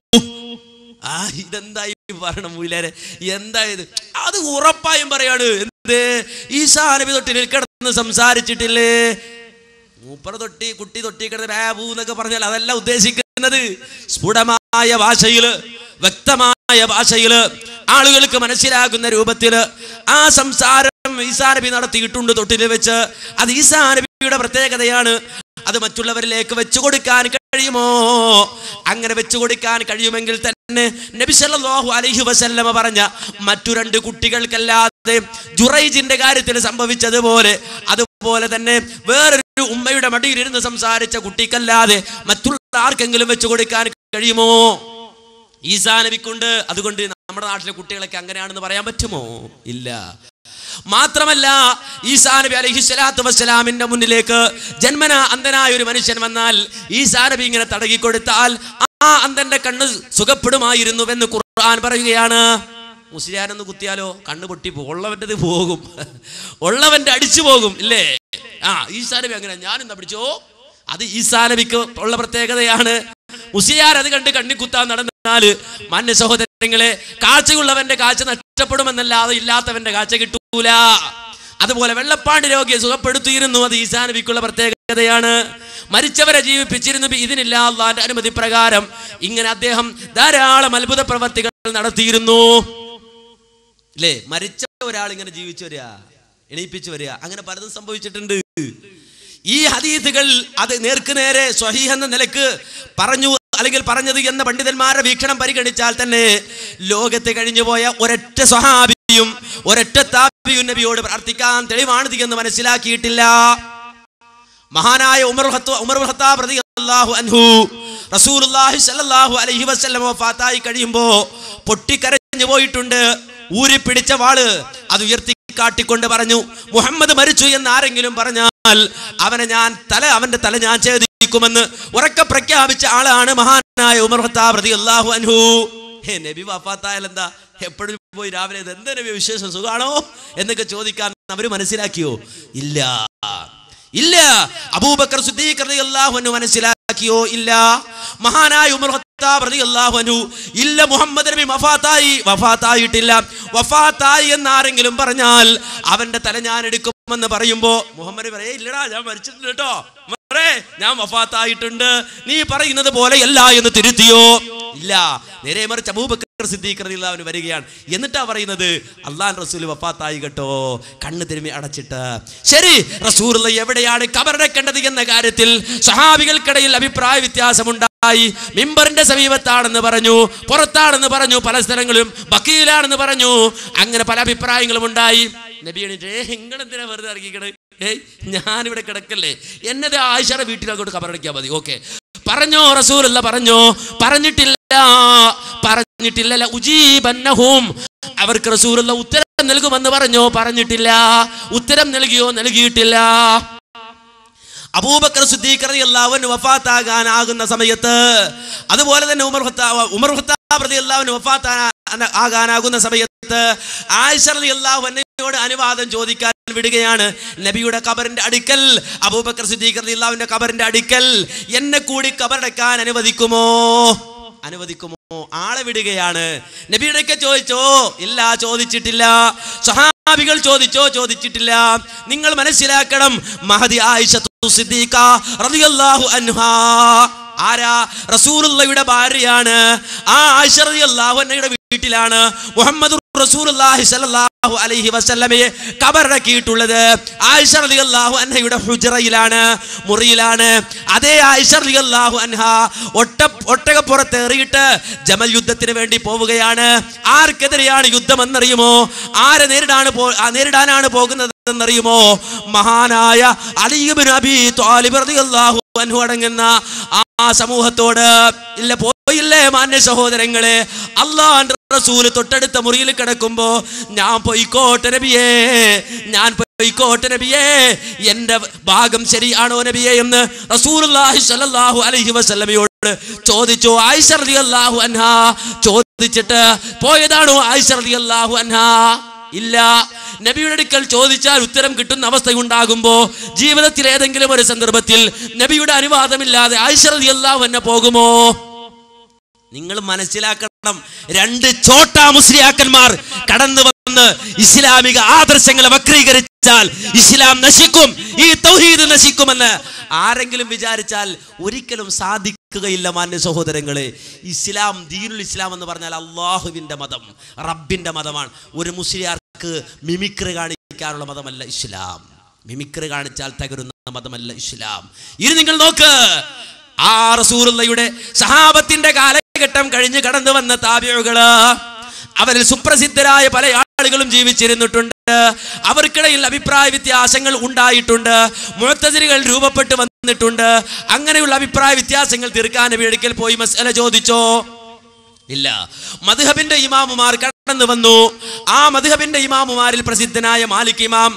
ആ ഇതെന്തായി പറയണം മൂലാരെ എന്താ ഇത് അത് ഉറപ്പായും പറയാണ് എന്ത് ഈസാ നബി തൊട്ടിൽ കിടന്ന് സംസാരിച്ചിട്ടില്ലേ മൂപ്പറ തൊട്ടി കുട്ടി തൊട്ടി കിടന്ന് ബാബു എന്നൊക്കെ പറഞ്ഞാൽ അതല്ല ഉദ്ദേശിക്കുന്നത് സ്ഫുടമായ ഭാഷയില് വ്യക്തമായ ഭാഷയില് ആളുകൾക്ക് മനസ്സിലാകുന്ന രൂപത്തില് ആ സംസാരം ഈസാ നബി നടത്തിയിട്ടുണ്ട് തൊട്ടിൽ വെച്ച് അത് ഈസാ നബിയുടെ പ്രത്യേകതയാണ് അത് മറ്റുള്ളവരിലേക്ക് വെച്ചു കൊടുക്കാൻ കഴിയുമോ അങ്ങനെ വെച്ചു കൊടുക്കാൻ കഴിയുമെങ്കിൽ തന്നെ നബി സല്ലല്ലാഹു അലൈഹി വസല്ലമ പറഞ്ഞ മറ്റു രണ്ട് കുട്ടികൾക്കല്ലാതെ ജുറൈജിന്റെ കാര്യത്തിൽ സംഭവിച്ചതുപോലെ അതുപോലെ തന്നെ വേറൊരു ഉമ്മയുടെ മടിയിലിരുന്ന് സംസാരിച്ച കുട്ടിക്കല്ലാതെ മറ്റുള്ള ആർക്കെങ്കിലും വെച്ചു കൊടുക്കാൻ കഴിയുമോ ഈസാ നബിക്കുണ്ട് അതുകൊണ്ട് നമ്മുടെ നാട്ടിലെ കുട്ടികളൊക്കെ അങ്ങനെയാണെന്ന് പറയാൻ പറ്റുമോ ഇല്ല മാത്രമല്ല ഈസാ നബി അലൈഹി സ്വലാത്തു വസ്സലാമിന്റെ മുന്നിലേക്ക് ജന്മന അന്ധനായ ഒരു മനുഷ്യൻ വന്നാൽ ഈസാ നബി ഇങ്ങനെ തടകി കൊടുത്താൽ ആ അന്ധന്റെ കണ്ണ് സുഖപ്പെടുമായിരുന്നുവെന്ന് ഖുർആൻ പറയുകയാണ് മുസ്ലിയാനൊന്ന് കുത്തിയാലോ കണ്ണ് പൊട്ടി പോകും ഉള്ളവൻ്റെത് പോകും ഉള്ളവന്റെ അടിച്ചു പോകും ഇല്ലേ ആ ഈസാ നബി അങ്ങനെ ഞാനെന്താ പിടിച്ചോ അത് ഈസാ നബിക്ക് ഉള്ള പ്രത്യേകതയാണ് മുസ്ലിയാർ അത് കണ്ട് കണ്ണി കുത്താൻ നടന്നാല് മാന്യ സഹോദരങ്ങളെ കാഴ്ചയുള്ളവന്റെ കാഴ്ച നഷ്ടപ്പെടുമെന്നല്ലാതെ ഇല്ലാത്തവന്റെ കാഴ്ച കിട്ടൂല അതുപോലെ വെള്ളപ്പാണ്ട് രോഗിയെ സുഖപ്പെടുത്തിയിരുന്നു അത് ഈസാ നബിക്കുള്ള പ്രത്യേകതയാണ് മരിച്ചവരെ ജീവിപ്പിച്ചിരുന്നു ഇതിനില്ല അള്ളാന്റെ അനുമതി പ്രകാരം ഇങ്ങനെ അദ്ദേഹം ധാരാളം അത്ഭുത പ്രവർത്തികൾ നടത്തിയിരുന്നു അല്ലേ മരിച്ച ഒരാൾ ഇങ്ങനെ ജീവിച്ചു വരിക എണീപ്പിച്ചു വരിക അങ്ങനെ പലതും സംഭവിച്ചിട്ടുണ്ട് ഈ ഹദീസുകൾ അത് നേർക്ക് നേരെ സ്വഹീഹ് എന്ന നിലക്ക് പറഞ്ഞു അല്ലെങ്കിൽ പറഞ്ഞത് എന്ന പണ്ഡിതന്മാരുടെ വീക്ഷണം പരിഗണിച്ചാൽ തന്നെ ലോകത്ത് കഴിഞ്ഞു പോയ ഒരൊറ്റ സ്വഹാബിയും ഒരൊറ്റ താബിയും നബിയോട് പ്രാർത്ഥിക്കാൻ തെളിവാണിത് എന്ന് മനസ്സിലാക്കിയിട്ടില്ല മഹാനായ ഉമർ ഖത്ത- ഉമർ ഖത്താബ് റളിയല്ലാഹു അൻഹു റസൂലുള്ളാഹി സ്വല്ലല്ലാഹു അലൈഹി വസല്ലം വഫാത്തായി കഴിയുമ്പോ പൊട്ടിക്കരഞ്ഞു പോയിട്ടുണ്ട് ഊരി പിടിച്ച വാള് അത് ഉയർത്തി കാട്ടിക്കൊണ്ട് പറഞ്ഞു മുഹമ്മദ് മരിച്ചു എന്ന് ആരെങ്കിലും പറഞ്ഞാൽ അവനെ ഞാൻ തല അവന്റെ തല ഞാൻ ഛേദിക്കുമെന്ന് ഉറക്കെ പ്രഖ്യാപിച്ച ആളാണ് മഹാനായ ഉമർ ഖത്താബ് റളിയല്ലാഹു അൻഹു ഹേ നബി വഫാത്തായാൽ എന്താ എപ്പോഴും പോയി രാവിലെ ഇത് എന്താ നബി വിശേഷം സുഖാണോ എന്നൊക്കെ ചോദിക്കാൻ അവര് മനസ്സിലാക്കിയോ ഇല്ല ഇല്ല അബൂബക്കർ സിദ്ദീഖ് റളിയല്ലാഹു അൻഹു മനസ്സിലാക്കിയോ ഇല്ല മഹാനായ ഉമർ ഖത്താബ് റളിയല്ലാഹു അൻഹു ഇല്ല മുഹമ്മദ് നബി വഫാത്തായി വഫാത്തായിട്ടില്ല വഫാത്തായി എന്ന് ആരെങ്കിലും പറഞ്ഞാൽ അവന്റെ തല ഞാൻ എടുക്കുമെന്ന് പറയുമ്പോ മുഹമ്മദ് നബി പറയേ ഇല്ലടാ ഞാൻ മരിച്ചിട്ടില്ല കേട്ടോ ഉമറേ ഞാൻ വഫാത്തായിട്ടുണ്ട് നീ പറയുന്നത് പോലെ അല്ല എന്ന് തിരുത്തിയോ ഇല്ല നേരെ മറിച്ച് അബൂബക്കർ സിദ്ദീഖ് റളിയല്ലാഹു വരികയാണ് എന്നിട്ടാ പറയുന്നത് അള്ളാൻ റസൂൽ വഫാത്തായി കേട്ടോ കണ്ണ് തിരുമ്മി അടച്ചിട്ട് ശരി റസൂൽ എവിടെയാണ് കബറടക്കേണ്ടത് എന്ന കാര്യത്തിൽ സഹാബികൾക്കിടയിൽ അഭിപ്രായ വ്യത്യാസമുണ്ടായി മിമ്പറിന്റെ സമീപത്താണെന്ന് പറഞ്ഞു പുറത്താണെന്ന് പറഞ്ഞു പല സ്ഥലങ്ങളും വക്കീലാണെന്ന് പറഞ്ഞു അങ്ങനെ പല അഭിപ്രായങ്ങളും ഉണ്ടായി നബി എണീറ്റ് നിങ്ങൾ എന്തിനാ വെറുതെ ഇറങ്ങിക്കണത് ഏയ് ഞാനിവിടെ കിടക്കല്ലേ എന്നത് ആയിഷയുടെ വീട്ടിലങ്ങോട്ട് കബറടക്കിയാൽ മതി ഓക്കെ പറഞ്ഞോ റസൂലുള്ള പറഞ്ഞോ പറഞ്ഞിട്ടില്ല പറഞ്ഞിട്ടില്ല ഉജീബന്നഹും അവർക്ക് റസൂലുള്ള ഉത്തരം നൽകുമെന്ന് പറഞ്ഞോ പറഞ്ഞിട്ടില്ല ഉത്തരം നൽകിയോ നൽകിയിട്ടില്ല അബൂബക്കർ സിദ്ദീഖ് റളിയല്ലാഹു അൻഹു വഫാത്താകാനാകുന്ന സമയത്ത് അതുപോലെ തന്നെ ഉമർ ഖത്താബ് ഉമർ ഖത്താബ് റളിയല്ലാഹു അൻഹു വഫാത്താ ആകാനാകുന്ന സമയത്ത് ആയിഷ റളിയല്ലാഹു അൻഹയോട് അനുവാദം ചോദിക്കാൻ വിടുകയാണ് നബിയുടെ കബറിന്റെ അടുക്കൽ അബൂബക്കർ സിദ്ദീഖ് റളിയല്ലാഹുവിന്റെ കബറിന്റെ അടുക്കൽ എന്നെ കൂടി കബറടക്കാൻ അനുവദിക്കുമോ അനുവദിക്കുമോ ആളെ വിടുകയാണ് നബിയുടെയൊക്കെ ചോദിച്ചോ ഇല്ല ചോദിച്ചിട്ടില്ല സഹാബികൾ ചോദിച്ചോ ചോദിച്ചിട്ടില്ല നിങ്ങൾ മനസ്സിലാക്കണം മഹദി ആയിഷ സിദ്ദീഖ റളിയല്ലാഹു അൻഹാ ആരാ റസൂലുള്ളയുടെ ഭാര്യയാണ് ആ ആയിഷ റളിയല്ലാഹു അൻഹയുടെ വീട്ടിലാണ് മുഹമ്മദ് റസൂലുള്ളാഹി സ്വല്ലല്ലാഹു അലൈഹി വസല്ലമയെ കബറടക്കിയിട്ടുള്ളത് ആയിഷ റളിയല്ലാഹു അൻഹയുടെ ഹുജറയിലാണ് മുറിയിലാണ് അതേ ആയിഷ റളിയല്ലാഹു അൻഹ ഒട്ട ഒട്ടകപ്പുറത്തേറിയിട്ട് ജമൽ യുദ്ധത്തിന് വേണ്ടി പോവുകയാണ് ആർക്കെതിരെയാണ് യുദ്ധം എന്നറിയുമോ ആരെ നേരിടാണ് പോ ആ നേരിടാനാണ് പോകുന്നത് എന്നറിയുമോ മഹാനായ അലിബിൻ അബി ത്വാലിബ് റളിയല്ലാഹു അൻഹു അടങ്ങുന്ന ആ സമൂഹത്തോട് ഇല്ല പോയില്ലേ മാന്യ സഹോദരങ്ങളെ അള്ളാഹ് റസൂല് തൊട്ടടുത്ത മുറിയിൽ കിടക്കുമ്പോ ഞാൻ പൊയ്ക്കോട്ടെ നബിയേ ഞാൻ പൊയ്ക്കോട്ടെ നബിയേ എന്റെ ഭാഗം ശരിയാണോ നബിയേ എന്ന് റസൂലുള്ളാഹി സ്വല്ലല്ലാഹു അലൈഹി വസല്ലമയോട് ചോദിച്ചു ആയിഷ റളിയല്ലാഹു അൻഹാ ചോദിച്ചിട്ട് പോയതാണോ ആയിഷ റളിയല്ലാഹു അൻഹാ ഇല്ല നബിയുടെ അടുക്കൽ ചോദിച്ചാൽ ഉത്തരം കിട്ടുന്ന അവസ്ഥയുണ്ടാകുമ്പോ ജീവിതത്തിൽ ഏതെങ്കിലും ഒരു സന്ദർഭത്തിൽ നബിയുടെ അനുവാദമില്ലാതെ ആയിഷ റളിയല്ലാഹു അൻഹ പോകുമോ നിങ്ങൾ മനസ്സിലാക്കണം രണ്ട് ചോട്ടാ മുസ്ലിയാക്കന്മാർ കടന്നു വന്ന് ഇസ്ലാമിക ആദർശങ്ങളെ വക്രീകരിച്ചാൽ ഇസ്ലാം നശിക്കും ഈ തൗഹീദ് നശിക്കുമെന്ന് ആരെങ്കിലും വിചാരിച്ചാൽ ഒരിക്കലും സാധിക്കുകയില്ല മാന്യ സഹോദരങ്ങളെ ഇസ്ലാം ദീനുൽ ഇസ്ലാം എന്ന് പറഞ്ഞാൽ അള്ളാഹുവിന്റെ മതം റബ്ബിന്റെ മതമാണ് ഒരു മുസ്ലിയാർക്ക് മിമിക്രി കാണിക്കാനുള്ള മതമല്ല ഇസ്ലാം മിമിക്രി കാണിച്ചാൽ തകരുന്ന മതമല്ല ഇസ്ലാം ഇനി നിങ്ങൾ നോക്ക് ആ റസൂറുള്ളയുടെ സഹാബത്തിന്റെ കാലഘട്ടം കഴിഞ്ഞ് കടന്നു വന്ന താബിയുകള് അവരിൽ സുപ്രസിദ്ധരായ പല ആളുകളും ജീവിച്ചിരുന്നിട്ടുണ്ട് അവർക്കിടയിൽ അഭിപ്രായ വ്യത്യാസങ്ങൾ ഉണ്ടായിട്ടുണ്ട് മുഴത്തതിരികൾ രൂപപ്പെട്ട് വന്നിട്ടുണ്ട് അങ്ങനെയുള്ള അഭിപ്രായ വ്യത്യാസങ്ങൾ തീർക്കാൻ നബി ഒരിക്കൽ പോയി മസല ചോദിച്ചോ ഇല്ല മധുഹബിന്റെ ഇമാമുമാർ കടന്നു വന്നു ആ മധുഹബിന്റെ ഇമാമുമാരിൽ പ്രസിദ്ധനായ മാലിക് ഇമാം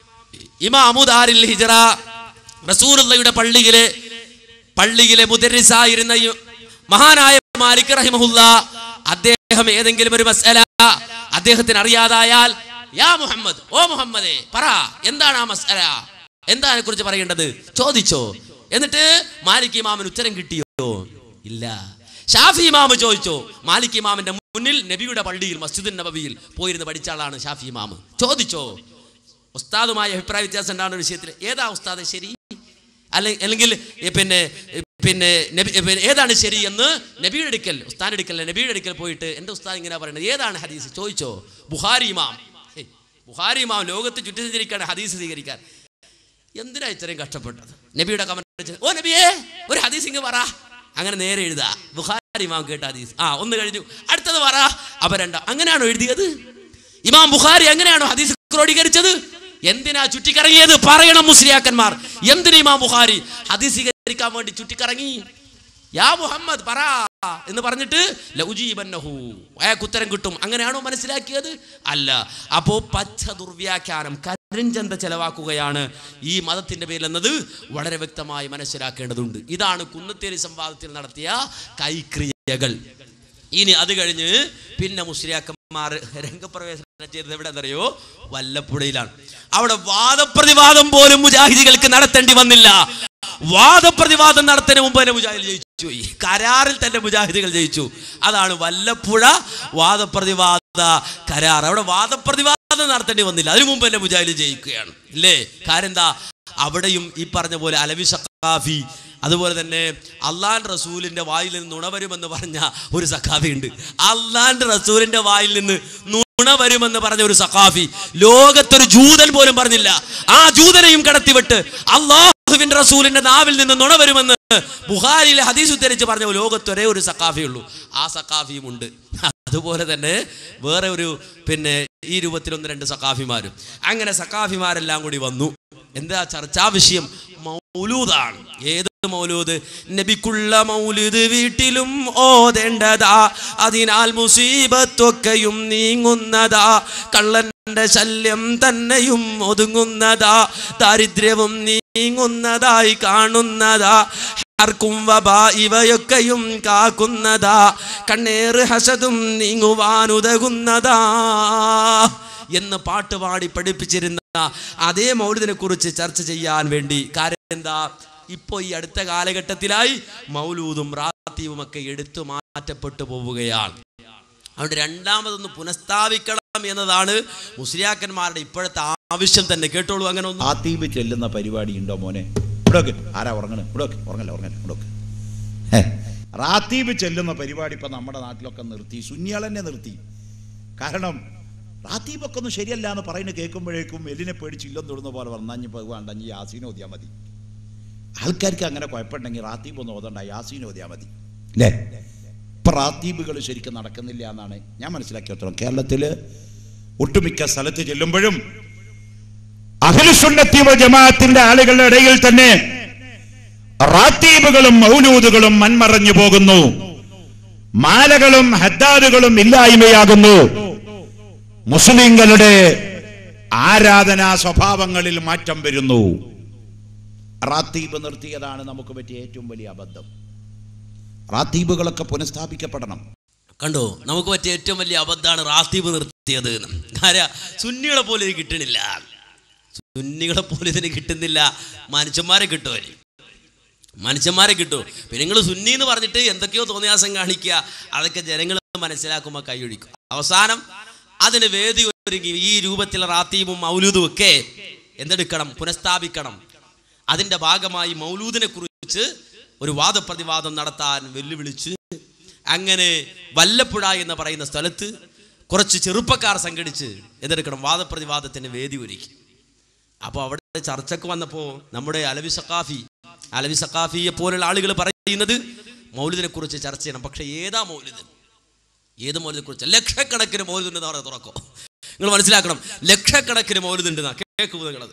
ഇമാമുദാരിൽ ഹിജറ റസൂലുള്ളയുടെ പള്ളിയിലെ പള്ളിയിലെ മുദരിസായിരുന്ന ഈ മഹാനായ മാലിക് റഹിമഹുല്ല അദ്ദേഹം ഏതെങ്കിലും ഒരു മസല അദ്ദേഹത്തിന് അറിയാതായാൽ യാ മുഹമ്മദ് ഓ മുഹമ്മദേ പറ എന്താണ് ആ മസല എന്താ കുറിച്ച് പറയേണ്ടത് ചോദിച്ചോ എന്നിട്ട് മാലിക് ഇമാമിന് ഉത്തരം കിട്ടിയോ ഇല്ല ഷാഫി ഇമാമ് ചോദിച്ചോ മാലിക് ഇമാമിന്റെ മുന്നിൽ നബിയുടെ പള്ളിയിൽ മസ്ജിദുൻ നബവിയിൽ പോയിരുന്ന് പഠിച്ച ആളാണ് ഷാഫി ഇമാമ് ചോദിച്ചോ ഉസ്താദുമായ അഭിപ്രായ വ്യത്യാസം ഉണ്ടാകുന്ന വിഷയത്തിൽ ഏതാ ഉസ്താദ് ശരി അല്ലെ അല്ലെങ്കിൽ ഏ, പിന്നെ ഏ, പിന്നെ നബി ഏ, പിന്നെ ഏതാണ് ശരി എന്ന് നബിയുടെ അടുക്കൽ ഉസ്താൻ അടുക്കൽ നബിയുടെ അടുക്കൽ പോയിട്ട് എൻ്റെ ഉസ്താദ് ഇങ്ങനെ പറയുന്നത് ഏതാണ് ഹദീസ് ചോദിച്ചോ ബുഹാരി ഇമാം ഹേ, ബുഹാരി ഇമാം ലോകത്ത് ചുറ്റി സഞ്ചരിക്കാണ് ഹദീസ് സ്വീകരിക്കാൻ എന്തിനാ ഇത്രയും കഷ്ടപ്പെട്ടത് നബിയുടെ കമന്റ് ഓ നബിയേ ഒരു ഹദീസ് ഇങ്ങ് പറ അങ്ങനെ നേരെ എഴുതാ ബുഹാരി ഇമാം കേട്ട ഹദീസ് ആ ഒന്ന് കഴിഞ്ഞു അടുത്തത് പറ അപ്പൊ രണ്ടാ അങ്ങനെയാണോ എഴുതിയത് ഇമാം ബുഖാരി എങ്ങനെയാണോ ഹദീസ് ക്രോഡീകരിച്ചത് എന്തിനാ ചുറ്റിക്കറങ്ങിയത് പറയണം മുസ്ലിയാക്കന്മാർ എന്തിനാ ഇമാം ബുഖാരി ഹദീസ് സ്വീകരിക്കാൻ വേണ്ടി ചുറ്റിക്കറങ്ങി യാ മുഹമ്മദ് പറ എന്ന് പറഞ്ഞിട്ട് ലൗജീബന്നഹു അയാൾക്ക് ഉത്തരം കിട്ടും അങ്ങനെയാണോ മനസ്സിലാക്കിയത് അല്ല അപ്പോ പച്ച ദുർവ്യാഖ്യാനം കരിഞ്ചന്ത ചെലവാക്കുകയാണ് ഈ മതത്തിന്റെ പേരിൽ എന്നത് വളരെ വ്യക്തമായി മനസ്സിലാക്കേണ്ടതുണ്ട് ഇതാണ് കുന്നത്തേരി സംവാദത്തിൽ നടത്തിയ കൈക്രിയകൾ ഇനി അത് കഴിഞ്ഞ് പിന്നെ മുസ്ലിയാക്കന്മാർ രംഗപ്രവേശനം ചെയ്തത് എവിടെ എന്നറിയോ വല്ലപ്പുഴയിലാണ് അവിടെ വാദപ്രതിവാദം പോലും മുജാഹിദികൾക്ക് നടത്തേണ്ടി വന്നില്ല വാദപ്രതിവാദം നടത്തുന്നതിന് മുമ്പ് തന്നെ മുജാഹിദ് ജയിച്ചു പോയി കരാറിൽ തന്നെ മുജാഹിദികൾ ജയിച്ചു അതാണ് വല്ലപ്പുഴ വാദപ്രതിവാദ കരാർ അവിടെ വാദപ്രതിവാദം നടത്തേണ്ടി വന്നില്ല അതിനു മുമ്പ് തന്നെ മുജാഹിദ് ജയിക്കുകയാണ് ഇല്ലേ കാര്യം എന്താ അവിടെയും ഈ പറഞ്ഞ പോലെ അലവി സക്കാഫി അതുപോലെ തന്നെ അള്ളാൻ റസൂലിന്റെ വായിൽ നിന്ന് നുണ വരുമെന്ന് പറഞ്ഞ ഒരു സഖാഫി ഉണ്ട് അള്ളാന്റെ റസൂലിന്റെ വായിൽ നിന്ന് നുണ വരുമെന്ന് പറഞ്ഞ ഒരു സഖാഫി ലോകത്തൊരു ജൂതൻ പോലും പറഞ്ഞില്ല ആ ജൂതനെയും കടത്തിവിട്ട് അള്ളാഹുവിന്റെ റസൂലിന്റെ നാവിൽ നിന്ന് നുണ വരുമെന്ന് ബുഹാരിയിലെ ഹദീസ് ഉദ്ധരിച്ച് പറഞ്ഞ ലോകത്തൊരേ ഒരു സഖാഫിയുള്ളൂ ആ സഖാഫിയും ഉണ്ട് അതുപോലെ തന്നെ വേറെ ഒരു പിന്നെ ഈ രൂപത്തിൽ ഒന്ന് രണ്ട് സഖാഫിമാരും അങ്ങനെ സഖാഫിമാരെല്ലാം കൂടി വന്നു എന്താ ചർച്ചാ വിഷയം മൗലൂദാണ് ഏത് മൗലൂദ് നബിക്കുള്ള മൗലൂദ് വീട്ടിലും ഓതേണ്ടതാ അതിനാൽ മുസീബത്തൊക്കെയും നീങ്ങുന്നതാ കള്ളന്റെ ശല്യം തന്നെയും ഒതുങ്ങുന്നതാ ദാരിദ്ര്യവും നീങ്ങുന്നതായി കാണുന്നതാ ആർക്കും വബ ഇവയൊക്കെയും കാക്കുന്നതാ കണ്ണേറ് ഹസതും നീങ്ങുവാനുതകുന്നതാ എന്ന് പാട്ടുപാടി പഠിപ്പിച്ചിരുന്ന അതേ മൗലിദിനെ കുറിച്ച് ചർച്ച ചെയ്യാൻ വേണ്ടി കാര്യം എന്താ ഇപ്പോ ഈ അടുത്ത കാലഘട്ടത്തിലായി മൗലൂദും റാത്തീവും ഒക്കെ എടുത്തു മാറ്റപ്പെട്ടു പോവുകയാണ് അതുകൊണ്ട് രണ്ടാമതൊന്ന് പുനഃസ്ഥാപിക്കണം എന്നതാണ് മുസ്ലിയാക്കന്മാരുടെ ഇപ്പോഴത്തെ ആവശ്യം തന്നെ കേട്ടോളൂ അങ്ങനെ ഒന്ന് ആത്തീബ് ചെല്ലുന്ന പരിപാടി ഉണ്ടോ മോനെ ഇവിടെ വെക്ക്. ആരാ ഉറങ്ങണേ ഇവിടെ വെക്ക്. ഉറങ്ങല്ല ഉറങ്ങല്ല ഇവിടെ വെക്ക്. ഹേ, റാത്തീബ് ചെല്ലുന്ന പരിപാടി ഇപ്പം നമ്മുടെ നാട്ടിലൊക്കെ നിർത്തി സുന്യാളെന്നെ നിർത്തി കാരണം റാത്തീബൊക്കെ ഒന്നും ശരിയല്ല എന്ന് പറയുന്നത് കേൾക്കുമ്പോഴേക്കും എല്ലിനെ പേടിച്ച് ഇല്ലം തൊടുന്ന പോലെ വന്നാഞ്ഞിപ്പോൾ വേണ്ട ഇനി യാസീൻ ഓതിയാൽ മതി ആൾക്കാർക്ക് അങ്ങനെ കുഴപ്പമുണ്ടെങ്കിൽ റാത്തീബ് ഒന്നും ഓതണ്ട യാസീൻ ഓതിയാൽ മതി അല്ലേ ഇപ്പം റാത്തീബുകൾ ശരിക്കും നടക്കുന്നില്ല എന്നാണ് ഞാൻ മനസ്സിലാക്കിയത്തോളം കേരളത്തിൽ ഒട്ടുമിക്ക സ്ഥലത്ത് ചെല്ലുമ്പോഴും അഖിലുസുന്നത്തി വൽ ജമാഅത്തിന്റെ ആളുകളുടെ ഇടയിൽ തന്നെ റാത്തീബുകളും മൗലൂദുകളും മൺമറഞ്ഞു പോകുന്നു മാലകളും ഹദ്ദാദുകളും ഇല്ലായ്മയാകുന്നു മുസ്ലിങ്ങളുടെ ആരാധനാ സ്വഭാവങ്ങളിൽ മാറ്റം വരുന്നു റാത്തീബ് നിർത്തിയതാണ് നമുക്ക് പറ്റിയ ഏറ്റവും വലിയ അബദ്ധം റാത്തീബുകളൊക്കെ പുനഃസ്ഥാപിക്കപ്പെടണം കണ്ടോ നമുക്ക് പറ്റിയ ഏറ്റവും വലിയ അബദ്ധമാണ് റാത്തീബ് നിർത്തിയത് എന്ന്. കാര്യം സുന്നികളെ പോലെ ഇത് കിട്ടണില്ല സുന്നികളെ പോലെ ഇതിന് കിട്ടുന്നില്ല മനുഷ്യന്മാരെ കിട്ടുമല്ലേ മനുഷ്യന്മാരെ കിട്ടും പിന്നെ നിങ്ങൾ സുന്നി എന്ന് പറഞ്ഞിട്ട് എന്തൊക്കെയോ തോന്നിയാസം കാണിക്കുക അതൊക്കെ ജനങ്ങൾ മനസ്സിലാക്കുമ്പോൾ കൈയൊഴിക്കും അവസാനം അതിന് വേദി ഒരുങ്ങി ഈ രൂപത്തിൽ റാത്തീബും മൗലൂദും ഒക്കെ എന്തെടുക്കണം പുനഃസ്ഥാപിക്കണം അതിന്റെ ഭാഗമായി മൗലൂദിനെ കുറിച്ച് ഒരു വാദപ്രതിവാദം നടത്താൻ വെല്ലുവിളിച്ച് അങ്ങനെ വല്ലപ്പുഴ എന്ന് പറയുന്ന സ്ഥലത്ത് കുറച്ച് ചെറുപ്പക്കാർ സംഘടിച്ച് എന്തെടുക്കണം വാദപ്രതിവാദത്തിന് വേദി ഒരുക്കി അപ്പോൾ അവിടെ ചർച്ചക്ക് വന്നപ്പോൾ നമ്മുടെ അലവി സക്കാഫി അലവി സക്കാഫിയെ പോലുള്ള ആളുകൾ പറയുന്നത് മൗലിദിനെ കുറിച്ച് ചർച്ച ചെയ്യണം പക്ഷെ ഏതാ മൗലിദ് ഏത് മൗലിദിനെ കുറിച്ച് ലക്ഷക്കണക്കിന് മൗലിദ് ഉണ്ടെന്ന് പറയാൻ തുറക്കോ നിങ്ങൾ മനസ്സിലാക്കണം ലക്ഷക്കണക്കിന് മൗലിദ് ഉണ്ട് കേൾക്കുക നിങ്ങളത്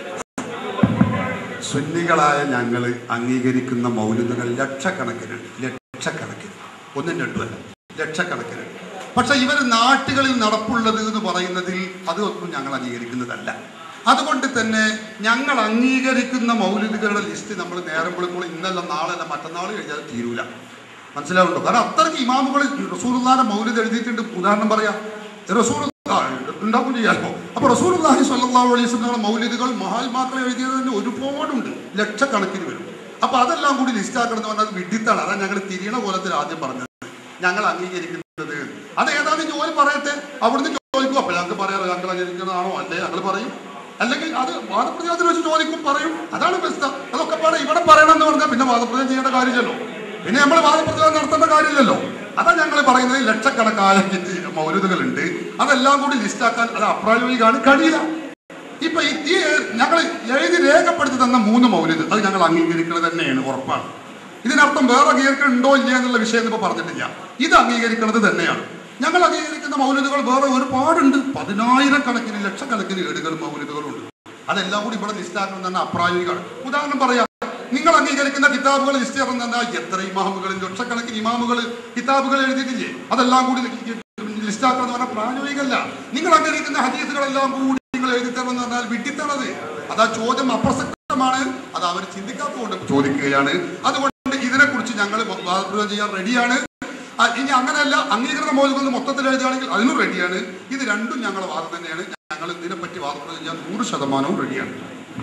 സുന്നികളായ ഞങ്ങൾ അംഗീകരിക്കുന്ന മൗലികകൾ ലക്ഷക്കണക്കിന് ലക്ഷക്കണക്കിന് ഒന്നും രണ്ടുമല്ല ലക്ഷക്കണക്കിന് പക്ഷെ ഇവർ നാട്ടുകളിൽ നടപ്പുള്ളത് എന്ന് പറയുന്നതിൽ അതൊന്നും ഞങ്ങൾ അംഗീകരിക്കുന്നതല്ല അതുകൊണ്ട് തന്നെ ഞങ്ങൾ അംഗീകരിക്കുന്ന മൗലികകളുടെ ലിസ്റ്റ് നമ്മൾ നേരം വിളിക്കുമ്പോൾ ഇന്നല്ല നാളല്ല മറ്റന്നാൾ കഴിഞ്ഞാൽ തീരൂല മനസ്സിലാവുണ്ടോ കാരണം അത്രയ്ക്ക് ഇമാമുകൾ റസൂലുള്ളാന്റെ മൗലിദ് എഴുതിയിട്ടുണ്ട് ഉദാഹരണം പറയാം റസൂൽ ഉണ്ടാക്കും ചെയ്യാമോ അപ്പൊ റസൂലുള്ളാഹി സ്വല്ലല്ലാഹു അലൈഹി വസല്ലം മൗലിദുകൾ മഹാത്മാക്കൾ എഴുതിയത് തന്നെ ഒരുപാടുണ്ട് ലക്ഷക്കണക്കിന് വരും അപ്പൊ അതെല്ലാം കൂടി ലിസ്റ്റ് ആക്കണം എന്ന് പറഞ്ഞാൽ വിഡിത്താണ് അതാണ് ഞങ്ങൾ തിരിയണ കോലത്തിൽ ആദ്യം പറഞ്ഞത് ഞങ്ങൾ അംഗീകരിക്കുന്നത് അത് ഏതാനും ജോലി പറയട്ടെ അവിടുന്ന് ചോദിക്കും അപ്പൊ ഞങ്ങൾക്ക് പറയാറ് ഞങ്ങൾ അംഗീകരിക്കുന്നതാണോ അല്ലേ ഞങ്ങൾ പറയും അല്ലെങ്കിൽ അത് വാദപ്രതിവാദത്തിൽ വെച്ച് ചോദിക്കും പറയും അതാണ് ബെസ്റ്റ് അതൊക്കെ പാടെ ഇവിടെ പറയണം എന്ന് പറഞ്ഞാൽ പിന്നെ വാദപ്രതിവാദം ചെയ്യേണ്ട കാര്യമില്ലല്ലോ പിന്നെ നമ്മൾ വാദപ്രതിവാദം നടത്തേണ്ട കാര്യമില്ലല്ലോ അതാ ഞങ്ങൾ പറയുന്നത് ലക്ഷക്കണക്കായ മൗലികകളുണ്ട് അതെല്ലാം കൂടി ലിസ്റ്റാക്കാൻ അത് അപ്രായോഗികമാണ് കഴിയില്ല ഇപ്പൊ ഈ ഈ ഞങ്ങൾ എഴുതി രേഖപ്പെടുത്തി തന്ന മൂന്ന് മൗലിദ് അത് ഞങ്ങൾ അംഗീകരിക്കുന്നത് തന്നെയാണ് ഉറപ്പാണ് ഇതിനർത്ഥം വേറെ അംഗീകരിക്കണം ഉണ്ടോ ഇല്ല എന്നുള്ള വിഷയം ഇപ്പൊ പറഞ്ഞിട്ടില്ല ഇത് അംഗീകരിക്കുന്നത് തന്നെയാണ് ഞങ്ങൾ അംഗീകരിക്കുന്ന മൗലിദുകൾ വേറെ ഒരുപാടുണ്ട് പതിനായിരക്കണക്കിന് ലക്ഷക്കണക്കിന് ഏടുകളും മൗലിദുകളും ഉണ്ട് അതെല്ലാം കൂടി ഇവിടെ ലിസ്റ്റാക്കണം തന്നെ അപ്രായോഗികമാണ് ഉദാഹരണം പറയാം നിങ്ങൾ അംഗീകരിക്കുന്ന കിതാബുകൾ ലിസ്റ്റ് ചെയ്യുന്ന എത്ര ഇമാമുകൾ ലക്ഷക്കണക്കിന് ഇമാമുകൾ കിതാബുകൾ എഴുതിയിട്ടില്ലേ അതെല്ലാം കൂടി ലിസ്റ്റാക്കണം എന്ന് പറഞ്ഞാൽ പ്രായോഗികമല്ല നിങ്ങൾ അംഗീകരിക്കുന്ന ഹദീസുകളെല്ലാം കൂടി നിങ്ങൾ എഴുതി തരണം എന്ന് പറഞ്ഞാൽ വിട്ടിത്തണത് അതാ ചോദ്യം അപ്രസക്തമാണ് അത് അവർ ചിന്തിക്കാത്തതുകൊണ്ട് ചോദിക്കുകയാണ് അതുകൊണ്ട് ഇതിനെക്കുറിച്ച് ഞങ്ങൾ വാദപ്രയോഗം ചെയ്യാൻ റെഡിയാണ് ആ, ഇനി അങ്ങനെയല്ല അംഗീകൃത മൗലികൾ മൊത്തത്തിൽ എഴുതുകയാണെങ്കിൽ അതിനും റെഡിയാണ് ഇത് രണ്ടും ഞങ്ങളുടെ വാദം തന്നെയാണ് ഞങ്ങൾ ഇതിനെപ്പറ്റി വാദപ്രയോഗം ചെയ്യാൻ നൂറ് ശതമാനവും റെഡിയാണ്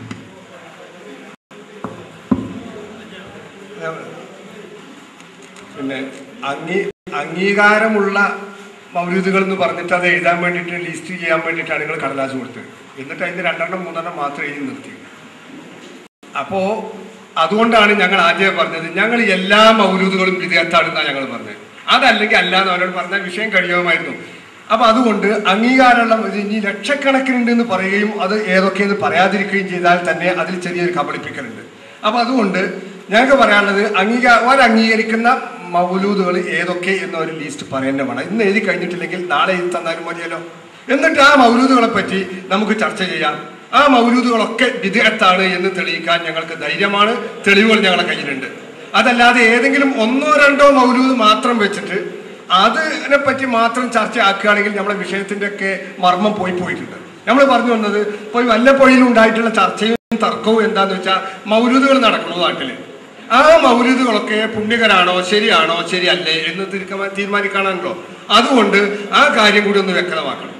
പിന്നെ അംഗീ അംഗീകാരമുള്ള മൗലൂദുകൾ എന്ന് പറഞ്ഞിട്ട് അത് എഴുതാൻ വേണ്ടിയിട്ട് ലിസ്റ്റ് ചെയ്യാൻ വേണ്ടിയിട്ടാണ് നിങ്ങൾ കടലാസ് കൊടുത്തത് എന്നിട്ട് അതിന് രണ്ടെണ്ണം മൂന്നെണ്ണം മാത്രം എഴുതി നിർത്തി അപ്പോ അതുകൊണ്ടാണ് ഞങ്ങൾ ആദ്യമേ പറഞ്ഞത് ഞങ്ങൾ എല്ലാ മൗലൂദുകളും വിദേഹത്താണെന്നാണ് ഞങ്ങൾ പറഞ്ഞത് അതല്ലെങ്കിൽ അല്ല എന്ന് അവരോട് പറഞ്ഞാൽ വിഷയം കഴിയുമായിരുന്നു അപ്പൊ അതുകൊണ്ട് അംഗീകാരമുള്ള ഇത് ഇനി ലക്ഷക്കണക്കിനുണ്ട് എന്ന് പറയുകയും അത് ഏതൊക്കെയെന്ന് പറയാതിരിക്കുകയും ചെയ്താൽ തന്നെ അതിൽ ചെറിയൊരു കബളിപ്പിക്കലുണ്ട് അപ്പൊ അതുകൊണ്ട് ഞങ്ങൾക്ക് പറയാനുള്ളത് അംഗീകാര അവർ അംഗീകരിക്കുന്ന മൗലൂദുകൾ ഏതൊക്കെ എന്ന ഒരു ലിസ്റ്റ് പറയേണ്ട വേണം ഇന്ന് എഴുതി കഴിഞ്ഞിട്ടില്ലെങ്കിൽ നാളെ എഴുതി തന്നാലും മതിയല്ലോ എന്നിട്ട് ആ മൗലൂദുകളെ പറ്റി നമുക്ക് ചർച്ച ചെയ്യാം ആ മൗലൂദുകളൊക്കെ വിദഗ്ധത്താണ് എന്ന് തെളിയിക്കാൻ ഞങ്ങൾക്ക് ധൈര്യമാണ് തെളിവുകൾ ഞങ്ങളുടെ കയ്യിലുണ്ട് അതല്ലാതെ ഏതെങ്കിലും ഒന്നോ രണ്ടോ മൗലൂദ് മാത്രം വെച്ചിട്ട് അതിനെ പറ്റി മാത്രം ചർച്ച ആക്കുകയാണെങ്കിൽ നമ്മളെ വിഷയത്തിന്റെ ഒക്കെ മർമ്മം പോയി പോയിട്ടുണ്ട് നമ്മൾ പറഞ്ഞു വന്നത് ഇപ്പോൾ വല്ലപ്പോഴും ഉണ്ടായിട്ടുള്ള ചർച്ചയും തർക്കവും എന്താന്ന് വെച്ചാൽ മൗലൂദുകൾ നടക്കണു നാട്ടില് ആ മൗലൂദുകളൊക്കെ പുണ്യകരാണോ ശരിയാണോ ശരിയല്ലേ എന്ന് തീരുമാ- തീരുമാനിക്കാനാണല്ലോ അതുകൊണ്ട് ആ കാര്യം കൂടി ഒന്ന് വ്യക്തമാക്കണം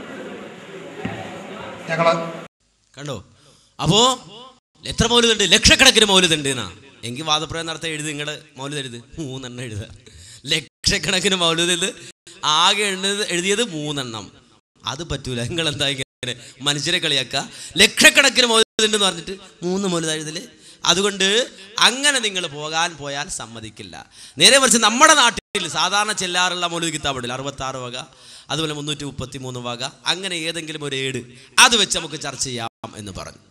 ഞങ്ങള് കണ്ടോ അപ്പോ എത്ര മൗലിതുണ്ട് ലക്ഷക്കണക്കിന് മൗലിതുണ്ട് എന്നാ എങ്കിൽ വാദപ്രയം നടത്താൻ എഴുതി നിങ്ങളുടെ മൗലിത് എഴുത് മൂന്നെണ്ണം എഴുതുക ലക്ഷക്കണക്കിന് മൗലിത് ഇത് ആകെ എഴുതുന്നത് എഴുതിയത് മൂന്നെണ്ണം അത് പറ്റൂല നിങ്ങൾ എന്താ ഇങ്ങനെ മനുഷ്യരെ കളിയാക്കുക ലക്ഷക്കണക്കിന് മൗലിതുണ്ടെന്ന് പറഞ്ഞിട്ട് മൂന്ന് മൗലിത എഴുതല് അതുകൊണ്ട് അങ്ങനെ നിങ്ങൾ പോകാൻ പോയാൽ സമ്മതിക്കില്ല നേരെ മറിച്ച് നമ്മുടെ നാട്ടിൽ സാധാരണ ചെല്ലാറുള്ള മൗലിക കിതാബുണ്ടല്ലോ അറുപത്തി ആറ് വക അതുപോലെ മുന്നൂറ്റി മുപ്പത്തി മൂന്ന് വക അങ്ങനെ ഏതെങ്കിലും ഒരു ഏട് അത് വെച്ച് നമുക്ക് ചർച്ച ചെയ്യാം എന്ന് പറഞ്ഞു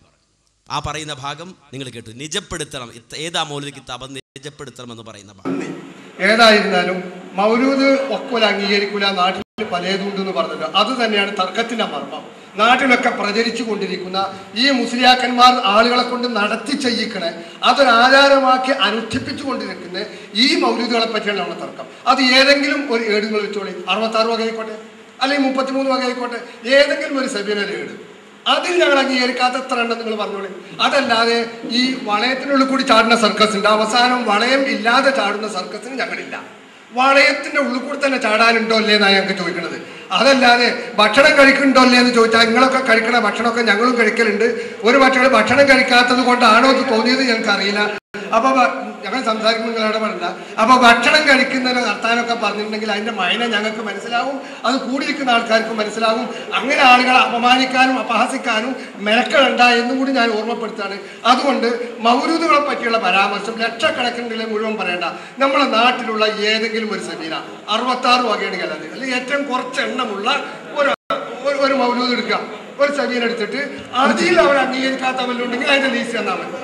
ആ പറയുന്ന ഭാഗം നിങ്ങൾ കേട്ടു നിജപ്പെടുത്തണം ഇത്ത- ഏതാ മൗലിക കിതാബ് നിജപ്പെടുത്തണം എന്ന് പറയുന്ന ഭാഗം ഏതായിരുന്നാലും മൗലൂദ് ഒക്കോല അംഗീകരിക്കൂല നാട്ടിൽ പലതുണ്ടെന്ന് പറഞ്ഞല്ലോ അത് തന്നെയാണ് തർക്കത്തിന്റെ മർമ്മം നാട്ടിലൊക്കെ പ്രചരിച്ചു കൊണ്ടിരിക്കുന്ന ഈ മുസ്ലിയാക്കന്മാർ ആളുകളെ കൊണ്ട് നടത്തി ചെയ്യിക്കണേ അതൊരു ആചാരമാക്കി അനുഷ്ഠിപ്പിച്ചു കൊണ്ടിരിക്കുന്ന ഈ മൗലൂദുകളെ പറ്റിയാണ് നമ്മുടെ തർക്കം അത് ഏതെങ്കിലും ഒരു ഏടുകൾ വെച്ചോളി അറുപത്താറ് വക ആയിക്കോട്ടെ അല്ലെങ്കിൽ മുപ്പത്തിമൂന്ന് വക ആയിക്കോട്ടെ ഏതെങ്കിലും ഒരു സെബിനൊരു ഏട് അതിൽ ഞങ്ങൾ അംഗീകരിക്കാത്ത എത്ര എണ്ണം നിങ്ങൾ പറഞ്ഞോളി അതല്ലാതെ ഈ വളയത്തിനുള്ളിൽ കൂടി ചാടുന്ന സർക്കസ് ഉണ്ട് അവസാനം വളയം ഇല്ലാതെ ചാടുന്ന സർക്കസിന് ഞങ്ങളില്ല വളയത്തിന്റെ ഉള്ളിൽ കൂടി തന്നെ ചാടാനുണ്ടോ അല്ലേ എന്നാണ് ഞങ്ങൾക്ക് ചോദിക്കുന്നത് അതല്ലാതെ ഭക്ഷണം കഴിക്കുന്നുണ്ടോ അല്ലേ എന്ന് ചോദിച്ചാൽ നിങ്ങളൊക്കെ കഴിക്കണ ഭക്ഷണമൊക്കെ ഞങ്ങളും കഴിക്കലുണ്ട് ഒരു പക്ഷേ ഭക്ഷണം കഴിക്കാത്തത് കൊണ്ടാണോ എന്ന് തോന്നിയത് ഞങ്ങൾക്ക് അറിയില്ല അപ്പൊ ഭ- ഞങ്ങൾ സംസാരിക്കുമ്പോൾ നിങ്ങൾ ഇടപെടണ്ട അപ്പൊ ഭക്ഷണം കഴിക്കുന്നതിന് നടത്താനൊക്കെ പറഞ്ഞിട്ടുണ്ടെങ്കിൽ അതിന്റെ മൈന ഞങ്ങൾക്ക് മനസ്സിലാവും അത് കൂടിയിരിക്കുന്ന ആൾക്കാർക്ക് മനസ്സിലാവും അങ്ങനെ ആളുകളെ അപമാനിക്കാനും അപഹസിക്കാനും മെനക്കെടണ്ട എന്നും കൂടി ഞാൻ ഓർമ്മപ്പെടുത്താണ് അതുകൊണ്ട് മൗരൂദുകളെ പറ്റിയുള്ള പരാമർശം ലക്ഷക്കണക്കിനുള്ള മുഴുവൻ പറയണ്ട നമ്മുടെ നാട്ടിലുള്ള ഏതെങ്കിലും ഒരു സെമീന അറുപത്താറ് വകയാണെങ്കിൽ അത് അല്ലെങ്കിൽ ഏറ്റവും കുറച്ച് എണ്ണമുള്ള ഒരു ഒരു- ഒരു മൗലൂദ് എടുക്കുക ഒരു സെമീന എടുത്തിട്ട് അതിൽ അവർ അംഗീകരിക്കാത്ത വല്ലുണ്ടെങ്കിൽ അതിന്റെ ലീസ് തന്നാൽ മതി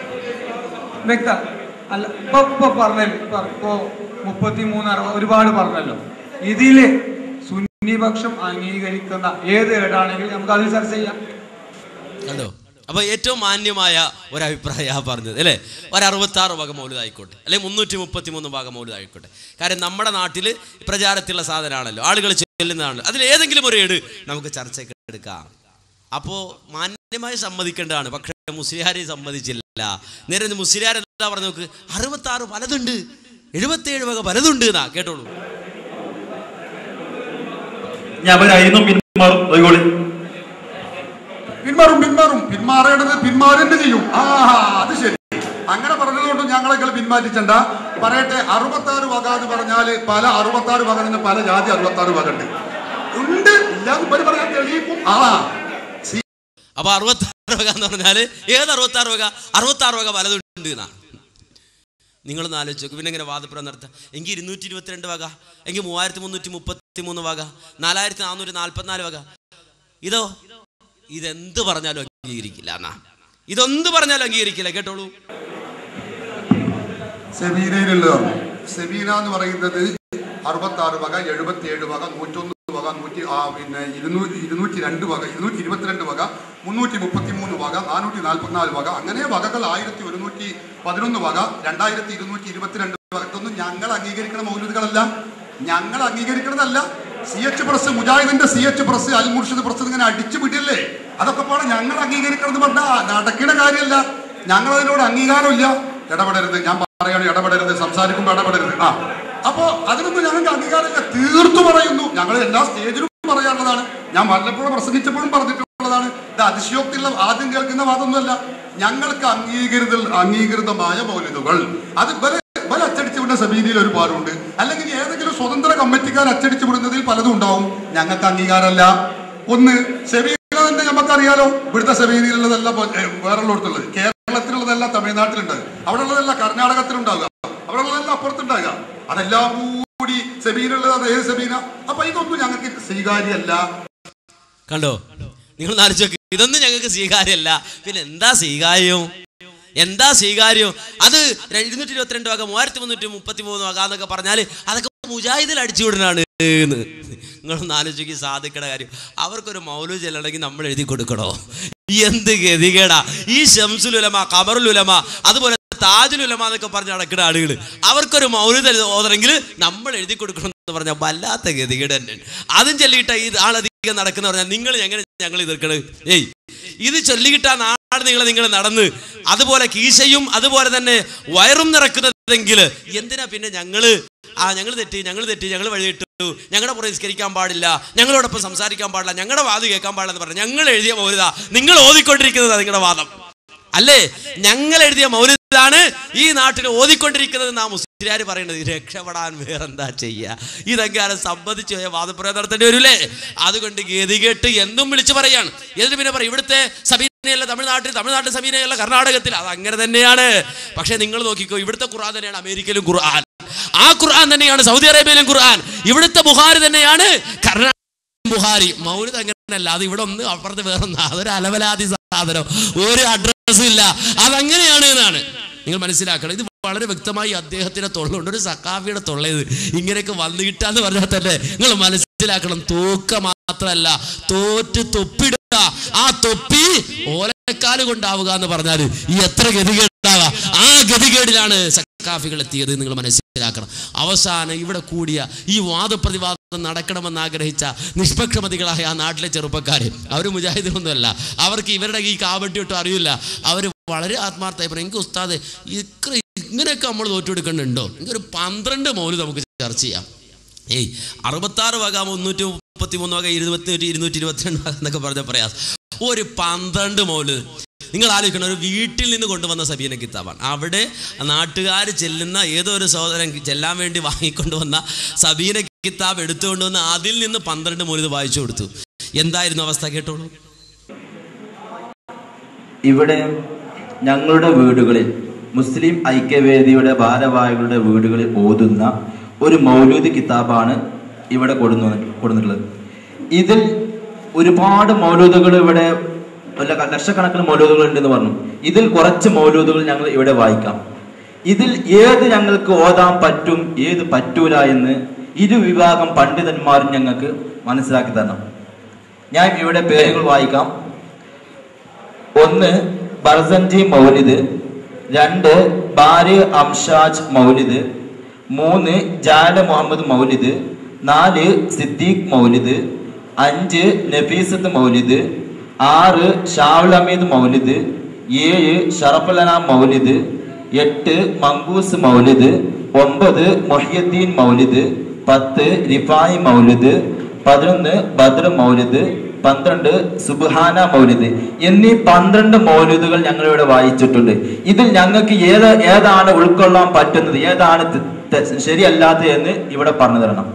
വ്യക്ത അല്ല ഇപ്പൊ ഇപ്പൊ പറഞ്ഞല്ലോ ഇപ്പൊ ഇപ്പൊ മുപ്പത്തി മൂന്ന് അറുപത് ഒരുപാട് പറഞ്ഞല്ലോ ഇതില് സുന്നിപക്ഷം അംഗീകരിക്കുന്ന ഏത് ഏടാണെങ്കിലും നമുക്ക് അതിൽ ചർച്ച ചെയ്യാം കണ്ടോ അപ്പൊ ഏറ്റവും മാന്യമായ ഒരു അഭിപ്രായ പറഞ്ഞത് അല്ലേ ഒരു അറുപത്താറ് വക മൗലിതായിക്കോട്ടെ അല്ലെങ്കിൽ മുന്നൂറ്റി മുപ്പത്തി മൂന്ന് ഭാഗം മൗലിതായിക്കോട്ടെ കാര്യം നമ്മുടെ നാട്ടിൽ പ്രചാരത്തിലുള്ള സാധനമാണല്ലോ ആളുകൾ ചെല്ലുന്നതാണല്ലോ അതിൽ ഏതെങ്കിലും ഒരു ഏട് നമുക്ക് ചർച്ചയ്ക്ക് എടുക്കാം അപ്പോൾ മാന്യമായി സമ്മതിക്കേണ്ടതാണ് പക്ഷേ മുസ്ലിയാരെ സമ്മതിച്ചില്ല നേരെ മുസ്ലിയാർ എന്താ പറഞ്ഞു നോക്ക് അറുപത്താറ് പലതുണ്ട് എഴുപത്തേഴ് വക പലതുണ്ട് എന്നാ കേട്ടോളൂ ഞാൻ അവരായിരുന്നു പിന്മാറും അതുകൊണ്ട് പിന്മാറും പിന്മാറും പിന്മാറേണ്ടത് പിന്മാറേണ്ടത് ചെയ്യും ആ അത് ശരി അങ്ങനെ പറഞ്ഞതുകൊണ്ട് ഞങ്ങളെങ്കിൽ പിന്മാറ്റിച്ചണ്ട പറയട്ടെ അറുപത്താറ് വക എന്ന് പറഞ്ഞാല് പല അറുപത്താറ് വക തന്നെ പല ജാതി അറുപത്താറ് വക ഉണ്ട് ഉണ്ട് ഇല്ലാന്ന് ഇവര് പറയാൻ തെളിയിക്കും ആ അപ്പൊ അറുപത്താറ് വക എന്ന് പറഞ്ഞാൽ ഏത് അറുപത്താറ് വക അറുപത്താറ് വക പലതുണ്ട് എന്നാ നിങ്ങളൊന്ന് ആലോചിച്ച് നോക്ക് പിന്നെ ഇങ്ങനെ വാദപ്രം നടത്താം എങ്കിൽ ഇരുന്നൂറ്റി ഇരുപത്തിരണ്ട് വക എങ്കിൽ മൂവായിരത്തി മുന്നൂറ്റി മുപ്പത്തി മൂന്ന് വക നാലായിരത്തി നാനൂറ്റി നാൽപ്പത്തിനാല് വക ഇതോ ഇതെന്ത് പറഞ്ഞാലും അംഗീകരിക്കില്ല എന്നാ ഇതൊന്ത് പറഞ്ഞാലും അംഗീകരിക്കില്ല കേട്ടോളൂ സെമീനയിലുള്ളതാണ് സെമീന എന്ന് പറയുന്നത് അറുപത്തി ആറ് വക എഴുപത്തി ഏഴ് വക നൂറ്റൊന്ന് വക നൂറ്റി ആ പിന്നെ ഇരുന്നൂറ്റി ഇരുന്നൂറ്റി രണ്ട് വക ഇരുന്നൂറ്റി ഇരുപത്തിരണ്ട് വക മുന്നൂറ്റി മുപ്പത്തി മൂന്ന് വക നാനൂറ്റി നാൽപ്പത്തിനാല് വക അങ്ങനെ വകകൾ ആയിരത്തി ഒരുന്നൂറ്റി പതിനൊന്ന് വക രണ്ടായിരത്തി ഇരുന്നൂറ്റി ഇരുപത്തിരണ്ട് വക ഇതൊന്നും ഞങ്ങൾ അംഗീകരിക്കുന്ന മൗലൂദുകളല്ല ഞങ്ങൾ അംഗീകരിക്കുന്നതല്ല സി എച്ച് പ്രസ് മുജാഹിദിന്റെ C H press Al Murshid press ഇങ്ങനെ അടിച്ചു വിടില്ലേ അതൊക്കെ പാടെ ഞങ്ങൾ അംഗീകരിക്കണമെന്ന് പറഞ്ഞാൽ നടക്കുന്ന കാര്യമല്ല ഞങ്ങൾ അതിനോട് അംഗീകാരമില്ല ഇടപെടരുത് ഞാൻ പറയാണ് ഇടപെടരുത് സംസാരിക്കുമ്പോൾ ഇടപെടരുത് ആ അപ്പോ അതിനൊന്നും ഞങ്ങൾക്ക് അംഗീകാരമില്ല തീർത്തു പറയുന്നു ഞങ്ങൾ എല്ലാ സ്റ്റേജിലും പറയാനുള്ളതാണ് ഞാൻ വല്ലപ്പോഴും പ്രസംഗിച്ചപ്പോഴും പറഞ്ഞിട്ടുള്ളതാണ് ഇത് അതിശയോക്തിയുള്ള ആദ്യം കേൾക്കുന്ന വാദമൊന്നുമല്ല ഞങ്ങൾക്ക് അംഗീകൃത അംഗീകൃതമായ മൗലികകൾ അത് ഇവരെ ഇവർ അച്ചടിച്ചു വിടുന്ന സമിതിയിൽ ഒരു പാടുണ്ട് അല്ലെങ്കിൽ ഏതെങ്കിലും സ്വതന്ത്ര കമ്മിറ്റിക്കാർ അച്ചടിച്ചു വിടുന്നതിൽ പലതും ഉണ്ടാവും ഞങ്ങൾക്ക് അംഗീകാരമല്ല ഒന്ന് സെബീന തന്നെ നമുക്കറിയാലോ ഇവിടുത്തെ സെബീനിലുള്ളതല്ല വേറെ ഉള്ളിടത്തുള്ളത് കേരളത്തിലുള്ളതല്ല ഉള്ളതല്ല തമിഴ്നാട്ടിലുണ്ട് അവിടെ ഉള്ളതല്ല കർണാടകത്തിലുണ്ടാകുക അവിടെ ഉള്ളതല്ല അപ്പുറത്തുണ്ടാകുക അതെല്ലാം കൂടി സെബീനുള്ളത് അത് ഏത് സെബീന അപ്പൊ ഇതൊന്നും ഞങ്ങൾക്ക് സ്വീകാര്യമല്ല കണ്ടോ നിങ്ങൾ നാലിച്ചോക്ക് ഇതൊന്നും ഞങ്ങൾക്ക് സ്വീകാര്യമല്ല പിന്നെ എന്താ സ്വീകാര്യം എന്താ സ്വീകാര്യം അത് ഇരുന്നൂറ്റി ഇരുപത്തിരണ്ട് വക മൂവായിരത്തി മുന്നൂറ്റി മുപ്പത്തി മൂന്ന് വക എന്നൊക്കെ പറഞ്ഞാൽ അതൊക്കെ മുജാഹിദിൽ അടിച്ചുവിടനാണ് എന്ന് നിങ്ങളൊന്ന് ആലോചിക്ക് സാധിക്കണ കാര്യം അവർക്കൊരു മൗലു ചെല്ലണമെങ്കിൽ നമ്മൾ എഴുതി കൊടുക്കണോ എന്ത് ഗതികേടാ ഈ ഷംസുൽ ഉലമ കമറുൽ ഉലമ അതുപോലെ താജുൽ ഉലമ എന്നൊക്കെ പറഞ്ഞ് നടക്കുന്ന ആളുകൾ അവർക്കൊരു മൗലിത ഓതണമെങ്കിൽ നമ്മൾ എഴുതി കൊടുക്കണം എന്ന് പറഞ്ഞാൽ വല്ലാത്ത ഗതികേട് തന്നെ അതും ചൊല്ലിയിട്ട ഈ ആളധികം നടക്കുന്ന പറഞ്ഞാൽ നിങ്ങൾ എങ്ങനെ ഞങ്ങൾ എതിർക്കണത് ഏയ് ഇത് ചൊല്ലിക്കിട്ടാ നാട് നിങ്ങളെ നിങ്ങൾ നടന്ന് അതുപോലെ കീശയും അതുപോലെ തന്നെ വയറും നിറക്കുന്നതെങ്കിൽ എന്തിനാ പിന്നെ ഞങ്ങള് ആ ഞങ്ങൾ തെറ്റി ഞങ്ങൾ തെറ്റി ഞങ്ങൾ വഴിയിട്ടു ഞങ്ങളുടെ പുറകെ നിസ്കരിക്കാൻ പാടില്ല ഞങ്ങളോടൊപ്പം സംസാരിക്കാൻ പാടില്ല ഞങ്ങളുടെ വാദം കേൾക്കാൻ പാടില്ല എന്ന് പറഞ്ഞു ഞങ്ങൾ എഴുതിയ മൗലിത നിങ്ങൾ ഓതിക്കൊണ്ടിരിക്കുന്നതാ നിങ്ങളുടെ വാദം അല്ലേ ഞങ്ങൾ എഴുതിയ മൗലിതാണ് ഈ നാട്ടിൽ ഓതിക്കൊണ്ടിരിക്കുന്നത് നാ മുസ്ലിയാർ പറയുന്നത് രക്ഷപ്പെടാൻ വേറെന്താ ചെയ്യുക ഇതെങ്കിലും സംബന്ധിച്ച് പോയ വാദപ്രയോഗം നടത്തേണ്ടി വരൂലേ അതുകൊണ്ട് ഗതികെട്ട് എന്നും വിളിച്ചു പറയാണ് എന്നിട്ട് പിന്നെ പറയും ഇവിടുത്തെ സബീനയല്ല തമിഴ്നാട്ടിൽ തമിഴ്നാട്ടിൽ സബീനയല്ല കർണാടകത്തിൽ അത് അങ്ങനെ തന്നെയാണ് പക്ഷേ നിങ്ങൾ നോക്കിക്കോ ഇവിടുത്തെ ഖുർആൻ തന്നെയാണ് അമേരിക്കയിലും ഖുർആൻ ആ ഖുർആൻ തന്നെയാണ് സൗദി അറേബ്യയിലും ഖുർആൻ ഇവിടുത്തെ ബുഹാരി തന്നെയാണ് കർണാടക ബുഹാരി മൗലിദ് അങ്ങനെയല്ല അത് ഇവിടെ ഒന്ന് അപ്പുറത്ത് വേറൊന്ന് അതൊരു അലവലാതി സാധനം ഒരു അഡ്രസ്സും ഇല്ല അതങ്ങനെയാണ് എന്നാണ് നിങ്ങൾ മനസ്സിലാക്കണം ഇത് വളരെ വ്യക്തമായി അദ്ദേഹത്തിന്റെ തൊള്ളുണ്ട് ഒരു സക്കാഫിയുടെ തൊള്ളത് ഇങ്ങനെയൊക്കെ വന്നു കിട്ടാന്ന് പറഞ്ഞാൽ തന്നെ നിങ്ങൾ മനസ്സിലാക്കണം തൂക്ക മാത്രമല്ല തോറ്റ് തൊപ്പിടുക ആ തൊപ്പി ഓലക്കാല് കൊണ്ടാവുക എന്ന് പറഞ്ഞാൽ ഈ എത്ര ഗതികേടാവുക ആ ഗതികേടിലാണ് സക്കാഫികൾ എത്തിയത് നിങ്ങൾ മനസ്സിലാക്കണം അവസാനം ഇവിടെ കൂടിയ ഈ വാദപ്രതിവാദം നടക്കണമെന്ന് ആഗ്രഹിച്ച നിഷ്പക്ഷമതികളായ ആ നാട്ടിലെ ചെറുപ്പക്കാർ അവർ മുജാഹിദിനൊന്നുമല്ല അവർക്ക് ഇവരുടെ ഈ കാവട്ടിയൊട്ടും അറിയില്ല അവർ വളരെ ആത്മാർത്ഥമായി പറയും എനിക്ക് ഉസ്താദ് ഇത്ര ഇങ്ങനെയൊക്കെ നമ്മൾ തോറ്റെടുക്കുന്നുണ്ടോ എനിക്കൊരു പന്ത്രണ്ട് മൗല് നമുക്ക് ചർച്ച ചെയ്യാം ഏയ് അറുപത്താറ് വക മുന്നൂറ്റി മുപ്പത്തി മൂന്ന് വക ഇരുപത്തി ഇരുന്നൂറ്റി ഇരുപത്തിരണ്ട് വക എന്നൊക്കെ പറഞ്ഞ പ്രയാസം ഒരു പന്ത്രണ്ട് മൗല് നിങ്ങൾ ആലോചിക്കണം ഒരു വീട്ടിൽ നിന്ന് കൊണ്ടുവന്ന സബീന കിതാബാണ് അവിടെ നാട്ടുകാർ ചെല്ലുന്ന ഏതോ ഒരു സഹോദരൻ ചെല്ലാൻ വേണ്ടി വാങ്ങിക്കൊണ്ടുവന്ന സബീന കിതാബ് എടുത്തുകൊണ്ട് വന്ന് അതിൽ നിന്ന് പന്ത്രണ്ട് മൂലിത് വായിച്ചു കൊടുത്തു എന്തായിരുന്നു അവസ്ഥ കേട്ടോളൂ ഇവിടെ ഞങ്ങളുടെ വീടുകളിൽ മുസ്ലിം ഐക്യവേദിയുടെ ഭാരവാഹികളുടെ വീടുകളിൽ ഓതുന്ന ഒരു മൗലൂദ് കിതാബാണ് ഇവിടെ കൊടുന്നു കൊടുത്തിട്ടുള്ളത് ഇതിൽ ഒരുപാട് മൗലൂദുകൾ ഇവിടെ വല്ല ലക്ഷക്കണക്കിന് മൗലൂദുകൾ ഉണ്ടെന്ന് പറഞ്ഞു ഇതിൽ കുറച്ച് മൗലൂദുകൾ ഞങ്ങൾ ഇവിടെ വായിക്കാം ഇതിൽ ഏത് ഞങ്ങൾക്ക് ഓതാൻ പറ്റും ഏത് പറ്റൂല എന്ന് ഇരു വിഭാഗം പണ്ഡിതന്മാരും ഞങ്ങൾക്ക് മനസ്സിലാക്കി തരണം ഞാൻ ഇവിടെ പേരുകൾ വായിക്കാം ഒന്ന് ബർസൻജി മൗലിദ് രണ്ട് ബാരി അംഷാജ് മൗലിദ് മൂന്ന് ജാല മുഹമ്മദ് മൗലിദ് നാല് സിദ്ദീഖ് മൗലിദ് അഞ്ച് നഫീസത്ത് മൗലിദ് ആറ് ഷാവുൽ ഹമീദ് മൗലിദ് ഏഴ് ഷറഫുലന മൗലിദ് എട്ട് മങ്കൂസ് മൗലിദ് ഒമ്പത് മൊഹിയുദ്ദീൻ മൗലിദ് പത്ത് റിഫായി മൗലിദ് പതിനൊന്ന് ബദ്ർ മൗലിദ് പന്ത്രണ്ട് സുബ്ഹാന മൗലിദ് എന്നീ പന്ത്രണ്ട് മൗലിദുകൾ ഞങ്ങൾ ഇവിടെ വായിച്ചിട്ടുണ്ട് ഇതിൽ ഞങ്ങൾക്ക് ഏത് ഏതാണ് ഉൾക്കൊള്ളാൻ പറ്റുന്നത് ഏതാണ് ത- ത- ശരിയല്ലാത്തത് എന്ന് ഇവിടെ പറഞ്ഞു തരണം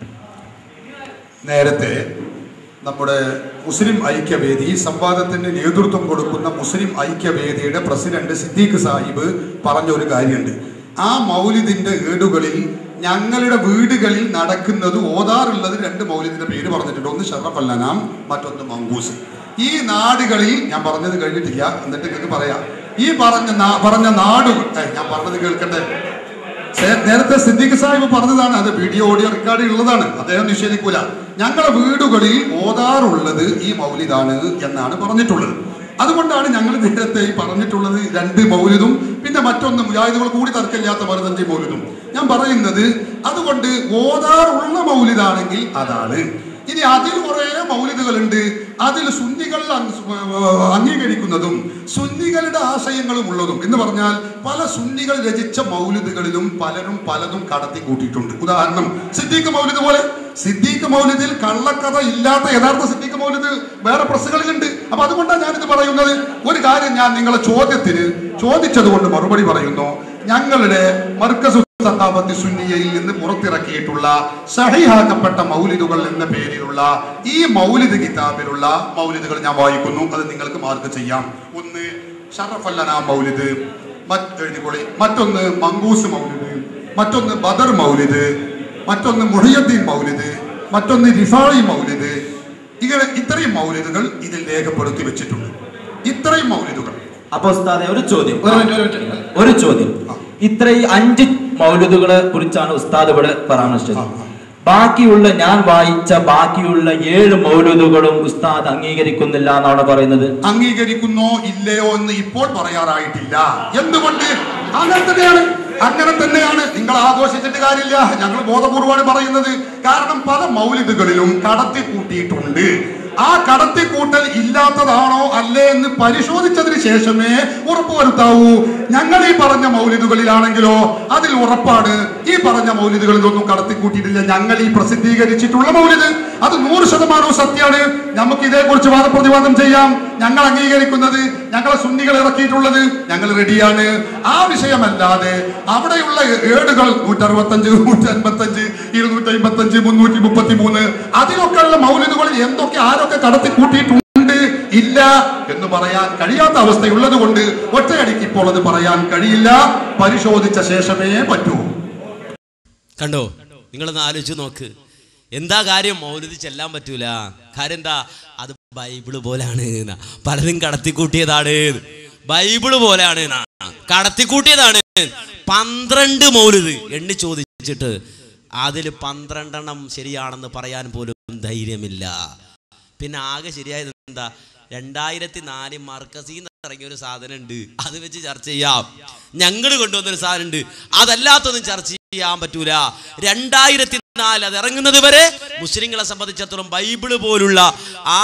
നേരത്തെ നമ്മുടെ മുസ്ലിം ഐക്യവേദി ഈ സംവാദത്തിന് നേതൃത്വം കൊടുക്കുന്ന മുസ്ലിം ഐക്യവേദിയുടെ പ്രസിഡന്റ് സിദ്ദീഖ് സാഹിബ് പറഞ്ഞ ഒരു കാര്യമുണ്ട് ആ മൗലിദിന്റെ ഏടുകളിൽ ഞങ്ങളുടെ വീടുകളിൽ നടക്കുന്നത് ഓതാറുള്ളത് രണ്ട് മൗലിദിന്റെ പേര് പറഞ്ഞിട്ടുണ്ട് ഒന്ന് ഷറഫ് അല്ലനാം മറ്റൊന്ന് മങ്കൂസ് ഈ നാടുകളിൽ ഞാൻ പറഞ്ഞത് കഴിഞ്ഞിട്ടില്ല എന്നിട്ട് നിങ്ങൾക്ക് പറയാം ഈ പറഞ്ഞ നാ- പറഞ്ഞ നാടുകൾ ഏ, ഞാൻ പറഞ്ഞത് കേൾക്കട്ടെ സേ- നേരത്തെ സിദ്ദീഖ് സാഹിബ് പറഞ്ഞതാണ് അത് വീഡിയോ ഓഡിയോ റെക്കോർഡ് ഉള്ളതാണ് അദ്ദേഹം നിഷേധിക്കൂല ഞങ്ങളുടെ വീടുകളിൽ ഓതാറുള്ളത് ഈ മൗലിദാണ് എന്നാണ് പറഞ്ഞിട്ടുള്ളത് അതുകൊണ്ടാണ് ഞങ്ങൾ നേരത്തെ ഈ പറഞ്ഞിട്ടുള്ളത് രണ്ട് മൗലിദും പിന്നെ മറ്റൊന്ന് മുജാഹിദുകൾ കൂടി തർക്കമില്ലാത്ത പതിനഞ്ച് മൗലിദും ഞാൻ പറയുന്നത് അതുകൊണ്ട് ഓതാറുള്ള മൗലിദാണെങ്കിൽ അതാണ് ഇനി അതിൽ കുറെ മൗലിദുകളുണ്ട് അതിൽ സുന്നികൾ അംഗ- അംഗീകരിക്കുന്നതും സുന്നികളുടെ ആശയങ്ങളും ഉള്ളതും എന്ന് പറഞ്ഞാൽ പല സുന്നികൾ രചിച്ച മൗലിദുകളിലും പലരും പലതും കടത്തി കൂട്ടിയിട്ടുണ്ട് ഉദാഹരണം സിദ്ദീഖ് മൗലിദ് പോലെ സിദ്ദീഖ് മൗലിദിൽ കള്ളക്കഥ ഇല്ലാത്ത യഥാർത്ഥ സിദ്ദീഖ് മൗലിദ് വേറെ പ്രസ്സുകളിലുണ്ട് അപ്പൊ അതുകൊണ്ടാണ് ഞാനിത് പറയുന്നത് ഒരു കാര്യം ഞാൻ നിങ്ങളെ ചോദ്യത്തിന് ചോദിച്ചത് കൊണ്ട് മറുപടി പറയുന്നു ഞങ്ങളുടെ മർക്കസു സഖാഫത്തി സുന്നിയയിൽ നിന്ന് പുറത്തിറക്കിയിട്ടുള്ള സഹിഹാക്കപ്പെട്ട മൗലിദുകൾ എന്ന പേരിലുള്ള ഈ മൗലിദ് കിതാബിലുള്ള മൗലിദുകൾ ഞാൻ വായിക്കുന്നു അത് നിങ്ങൾക്ക് മാർക്ക് ചെയ്യാം ഒന്ന് ഷറഫല്ലന മൗലിദ് മറ്റ് എഴുതിക്കോളി മറ്റൊന്ന് മങ്കൂസ് മൗലിദ് മറ്റൊന്ന് ബദർ മൗലിദ് മറ്റൊന്ന് മുഹിയദ്ദീൻ മൗലിദ് മറ്റൊന്ന് റിഫായി മൗലിദ് ഇങ്ങനെ ഇത്രയും മൗലിദുകൾ ഇതിൽ രേഖപ്പെടുത്തി വെച്ചിട്ടുണ്ട് ഇത്രയും മൗലിദുകൾ അപ്പൊ ഉസ്താദെ ഒരു ചോദ്യം ഒരു ചോദ്യം ഇത്ര ഈ അഞ്ച് മൗലൂദുകളെ കുറിച്ചാണ് ഉസ്താദ് ഇവിടെ പരാമർശിച്ചത് ബാക്കിയുള്ള ഞാൻ വായിച്ച ബാക്കിയുള്ള ഏഴ് മൗലൂദുകളും ഉസ്താദ് അംഗീകരിക്കുന്നില്ല എന്നാണ് പറയുന്നത് അംഗീകരിക്കുന്നോ ഇല്ലയോ എന്ന് ഇപ്പോൾ പറയാറായിട്ടില്ല എന്തുകൊണ്ട് അങ്ങനെ തന്നെയാണ് അങ്ങനെ തന്നെയാണ് നിങ്ങൾ ആഘോഷിച്ചിട്ട് കാര്യമില്ല ഞങ്ങൾ ബോധപൂർവമാണ് പറയുന്നത് കാരണം പല മൗലിദുകളിലും കടത്തി കൂട്ടിയിട്ടുണ്ട് ആ കടത്തിക്കൂട്ടൽ ഇല്ലാത്തതാണോ അല്ലേ എന്ന് പരിശോധിച്ചതിന് ശേഷമേ ഉറപ്പുവരുത്താവൂ ഞങ്ങൾ ഈ പറഞ്ഞ മൗലിദുകളിലാണെങ്കിലോ അതിൽ ഉറപ്പാണ് ഈ പറഞ്ഞ മൗലിദുകളിലൊന്നും കടത്തിക്കൂട്ടിയിട്ടില്ല ഞങ്ങൾ ഈ പ്രസിദ്ധീകരിച്ചിട്ടുള്ള മൗലിദ് അത് നൂറ് ശതമാനവും സത്യമാണ് നമുക്ക് ഇതേക്കുറിച്ച് വാദപ്രതിവാദം ചെയ്യാം ഞങ്ങൾ അംഗീകരിക്കുന്നത് ഞങ്ങളെ സുന്നികൾ ഇറക്കിയിട്ടുള്ളത് ഞങ്ങൾ റെഡിയാണ് ആ വിഷയമല്ലാതെ അവിടെയുള്ള ഏടുകൾ നൂറ്ററുപത്തഞ്ച് നൂറ്റി അൻപത്തഞ്ച് ഇരുന്നൂറ്റി അമ്പത്തഞ്ച് മുന്നൂറ്റി മുപ്പത്തി മൂന്ന് അതിലൊക്കെയുള്ള മൗലിദുകളിൽ എന്തൊക്കെ ആരൊക്കെ കടത്തി കൂട്ടിയിട്ടുണ്ട് ഇല്ല എന്ന് പറയാൻ കഴിയാത്ത അവസ്ഥയുള്ളത് കൊണ്ട് ഒറ്റയടിക്ക് ഇപ്പോൾ അത് പറയാൻ കഴിയില്ല പരിശോധിച്ച ശേഷമേ പറ്റൂ കണ്ടോ നിങ്ങളൊന്ന് ആലോചിച്ച് നോക്ക് എന്താ കാര്യം മൗലതി ചെല്ലാൻ പറ്റൂല കാര്യം എന്താ അത് ബൈബിള് പോലാണ് ന്നാ. പലരും കടത്തിക്കൂട്ടിയതാണ് ബൈബിള് പോലെയാണ് ന്നാ. കടത്തിക്കൂട്ടിയതാണ് പന്ത്രണ്ട് മൗലത് എണ്ണി ചോദിച്ചിട്ട് അതിൽ പന്ത്രണ്ടെണ്ണം ശരിയാണെന്ന് പറയാൻ പോലും ധൈര്യമില്ല പിന്നെ ആകെ ശരിയായത് എന്താ രണ്ടായിരത്തി നാല് മർക്കസിന്ന് ഇറങ്ങിയ ഒരു സാധനം ഉണ്ട് അത് വെച്ച് ചർച്ച ചെയ്യാം ഞങ്ങൾ കൊണ്ടുവന്നൊരു സാധനം ഉണ്ട് അതല്ലാത്തൊന്നും ചർച്ച ചെയ്യാൻ പറ്റൂല രണ്ടായിരത്തി നാല് അത് ഇറങ്ങുന്നത് വരെ മുസ്ലിങ്ങളെ സംബന്ധിച്ചിടത്തോളം ബൈബിള് പോലുള്ള ആ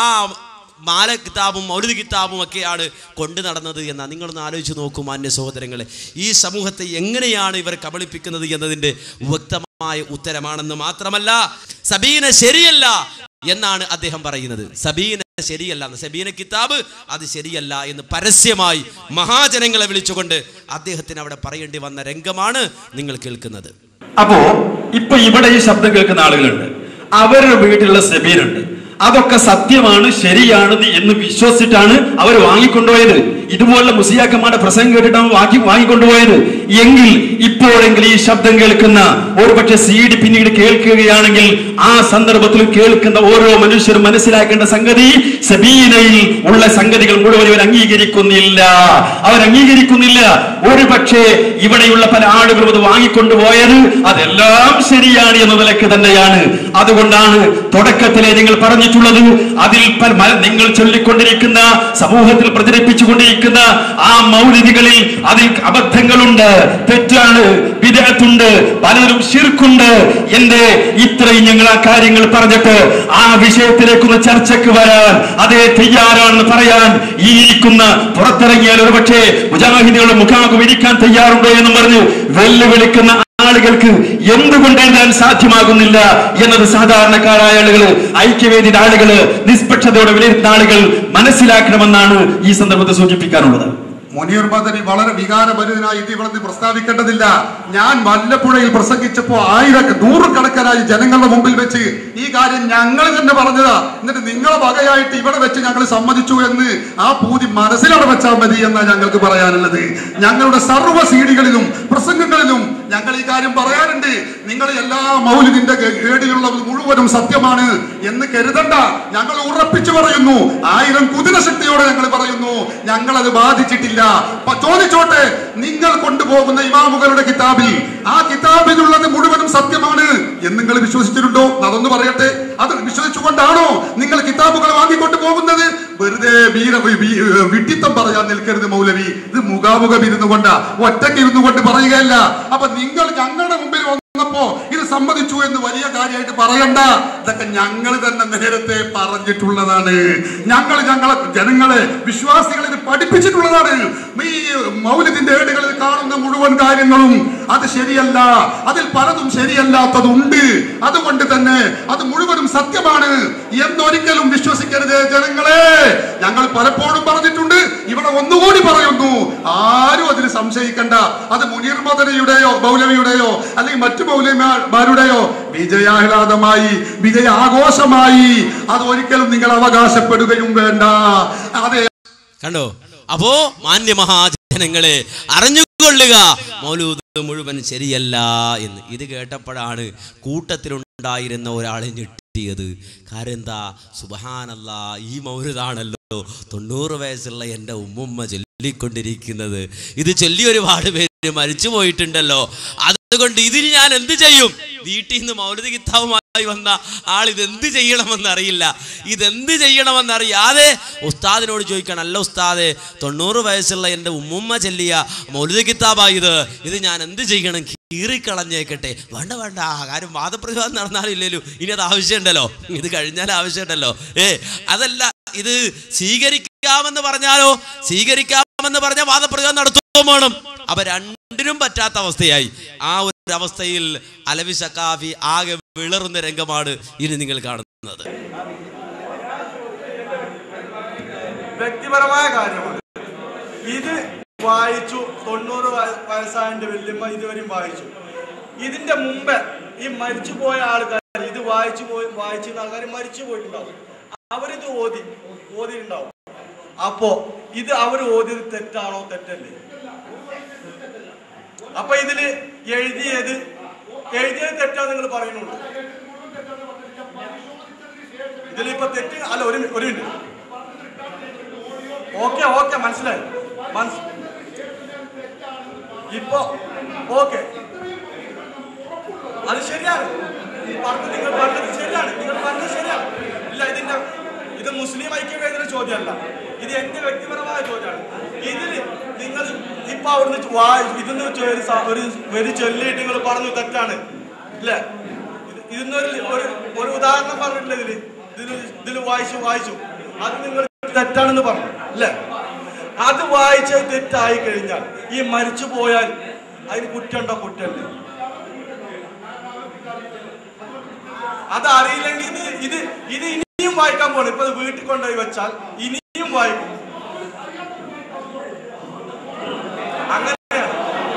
മാല കിതാബും മൗലിക കിതാബും ഒക്കെയാണ് കൊണ്ടു നടന്നത് എന്നാ നിങ്ങളൊന്ന് ആലോചിച്ച് നോക്കൂ മാന്യ സഹോദരങ്ങളെ ഈ സമൂഹത്തെ എങ്ങനെയാണ് ഇവർ കബളിപ്പിക്കുന്നത് എന്നതിൻ്റെ വ്യക്തമായ ഉത്തരമാണെന്ന് മാത്രമല്ല സബീന ശരിയല്ല എന്നാണ് അദ്ദേഹം പറയുന്നത് സബീന ശരിയല്ല എന്ന്. സബീന കിതാബ് അത് ശരിയല്ല എന്ന് പരസ്യമായി മഹാജനങ്ങളെ വിളിച്ചുകൊണ്ട് അദ്ദേഹത്തിന് അവിടെ പറയേണ്ടി വന്ന രംഗമാണ് നിങ്ങൾ കേൾക്കുന്നത് അപ്പോ ഇപ്പൊ ഇവിടെ ഈ ശബ്ദം കേൾക്കുന്ന ആളുകളുണ്ട് അവരുടെ വീട്ടിലുള്ള സെബീനുണ്ട് അതൊക്കെ സത്യമാണ് ശരിയാണ് എന്ന് വിശ്വസിച്ചിട്ടാണ് അവർ വാങ്ങിക്കൊണ്ടുപോയത് ഇതുപോലുള്ള മുസിയാക്കന്മാരുടെ പ്രസംഗം കേട്ടിട്ടാണ് വാങ്ങി വാങ്ങിക്കൊണ്ടുപോയത് എങ്കിൽ ഇപ്പോഴെങ്കിലും ഈ ശബ്ദം കേൾക്കുന്ന ഒരു പക്ഷെ സി ഡി പിന്നീട് കേൾക്കുകയാണെങ്കിൽ ആ സന്ദർഭത്തിൽ കേൾക്കുന്ന ഓരോ മനുഷ്യരും മനസ്സിലാക്കേണ്ട സംഗതി സബീനയിൽ ഉള്ള സംഗതികൾ മുഴുവൻ ഇവർ അംഗീകരിക്കുന്നില്ല അവർ അംഗീകരിക്കുന്നില്ല ഒരു പക്ഷേ ഇവിടെയുള്ള പല ആളുകളും അത് വാങ്ങിക്കൊണ്ടുപോയത് അതെല്ലാം ശരിയാണ് എന്ന നിലക്ക് തന്നെയാണ് അതുകൊണ്ടാണ് തുടക്കത്തിലെ നിങ്ങൾ പറഞ്ഞിട്ടുള്ളത് അതിൽ പല മ- നിങ്ങൾ ചൊല്ലിക്കൊണ്ടിരിക്കുന്ന സമൂഹത്തിൽ പ്രചരിപ്പിച്ചുകൊണ്ടിരിക്കുന്ന ആ മൗലിദികളിൽ അതിൽ അബദ്ധങ്ങളുണ്ട് തെറ്റാണ് വിദഗ്ധുണ്ട് പലരും ശിർക്കുണ്ട് എന്റെ ഇത്രയും ഞങ്ങൾ ആ കാര്യങ്ങൾ പറഞ്ഞിട്ട് ആ വിഷയത്തിലേക്കൊന്ന് ചർച്ചയ്ക്ക് വരാൻ അതേ തയ്യാറാണെന്ന് പറയാൻ ഈ ഇരിക്കുന്ന പുറത്തിറങ്ങിയാൽ ഒരു പക്ഷേ മുജാഹിദികളുടെ മുഖാമുഖം ഇരിക്കാൻ തയ്യാറുണ്ടോ എന്നും പറഞ്ഞ് വെല്ലുവിളിക്കുന്ന ആളുകൾക്ക് എന്തുകൊണ്ട് എഴുതാൻ സാധ്യമാകുന്നില്ല എന്നത് സാധാരണക്കാരായ ആളുകൾ ഐക്യവേദിയുടെ ആളുകൾ നിഷ്പക്ഷതയോടെ വിലയിരുത്തുന്ന ആളുകൾ മനസ്സിലാക്കണമെന്നാണ് ഈ സന്ദർഭത്തിൽ സൂചിപ്പിക്കാനുള്ളത് മുനീർ മദനി വളരെ വികാരഭരിതനായി ഇത് ഇവിടെ നിന്ന് പ്രസ്താവിക്കേണ്ടതില്ല ഞാൻ വല്ലപ്പുഴയിൽ പ്രസംഗിച്ചപ്പോ ആയിരം നൂറുകണക്കനായി ജനങ്ങളുടെ മുമ്പിൽ വെച്ച് ഈ കാര്യം ഞങ്ങൾ തന്നെ പറഞ്ഞതാ എന്നിട്ട് നിങ്ങളെ വകയായിട്ട് ഇവിടെ വെച്ച് ഞങ്ങൾ സമ്മതിച്ചു എന്ന് ആ പൂതി മനസ്സിലവിടെ വെച്ചാൽ മതി എന്നാ ഞങ്ങൾക്ക് പറയാനുള്ളത് ഞങ്ങളുടെ സർവ്വ സീഡികളിലും പ്രസംഗങ്ങളിലും ഞങ്ങൾ ഈ കാര്യം പറയാറുണ്ട് നിങ്ങൾ എല്ലാ മൗലിദിന്റെ ഏടിലുള്ളത് മുഴുവനും സത്യമാണ് എന്ന് കരുതണ്ട ഞങ്ങൾ ഉറപ്പിച്ചു പറയുന്നു ആയിരം കുതിരശക്തിയോടെ ഞങ്ങൾ പറയുന്നു ഞങ്ങൾ അത് ബാധിച്ചിട്ടില്ല പ- ചോദിച്ചോട്ടെ നിങ്ങൾ കൊണ്ടുപോകുന്ന ഇമാമുകളുടെ കിതാബിൽ ആ കിതാബിലുള്ളത് മുഴുവനും സത്യമാണ് എന്ന് നിങ്ങൾ വിശ്വസിച്ചിട്ടുണ്ടോ അതൊന്ന് പറയട്ടെ അത് വിശ്വസിച്ചുകൊണ്ടാണോ നിങ്ങൾ കിതാബുകൾ വാങ്ങിക്കൊണ്ട് പോകുന്നത് വെറുതെ വീര വി- വി- വിഡ്ഢിത്തം പറയാൻ നിൽക്കരുത് മൗലവി ഇത് മുഖാമുഖം ഇരുന്നു കൊണ്ടാ ഒറ്റയ്ക്ക് ഇരുന്നു കൊണ്ട് പറയുകയല്ല അപ്പൊ നിങ്ങൾ ഞങ്ങളുടെ മുമ്പിൽ വന്നപ്പോ ഇത് സമ്മതിച്ചു എന്ന് വലിയ കാര്യമായിട്ട് പറയണ്ട ഇതൊക്കെ ഞങ്ങൾ തന്നെ നേരത്തെ പറഞ്ഞിട്ടുള്ളതാണ് ഞങ്ങൾ ഞങ്ങളെ ജനങ്ങളെ വിശ്വാസികളെ ഇത് പഠിപ്പിച്ചിട്ടുള്ളതാണ് ഈ മൗലിദിന്റെ ഏടുകളിൽ കാണുന്ന മുഴുവൻ കാര്യങ്ങളും അത് ശരിയല്ല അതിൽ പലതും ശരിയല്ലാത്തതുണ്ട് അതുകൊണ്ട് തന്നെ അത് മുഴുവനും സത്യമാണ് എന്നൊരിക്കലും വിശ്വസിക്കരുത് ജനങ്ങളെ ഞങ്ങൾ പലപ്പോഴും പറഞ്ഞിട്ടുണ്ട് ഇവിടെ ഒന്നുകൂടി പറയുന്നു ആരും അതിൽ സംശയിക്കണ്ട അത് മുനീർ മദനയുടെയോ മൗലവിയുടെയോ അല്ലെങ്കിൽ മറ്റു മൗലവിമാരുടെയോ വിജയാഹ്ലാദമായി വിജയാഘോഷമായി അത് ഒരിക്കലും നിങ്ങൾ അവകാശപ്പെടുകയും വേണ്ട അതെ കണ്ടോ അപ്പോ മാന്യ മഹാജനങ്ങളെ അറിഞ്ഞുകൊള്ളുക മൗലൂദ് മുഴുവൻ ശരിയല്ല എന്ന് ഇത് കേട്ടപ്പോഴാണ് കൂട്ടത്തിലുണ്ടായിരുന്ന ഒരാളെ ഞെട്ടിയത് കാരണം എന്താ സുബഹാനല്ല ഈ മൗരുതാണല്ലോ തൊണ്ണൂറ് വയസ്സുള്ള എൻ്റെ ഉമ്മുമ്മ ചൊല്ലിക്കൊണ്ടിരിക്കുന്നത് ഇത് ചൊല്ലി ഒരുപാട് പേര് മരിച്ചു പോയിട്ടുണ്ടല്ലോ അതുകൊണ്ട് ഇതിന് ഞാൻ എന്ത് ചെയ്യും വീട്ടിൽ നിന്ന് മൗലതി കിതാവുമായി വന്ന ആൾ ഇതെന്ത് ചെയ്യണമെന്ന് അറിയില്ല ഇതെന്ത് ചെയ്യണമെന്ന് അറിയാതെ ഉസ്താദിനോട് ചോദിക്കണം അല്ല ഉസ്താദെ തൊണ്ണൂറ് വയസ്സുള്ള എൻ്റെ ഉമ്മുമ്മ ചെല്ലിയ മൗലതി കിതാബാ ഇത് ഇത് ഞാൻ എന്ത് ചെയ്യണം കീറിക്കളഞ്ഞേക്കട്ടെ വേണ്ട വേണ്ട ആ കാര്യം വാദപ്രതിവാദം നടന്നാലില്ലല്ലോ ഇനി അത് ആവശ്യമുണ്ടല്ലോ ഇത് കഴിഞ്ഞാൽ ആവശ്യമുണ്ടല്ലോ ഏ അതല്ല ഇത് സ്വീകരിക്കാമെന്ന് പറഞ്ഞാലോ സ്വീകരിക്കാമെന്ന് പറഞ്ഞാൽ വാദപ്രതിവാദം നടത്തുകയും വേണം അപ്പൊ രണ്ടിനും പറ്റാത്ത അവസ്ഥയായി ആ ഒരു അവസ്ഥയിൽ അലവി സക്കാഫി ആകെ വിളറുന്ന രംഗമാണ് ഇനി നിങ്ങൾ കാണുന്നത് വ്യക്തിപരമായ കാര്യമാണ് ഇത് വായിച്ചു തൊണ്ണൂറ് വയ- വയസ്സായന്റെ വല്യമ്മ ഇതുവരെയും വായിച്ചു ഇതിന്റെ മുമ്പ് ഈ മരിച്ചു പോയ ആൾക്കാർ ഇത് വായിച്ചു പോയി വായിച്ചിരുന്ന ആൾക്കാർ മരിച്ചു പോയിട്ടുണ്ടാവും അവരിത് ഓതി ഓതിയിട്ടുണ്ടാവും അപ്പോ ഇത് അവർ ഓതിയത് തെറ്റാണോ തെറ്റല്ലേ അപ്പൊ ഇതില് എഴുതിയത് എഴുതിയത് തെറ്റാന്ന് നിങ്ങൾ പറയുന്നുണ്ട് ഇതിലിപ്പോ തെറ്റ് അല്ല ഒരു മി- ഒരു മിനിറ്റ് ഓക്കെ ഓക്കെ മനസ്സിലായി മനസ് ഇപ്പൊ ഓക്കെ അത് ശരിയാണ് ഈ പറഞ്ഞത് നിങ്ങൾ പറഞ്ഞത് ശരിയാണ് നിങ്ങൾ പറഞ്ഞത് ശരിയാണ് ഇല്ല ഇതിന്റെ ഇത് മുസ്ലിം ഐക്യവേദിയുടെ ചോദ്യമല്ല ഇത് എന്റെ വ്യക്തിപരമായ ചോദ്യമാണ് ഇതിൽ നിങ്ങൾ ഇപ്പൊ അവിടുന്ന് വായി ഇതിന്ന് ഒരു സ- ഒരു വരി ചൊല്ലിയിട്ട് നിങ്ങൾ പറഞ്ഞു തെറ്റാണ് ഇല്ലേ ഇത് ഇതിന്നൊരു ഒരു ഒരു ഉദാഹരണം പറഞ്ഞിട്ടില്ല ഇതില് ഇതിൽ ഇതിൽ വായിച്ചു വായിച്ചു അത് നിങ്ങൾ തെറ്റാണെന്ന് പറഞ്ഞു അല്ലേ അത് വായിച്ചത് തെറ്റായി കഴിഞ്ഞാൽ ഈ മരിച്ചു പോയാൽ അതിന് കുറ്റമുണ്ടോ കുറ്റമല്ലേ അത് അറിയില്ലെങ്കിൽ ഇത് ഇത് ഇത് ഇനിയും വായിക്കാൻ പോകണം ഇപ്പൊ ഇത് വീട്ടിൽ കൊണ്ടുപോയി വെച്ചാൽ ഇനിയും വായിക്കും അങ്ങനെയാണ്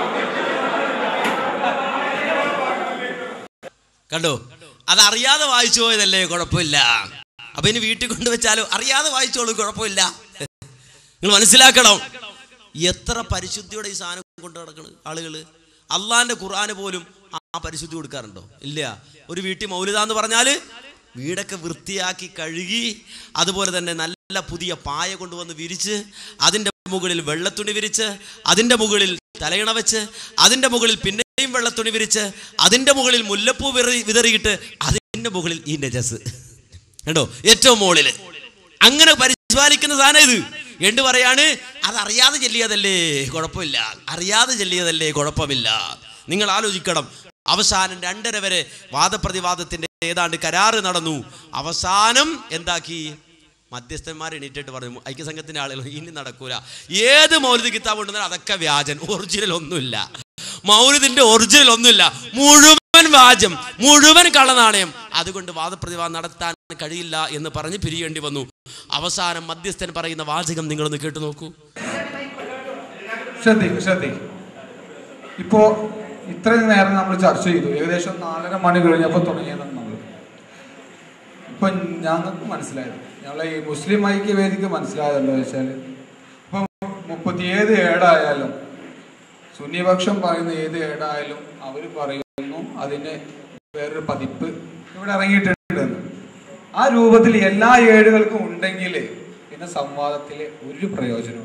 കണ്ടോ അത് അറിയാതെ വായിച്ചു പോയതല്ലേ കുഴപ്പമില്ല അപ്പൊ ഇനി വീട്ടിൽ കൊണ്ടുവച്ചാലോ അറിയാതെ വായിച്ചോളൂ കുഴപ്പമില്ല നിങ്ങൾ മനസ്സിലാക്കണം എത്ര പരിശുദ്ധിയോടെ ഈ സാധനം കൊണ്ട് നടക്കണ് ആളുകള് അള്ളാന്റെ ഖുർആന് പോലും ആ പരിശുദ്ധി കൊടുക്കാറുണ്ടോ ഇല്ല ഒരു വീട്ടിൽ മൗലിത എന്ന് പറഞ്ഞാല് വീടൊക്കെ വൃത്തിയാക്കി കഴുകി അതുപോലെ തന്നെ നല്ല പുതിയ പായ കൊണ്ടുവന്ന് വിരിച്ച് അതിൻ്റെ മുകളിൽ വെള്ളത്തുണി വിരിച്ച് അതിൻ്റെ മുകളിൽ തലയിണ വെച്ച് അതിൻ്റെ മുകളിൽ പിന്നെയും വെള്ളത്തുണി വിരിച്ച് അതിൻ്റെ മുകളിൽ മുല്ലപ്പൂ വിറി വിതറിയിട്ട് അതിൻ്റെ മുകളിൽ ഈ നജസ് കണ്ടോ ഏറ്റവും മുകളില് അങ്ങനെ പരിപാലിക്കുന്ന സാധനം ഇത് എന്ന് പറയാണ് അത് അറിയാതെ ചെല്ലിയതല്ലേ കുഴപ്പമില്ല അറിയാതെ ചെല്ലിയതല്ലേ കുഴപ്പമില്ല നിങ്ങൾ ആലോചിക്കണം അവസാനം രണ്ടര വരെ വാദപ്രതിവാദത്തിന്റെ ഏതാണ്ട് കരാറ് നടന്നു അവസാനം എന്താക്കി മധ്യസ്ഥന്മാർ എണീറ്റിട്ട് പറഞ്ഞു ഐക്യസംഘത്തിന്റെ ആളുകൾ ഇനി നടക്കൂല ഏത് മൗലിക കിതാബ് ഉണ്ടെന്നാൽ അതൊക്കെ വ്യാജൻ ഒറിജിനൽ ഒന്നുമില്ല മൗലിദിന്റെ ഒറിജിനൽ ഒന്നുമില്ല മുഴുവൻ വ്യാജം മുഴുവൻ കള്ളനാണയം അതുകൊണ്ട് വാദപ്രതിവാദം നടത്താൻ കഴിയില്ല എന്ന് പറഞ്ഞ് പിരിയേണ്ടി വന്നു അവസാനം മധ്യസ്ഥൻ പറയുന്ന വാചകം നിങ്ങളൊന്ന് കേട്ടു നോക്കൂ ശ്രദ്ധിക്കും ശ്രദ്ധിക്കും ഇപ്പോ ഇത്രയും നേരം നമ്മൾ ചർച്ച ചെയ്തു ഏകദേശം നാലര മണി കഴിഞ്ഞപ്പോൾ തുടങ്ങിയതാണ് നമ്മൾ ഇപ്പൊ ഞങ്ങൾക്ക് മനസ്സിലായത് ഞങ്ങളെ ഈ മുസ്ലിം ഐക്യവേദിക്ക് മനസ്സിലായത് എന്താ വെച്ചാൽ ഇപ്പം മുപ്പത്തി ഏത് ഏടായാലും സുന്നിപക്ഷം പറയുന്ന ഏത് ഏടായാലും അവർ പറയുന്നു അതിന് വേറൊരു പതിപ്പ് ഇവിടെ ഇറങ്ങിയിട്ടുണ്ടെന്ന് ആ രൂപത്തിൽ എല്ലാ ഏടുകൾക്കും ഉണ്ടെങ്കിൽ പിന്നെ സംവാദത്തിലെ ഒരു പ്രയോജനവും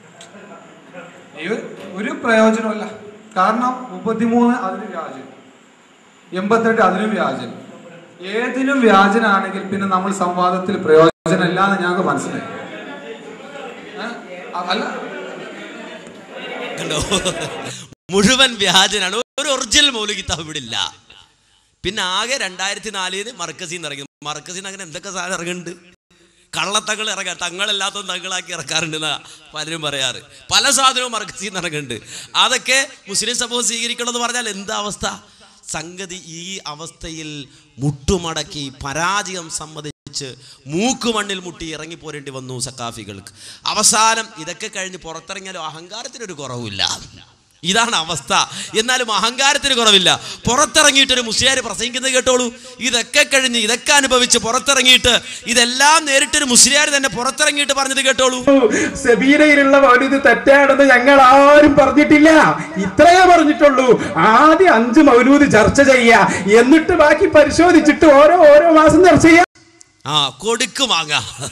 ഈ ഒരു- ഒരു പ്രയോജനമല്ല കാരണം മുപ്പത്തിമൂന്ന് അതിന് വ്യാജൻ എൺപത്തെട്ട് അതിനും വ്യാജൻ ഏതിനും വ്യാജനാണെങ്കിൽ പിന്നെ നമ്മൾ സംവാദത്തിൽ പ്രയോജനമില്ല എന്ന് ഞങ്ങൾക്ക് മനസ്സിലായി ഏ? അ- അല്ല കണ്ടോ മുഴുവൻ വ്യാജനാണ് ഒരു ഒറിജിനൽ മൗലിക കിതാബ് ഇവിടെ ഇല്ല പിന്നെ ആകെ രണ്ടായിരത്തി നാലിന് മർക്കസിന്ന് ഇറങ്ങി മർക്കസിന്ന് അങ്ങനെ എന്തൊക്കെ സാധനം ഇറങ്ങുന്നുണ്ട് കള്ളത്തങ്ങൾ ഇറങ്ങാൻ തങ്ങളല്ലാത്ത തങ്ങളാക്കി ഇറക്കാറുണ്ട് എന്നാ പലരും പറയാറ് പല സാധനവും മർക്കസിൽ നിന്ന് ഇറങ്ങുന്നുണ്ട് അതൊക്കെ മുസ്ലിം സമൂഹം സ്വീകരിക്കണമെന്ന് പറഞ്ഞാൽ എന്താ അവസ്ഥ സംഗതി ഈ അവസ്ഥയിൽ മുട്ടുമടക്കി പരാജയം സമ്മതിച്ച് മൂക്കുമണ്ണിൽ മുട്ടി ഇറങ്ങിപ്പോരേണ്ടി വന്നു സക്കാഫികൾക്ക് അവസാനം ഇതൊക്കെ കഴിഞ്ഞ് പുറത്തിറങ്ങിയാലും അഹങ്കാരത്തിനൊരു കുറവില്ല ഇതാണ് അവസ്ഥ എന്നാലും അഹങ്കാരത്തിന് കുറവില്ല പുറത്തിറങ്ങിയിട്ട് ഒരു മുസ്ലിയാർ പ്രസംഗിക്കുന്നത് കേട്ടോളൂ ഇതൊക്കെ കഴിഞ്ഞ് ഇതൊക്കെ അനുഭവിച്ച് പുറത്തിറങ്ങിയിട്ട് ഇതെല്ലാം നേരിട്ടൊരു മുസ്ലിയാർ തന്നെ പുറത്തിറങ്ങിയിട്ട് പറഞ്ഞത് കേട്ടോളൂ സെബീരയിലുള്ള മൗലിദ് തെറ്റാണെന്ന് ഞങ്ങൾ ആരും പറഞ്ഞിട്ടില്ല ഇത്രയേ പറഞ്ഞിട്ടുള്ളൂ ആദ്യം അഞ്ച് മൗലൂദ് ചർച്ച ചെയ്യാ എന്നിട്ട് ബാക്കി പരിശോധിച്ചിട്ട് ഓരോ ഓരോ മാസം ചർച്ച ചെയ്യാ ആ കൊടുക്ക് വാങ്ങ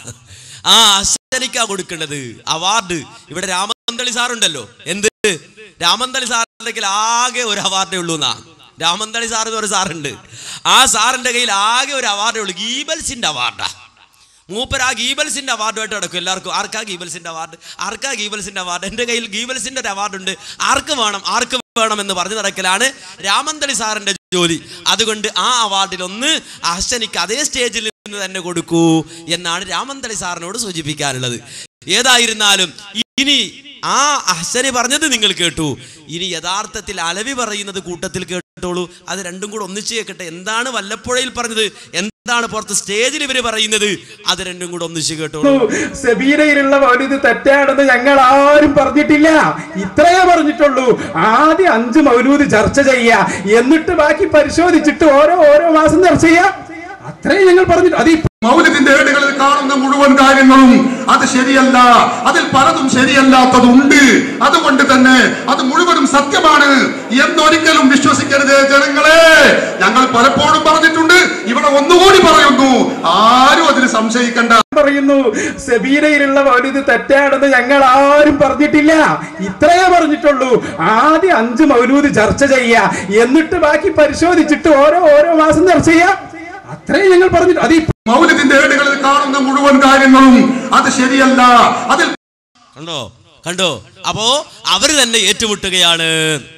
ആ അശ്വനിക്കാ കൊടുക്കേണ്ടത് അവാർഡ് ഇവിടെ രാമന്തളി സാറുണ്ടല്ലോ എന്ത് രാമന്തളി സാറിന്റെ കയ്യിൽ ആകെ ഒരു അവാർഡേ ഉള്ളൂ എന്നാ രാമന്തളി സാർ എന്ന് ഒരു സാറുണ്ട് ആ സാറിന്റെ കയ്യിൽ ആകെ ഒരു അവാർഡേ ഉള്ളൂ ഗീബൽസിന്റെ അവാർഡാ മൂപ്പർ ആ ഗീബൽസിന്റെ അവാർഡുമായിട്ട് നടക്കും എല്ലാവർക്കും ആർക്കാ ഗീബൽസിന്റെ അവാർഡ് ആർക്കാ ഗീബൽസിന്റെ അവാർഡ് എൻ്റെ കയ്യിൽ ഗീബൽസിന്റെ ഒരു അവാർഡ് ഉണ്ട് ആർക്ക് വേണം ആർക്ക് വേണം എന്ന് പറഞ്ഞു നടക്കലാണ് രാമന്തളി സാറിന്റെ ജോലി അതുകൊണ്ട് ആ അവാർഡിൽ ഒന്ന് അഹ്സനിക്ക് അതേ സ്റ്റേജിൽ നിന്ന് തന്നെ കൊടുക്കൂ എന്നാണ് രാമന്തളി സാറിനോട് സൂചിപ്പിക്കാനുള്ളത് ഏതായിരുന്നാലും ഇനി ആ അഹ്സനി പറഞ്ഞത് നിങ്ങൾ കേട്ടു ഇനി യഥാർത്ഥത്തിൽ അലവി പറയുന്നത് കൂട്ടത്തിൽ കേട്ടോളൂ അത് രണ്ടും കൂടെ ഒന്നിച്ച് കേൾക്കട്ടെ എന്താണ് വല്ലപ്പുഴയിൽ പറഞ്ഞത് എന്താണ് പുറത്ത് സ്റ്റേജിൽ ഇവര് പറയുന്നത് അത് രണ്ടും കൂടെ ഒന്നിച്ച് കേട്ടോളൂ സെബീരയിലുള്ള മൗലിദ് തെറ്റാണെന്ന് ഞങ്ങൾ ആരും പറഞ്ഞിട്ടില്ല ഇത്രയേ പറഞ്ഞിട്ടുള്ളൂ ആദ്യം അഞ്ച് മൗലൂദ് ചർച്ച ചെയ്യാ എന്നിട്ട് ബാക്കി പരിശോധിച്ചിട്ട് ഓരോ ഓരോ മാസം ചർച്ച ചെയ്യാ അത്രേ ഞങ്ങൾ പറഞ്ഞിട്ട് അത് മൗലിദിന്റെ ഏടുകളിൽ കാണുന്ന മുഴുവൻ കാര്യങ്ങളും അത് ശരിയല്ല അതിൽ പലതും ശരിയല്ലാത്തതുണ്ട് അതുകൊണ്ട് തന്നെ അത് മുഴുവനും സത്യമാണ് എന്നൊരിക്കലും വിശ്വസിക്കരുത് ജനങ്ങളെ ഞങ്ങൾ പലപ്പോഴും പറഞ്ഞിട്ടുണ്ട് ഇവിടെ ഒന്നുകൂടി പറയുന്നു ആരും അതിന് സംശയിക്കണ്ട പറയുന്നു സെബീരയിലുള്ള മൗലിദ് തെറ്റാണെന്ന് ഞങ്ങൾ ആരും പറഞ്ഞിട്ടില്ല ഇത്രയേ പറഞ്ഞിട്ടുള്ളൂ ആദ്യം അഞ്ച് മൗലൂദ് ചർച്ച ചെയ്യാ എന്നിട്ട് ബാക്കി പരിശോധിച്ചിട്ട് ഓരോ ഓരോ മാസം ചർച്ച ചെയ്യാ അത്രേ ഞങ്ങൾ പറഞ്ഞിട്ട് അത് മൗലിദിന്റെ ഏടുകളിൽ കാണുന്ന മുഴുവൻ കാര്യങ്ങളും അത് ശരിയല്ല അതിൽ കണ്ടോ കണ്ടോ അപ്പോ അവര് തന്നെ ഏറ്റുമുട്ടുകയാണ്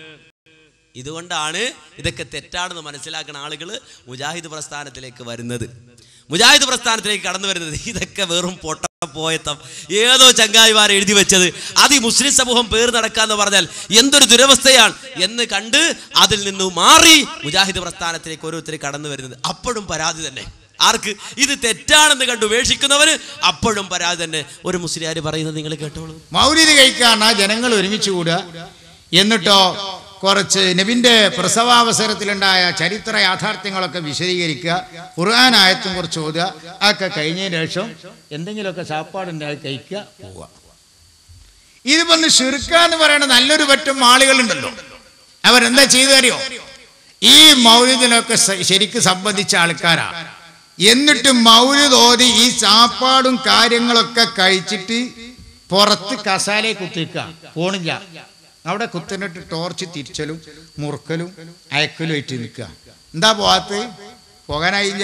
ഇതുകൊണ്ടാണ് ഇതൊക്കെ തെറ്റാണെന്ന് മനസ്സിലാക്കുന്ന ആളുകൾ മുജാഹിദ് പ്രസ്ഥാനത്തിലേക്ക് വരുന്നത് മുജാഹിദ് പ്രസ്ഥാനത്തിലേക്ക് കടന്നു വരുന്നത് ഇതൊക്കെ വെറും പൊട്ടപ്പോയത്തം ഏതോ ചങ്ങായിമാരെ എഴുതി വെച്ചത് അത് ഈ മുസ്ലിം സമൂഹം പേർ നടക്കാന്ന് പറഞ്ഞാൽ എന്തൊരു ദുരവസ്ഥയാണ് എന്ന് കണ്ട് അതിൽ നിന്ന് മാറി മുജാഹിദ് പ്രസ്ഥാനത്തിലേക്ക് ഓരോരുത്തർ കടന്നു വരുന്നത് അപ്പോഴും പരാതി തന്നെ ആർക്ക് ഇത് തെറ്റാണെന്ന് കണ്ട് ഉപേക്ഷിക്കുന്നവന് അപ്പോഴും പരാതി തന്നെ ഒരു മുസ്ലിയാർ പറയുന്നത് നിങ്ങൾ കേട്ടോളൂ മൗലിദ് കഴിക്കാണ് ജനങ്ങൾ ഒരുമിച്ച് കൂടുക എന്നിട്ടോ കുറച്ച് നബിന്റെ പ്രസവാവസരത്തിലുണ്ടായ ചരിത്ര യാഥാർത്ഥ്യങ്ങളൊക്കെ വിശദീകരിക്കുക ഖുർആൻ ആയത്തും കുറച്ച് ഓതുക അതൊക്കെ കഴിഞ്ഞതിന് ശേഷം എന്തെങ്കിലുമൊക്കെ സാപ്പാടുണ്ടായി കഴിക്കുക പോവുക ഇത് വന്ന് ഷിർക്ക എന്ന് പറയുന്ന നല്ലൊരു പറ്റം ആളുകളുണ്ടല്ലോ അവരെന്താ ചെയ്തു തരുമോ ഈ മൗലിദിനൊക്കെ സ- ശരിക്ക് സംബന്ധിച്ച ആൾക്കാരാ എന്നിട്ട് മൗലിദ് ഓതി ഈ സാപ്പാടും കാര്യങ്ങളൊക്കെ കഴിച്ചിട്ട് പുറത്ത് കസാലയെ കുത്തിക്കുക പോണില്ല അവിടെ കുത്തിനിട്ട് ടോർച്ച് തിരിച്ചലും മുറുക്കലും അയക്കലും ആയിട്ട് നിൽക്കുക എന്താ പോകാത്ത പോകാനായില്ല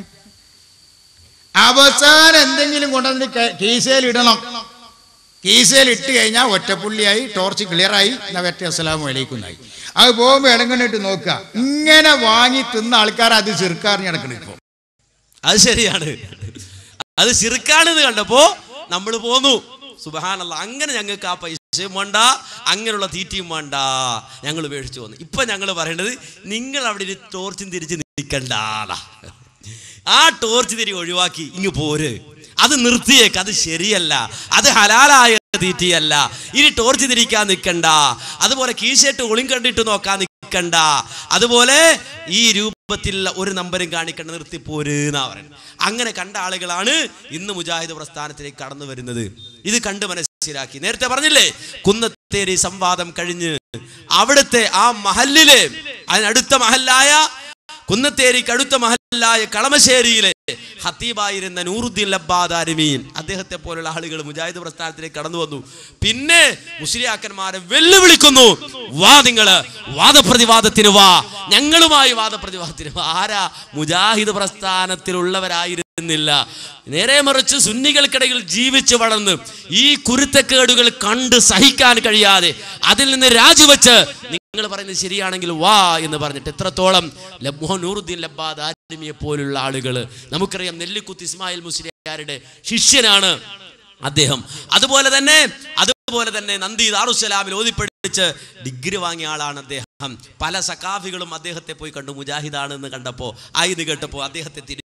അവസാനം എന്തെങ്കിലും കൊണ്ടുവന്ന് കീസയിൽ ഇടണം കീസയിൽ ഇട്ട് കഴിഞ്ഞാൽ ഒറ്റപ്പുള്ളിയായി ടോർച്ച് ക്ലിയറായി എന്നാ വെറ്റ അസ്സലാമു അലൈക്കുന്നായി അത് പോകുമ്പോൾ ഇടങ്ങണിട്ട് നോക്കുക ഇങ്ങനെ വാങ്ങി തിന്ന ആൾക്കാർ അത് ചെറുക്കാറിന് നടക്കണം ഇപ്പോൾ അത് ശരിയാണ് അത് ശിർക്കാണെന്ന് കണ്ടപ്പോ നമ്മൾ പോന്നു സുബഹാനല്ല അങ്ങനെ ഞങ്ങൾക്ക് ആ പൈസയും വേണ്ട അങ്ങനെയുള്ള തീറ്റയും വേണ്ട ഞങ്ങൾ ഉപേക്ഷിച്ചു പോന്നു ഇപ്പൊ ഞങ്ങൾ പറയേണ്ടത് നിങ്ങൾ അവിടെ ഒരു ടോർച്ചും തിരിച്ച് നിൽക്കണ്ടാതാ ആ ടോർച്ച് തിരി ഒഴിവാക്കി ഇങ്ങ് പോര് അത് നിർത്തിയേക്ക് അത് ശരിയല്ല അത് ഹലാലായ തീറ്റിയല്ല ഇനി ടോർച്ച് തിരിക്കാൻ നിൽക്കണ്ട അതുപോലെ കീശയിട്ട് ഒളിം കണ്ടിട്ട് നോക്കാൻ നിൽക്കണ്ട അതുപോലെ ഈ രൂപത്തിൽ ഒരു നമ്പരും കാണിക്കണ്ട നിർത്തി പോരുന്നാ പറയുന്നത് അങ്ങനെ കണ്ട ആളുകളാണ് ഇന്ന് മുജാഹിദ് പ്രസ്ഥാനത്തിലേക്ക് കടന്നു വരുന്നത് ഇത് കണ്ട് മനസ്സിലാക്കി നേരത്തെ പറഞ്ഞില്ലേ കുന്നത്തേരി സംവാദം കഴിഞ്ഞ് അവിടുത്തെ ആ മഹല്ലിലെ അതിനടുത്ത മഹല്ലായ കുന്നത്തേരിക്ക് അടുത്ത മഹല്ലായ കളമശ്ശേരിയിലെ ഹത്തീബായിരുന്ന നൂറുദ്ദീൻ ലബ്ബാദാരിമീൻ അദ്ദേഹത്തെ പോലുള്ള ആളുകൾ മുജാഹിദ് പ്രസ്ഥാനത്തിലേക്ക് കടന്നു വന്നു പിന്നെ മുസ്ലിയാക്കന്മാരെ വെല്ലുവിളിക്കുന്നു വാ നിങ്ങള് വാദപ്രതിവാദത്തിന് വാ ഞങ്ങളുമായി വാദപ്രതിവാദത്തിന് വാ ആരാ മുജാഹിദ് പ്രസ്ഥാനത്തിലുള്ളവരായിരുന്നില്ല നേരെ മറിച്ച് സുന്നികൾക്കിടയിൽ ജീവിച്ച് വളർന്ന് ഈ കുരുത്തക്കേടുകൾ കണ്ട് സഹിക്കാൻ കഴിയാതെ അതിൽ നിന്ന് രാജിവെച്ച് നിങ്ങൾ പറയുന്നത് ശരിയാണെങ്കിൽ വാ എന്ന് പറഞ്ഞിട്ട് എത്രത്തോളം ലബ്ബോ നൂറുദ്ദീൻ ലബ്ബാദ് ആലിമിയെ പോലുള്ള ആളുകൾ നമുക്കറിയാം നെല്ലിക്കുത്ത് ഇസ്മായിൽ മുസ്ലിയാരുടെ ശിഷ്യനാണ് അദ്ദേഹം അതുപോലെ തന്നെ അതുപോലെ തന്നെ നന്ദി ദാറുസലാമിൽ ഓതിപ്പടിച്ച് ഡിഗ്രി വാങ്ങിയ ആളാണ് അദ്ദേഹം പല സക്കാഫികളും അദ്ദേഹത്തെ പോയി കണ്ടു മുജാഹിദാണ് എന്ന് കണ്ടപ്പോൾ ആയത് കേട്ടപ്പോൾ അദ്ദേഹത്തെ തിരിച്ച്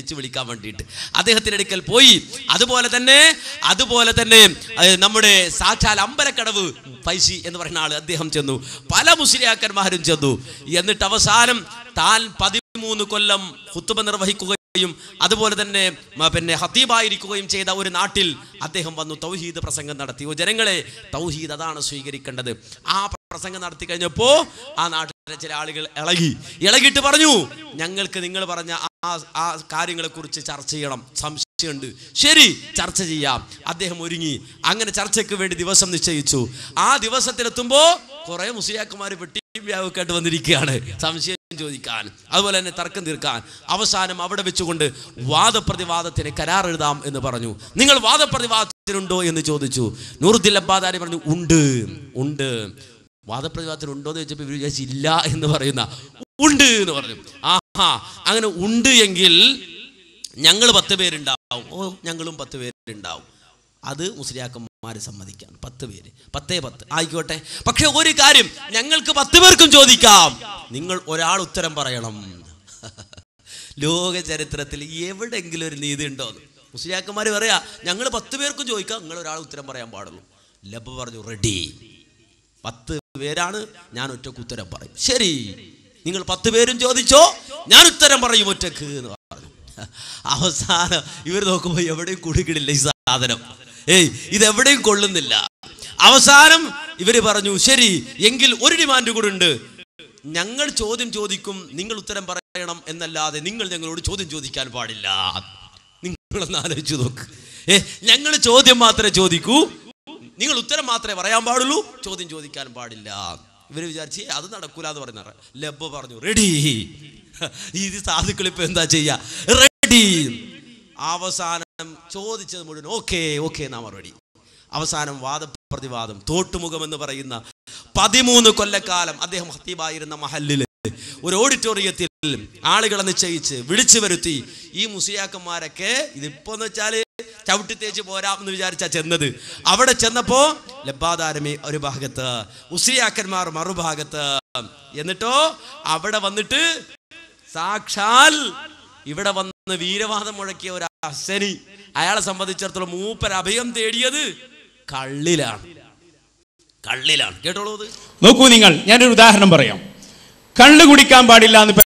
തിരിച്ചു വിളിക്കാൻ വേണ്ടിയിട്ട് അദ്ദേഹത്തിന്റെ അടുക്കൽ പോയി അതുപോലെ തന്നെ അതുപോലെ തന്നെ ഏഹ്, നമ്മുടെ സാക്ഷാൽ അമ്പലക്കടവ് പൈസി എന്ന് പറയുന്ന ആള് അദ്ദേഹം ചെന്നു പല മുസ്ലിയാക്കന്മാരും ചെന്നു എന്നിട്ട് അവസാനം താൻ പതിമൂന്ന് കൊല്ലം ഹുത്തുബ നിർവഹിക്കുകയും അതുപോലെ തന്നെ മ, പിന്നെ ഹത്തീബായിരിക്കുകയും ചെയ്ത ഒരു നാട്ടിൽ അദ്ദേഹം വന്നു തൗഹീദ് പ്രസംഗം നടത്തി ഓ ജനങ്ങളെ തൗഹീദ് അതാണ് സ്വീകരിക്കേണ്ടത് ആ പ്രസംഗം നടത്തി കഴിഞ്ഞപ്പോ ആ നാട്ടിലെ ചില ആളുകൾ ഇളകി ഇളകിയിട്ട് പറഞ്ഞു ഞങ്ങൾക്ക് നിങ്ങൾ പറഞ്ഞ ആ ആ കാര്യങ്ങളെ കുറിച്ച് ചർച്ച ചെയ്യണം സംശയമുണ്ട് ശരി ചർച്ച ചെയ്യാം അദ്ദേഹം ഒരുങ്ങി അങ്ങനെ ചർച്ചയ്ക്ക് വേണ്ടി ദിവസം നിശ്ചയിച്ചു ആ ദിവസത്തിലെത്തുമ്പോ കുറെ മുസ്ലിയാക്കുമാർ വെട്ടി വ്യാപക്കായിട്ട് വന്നിരിക്കുകയാണ് സംശയം ചോദിക്കാൻ അതുപോലെ തന്നെ തർക്കം തീർക്കാൻ അവസാനം അവിടെ വെച്ചുകൊണ്ട് വാദപ്രതിവാദത്തിന് കരാർ എഴുതാം എന്ന് പറഞ്ഞു നിങ്ങൾ വാദപ്രതിവാദത്തിനുണ്ടോ എന്ന് ചോദിച്ചു നൂറുദ്ദീൻ അബ്ബാദാരി പറഞ്ഞു ഉണ്ട് ഉണ്ട് വാദപ്രതിവാദത്തിന് ഉണ്ടോ എന്ന് ചോദിച്ചപ്പോൾ ഇവർ വിചാരിച്ചു ഇല്ല എന്ന് പറയുന്ന ഉണ്ട് എന്ന് പറഞ്ഞു ആഹാ അങ്ങനെ ഉണ്ട് എങ്കിൽ ഞങ്ങൾ പത്ത് പേരുണ്ടാവും ഓ ഞങ്ങളും പത്ത് പേരുണ്ടാവും അത് മുസ്ലിയാക്കന്മാർ സമ്മതിക്കാം പത്ത് പേര് പത്തേ പത്ത് ആയിക്കോട്ടെ പക്ഷെ ഒരു കാര്യം ഞങ്ങൾക്ക് പത്ത് പേർക്കും ചോദിക്കാം നിങ്ങൾ ഒരാൾ ഉത്തരം പറയണം ലോക ചരിത്രത്തിൽ എവിടെങ്കിലും ഒരു നീതി ഉണ്ടോ മുസ്ലിയാക്കന്മാർ പറയാ ഞങ്ങൾ പത്ത് പേർക്കും ചോദിക്കാം നിങ്ങൾ ഒരാൾ ഉത്തരം പറയാൻ പാടുള്ളൂ ലബ് പറഞ്ഞു റെഡി പത്ത് പേരാണ് ഞാൻ ഒറ്റക്ക് ഉത്തരം പറയും ശരി നിങ്ങൾ പത്ത് പേരും ചോദിച്ചോ ഞാൻ ഉത്തരം പറയും ഒറ്റക്ക് എന്ന് പറഞ്ഞു അവസാനം ഇവർ നോക്കുമ്പോൾ എവിടെയും കുടുക്കിടില്ല ഈ സാധനം ഏയ് ഇത് എവിടെയും കൊള്ളുന്നില്ല അവസാനം ഇവര് പറഞ്ഞു ശരി എങ്കിൽ ഒരു ഡിമാൻഡ് കൂടെ ഉണ്ട് ഞങ്ങൾ ചോദ്യം ചോദിക്കും നിങ്ങൾ ഉത്തരം പറയണം എന്നല്ലാതെ നിങ്ങൾ ഞങ്ങളോട് ചോദ്യം ചോദിക്കാൻ പാടില്ല നിങ്ങളൊന്ന് ആലോചിച്ചു നോക്ക് ഏ ഞങ്ങൾ ചോദ്യം മാത്രമേ ചോദിക്കൂ നിങ്ങൾ ഉത്തരം മാത്രമേ പറയാൻ പാടുള്ളൂ ചോദ്യം ചോദിക്കാൻ പാടില്ല ഇവര് വിചാരിച്ച് "ഏയ്, അത് നടക്കൂല എന്ന് പറയുന്ന ലബ്ബ പറഞ്ഞു റെഡി ഇത് സാധുക്കൾ ഇപ്പൊ എന്താ ചെയ്യാ റെഡി അവസാനം ചോദിച്ചത് മുഴുവൻ ഓക്കെ ഓക്കെ നാ മറുപടി അവസാനം വാദപ്രതിവാദം തോട്ടുമുഖം എന്ന് പറയുന്ന പതിമൂന്ന് കൊല്ലക്കാലം അദ്ദേഹം ഹത്തീബായിരുന്ന മഹല്ലില് ഒരു ഓഡിറ്റോറിയത്തിൽ ആളുകളെ നിശ്ചയിച്ച് വിളിച്ചു വരുത്തി ഈ മുസിയാക്കന്മാരൊക്കെ ഇതിപ്പോ എന്ന് വെച്ചാല് ചവിട്ടി തേച്ച് പോരാം എന്ന് വിചാരിച്ചാ ചെന്നത് അവിടെ ചെന്നപ്പോ ലബ്ബാദാരമി ഒരു ഭാഗത്ത് മുസ്ലിയാക്കന്മാർ മറുഭാഗത്ത് എന്നിട്ടോ അവിടെ വന്നിട്ട് സാക്ഷാൽ ഇവിടെ വന്ന് വീരവാദം മുഴക്കിയ ഒരു അസനി അയാളെ സംബന്ധിച്ചിടത്തോളം മൂപ്പർ അഭയം തേടിയത് കള്ളിലാണ് കള്ളിലാണ് കേട്ടോളൂ ഇത് നോക്കൂ നിങ്ങൾ ഞാനൊരു ഉദാഹരണം പറയാം കള്ള് കുടിക്കാൻ പാടില്ല എന്ന്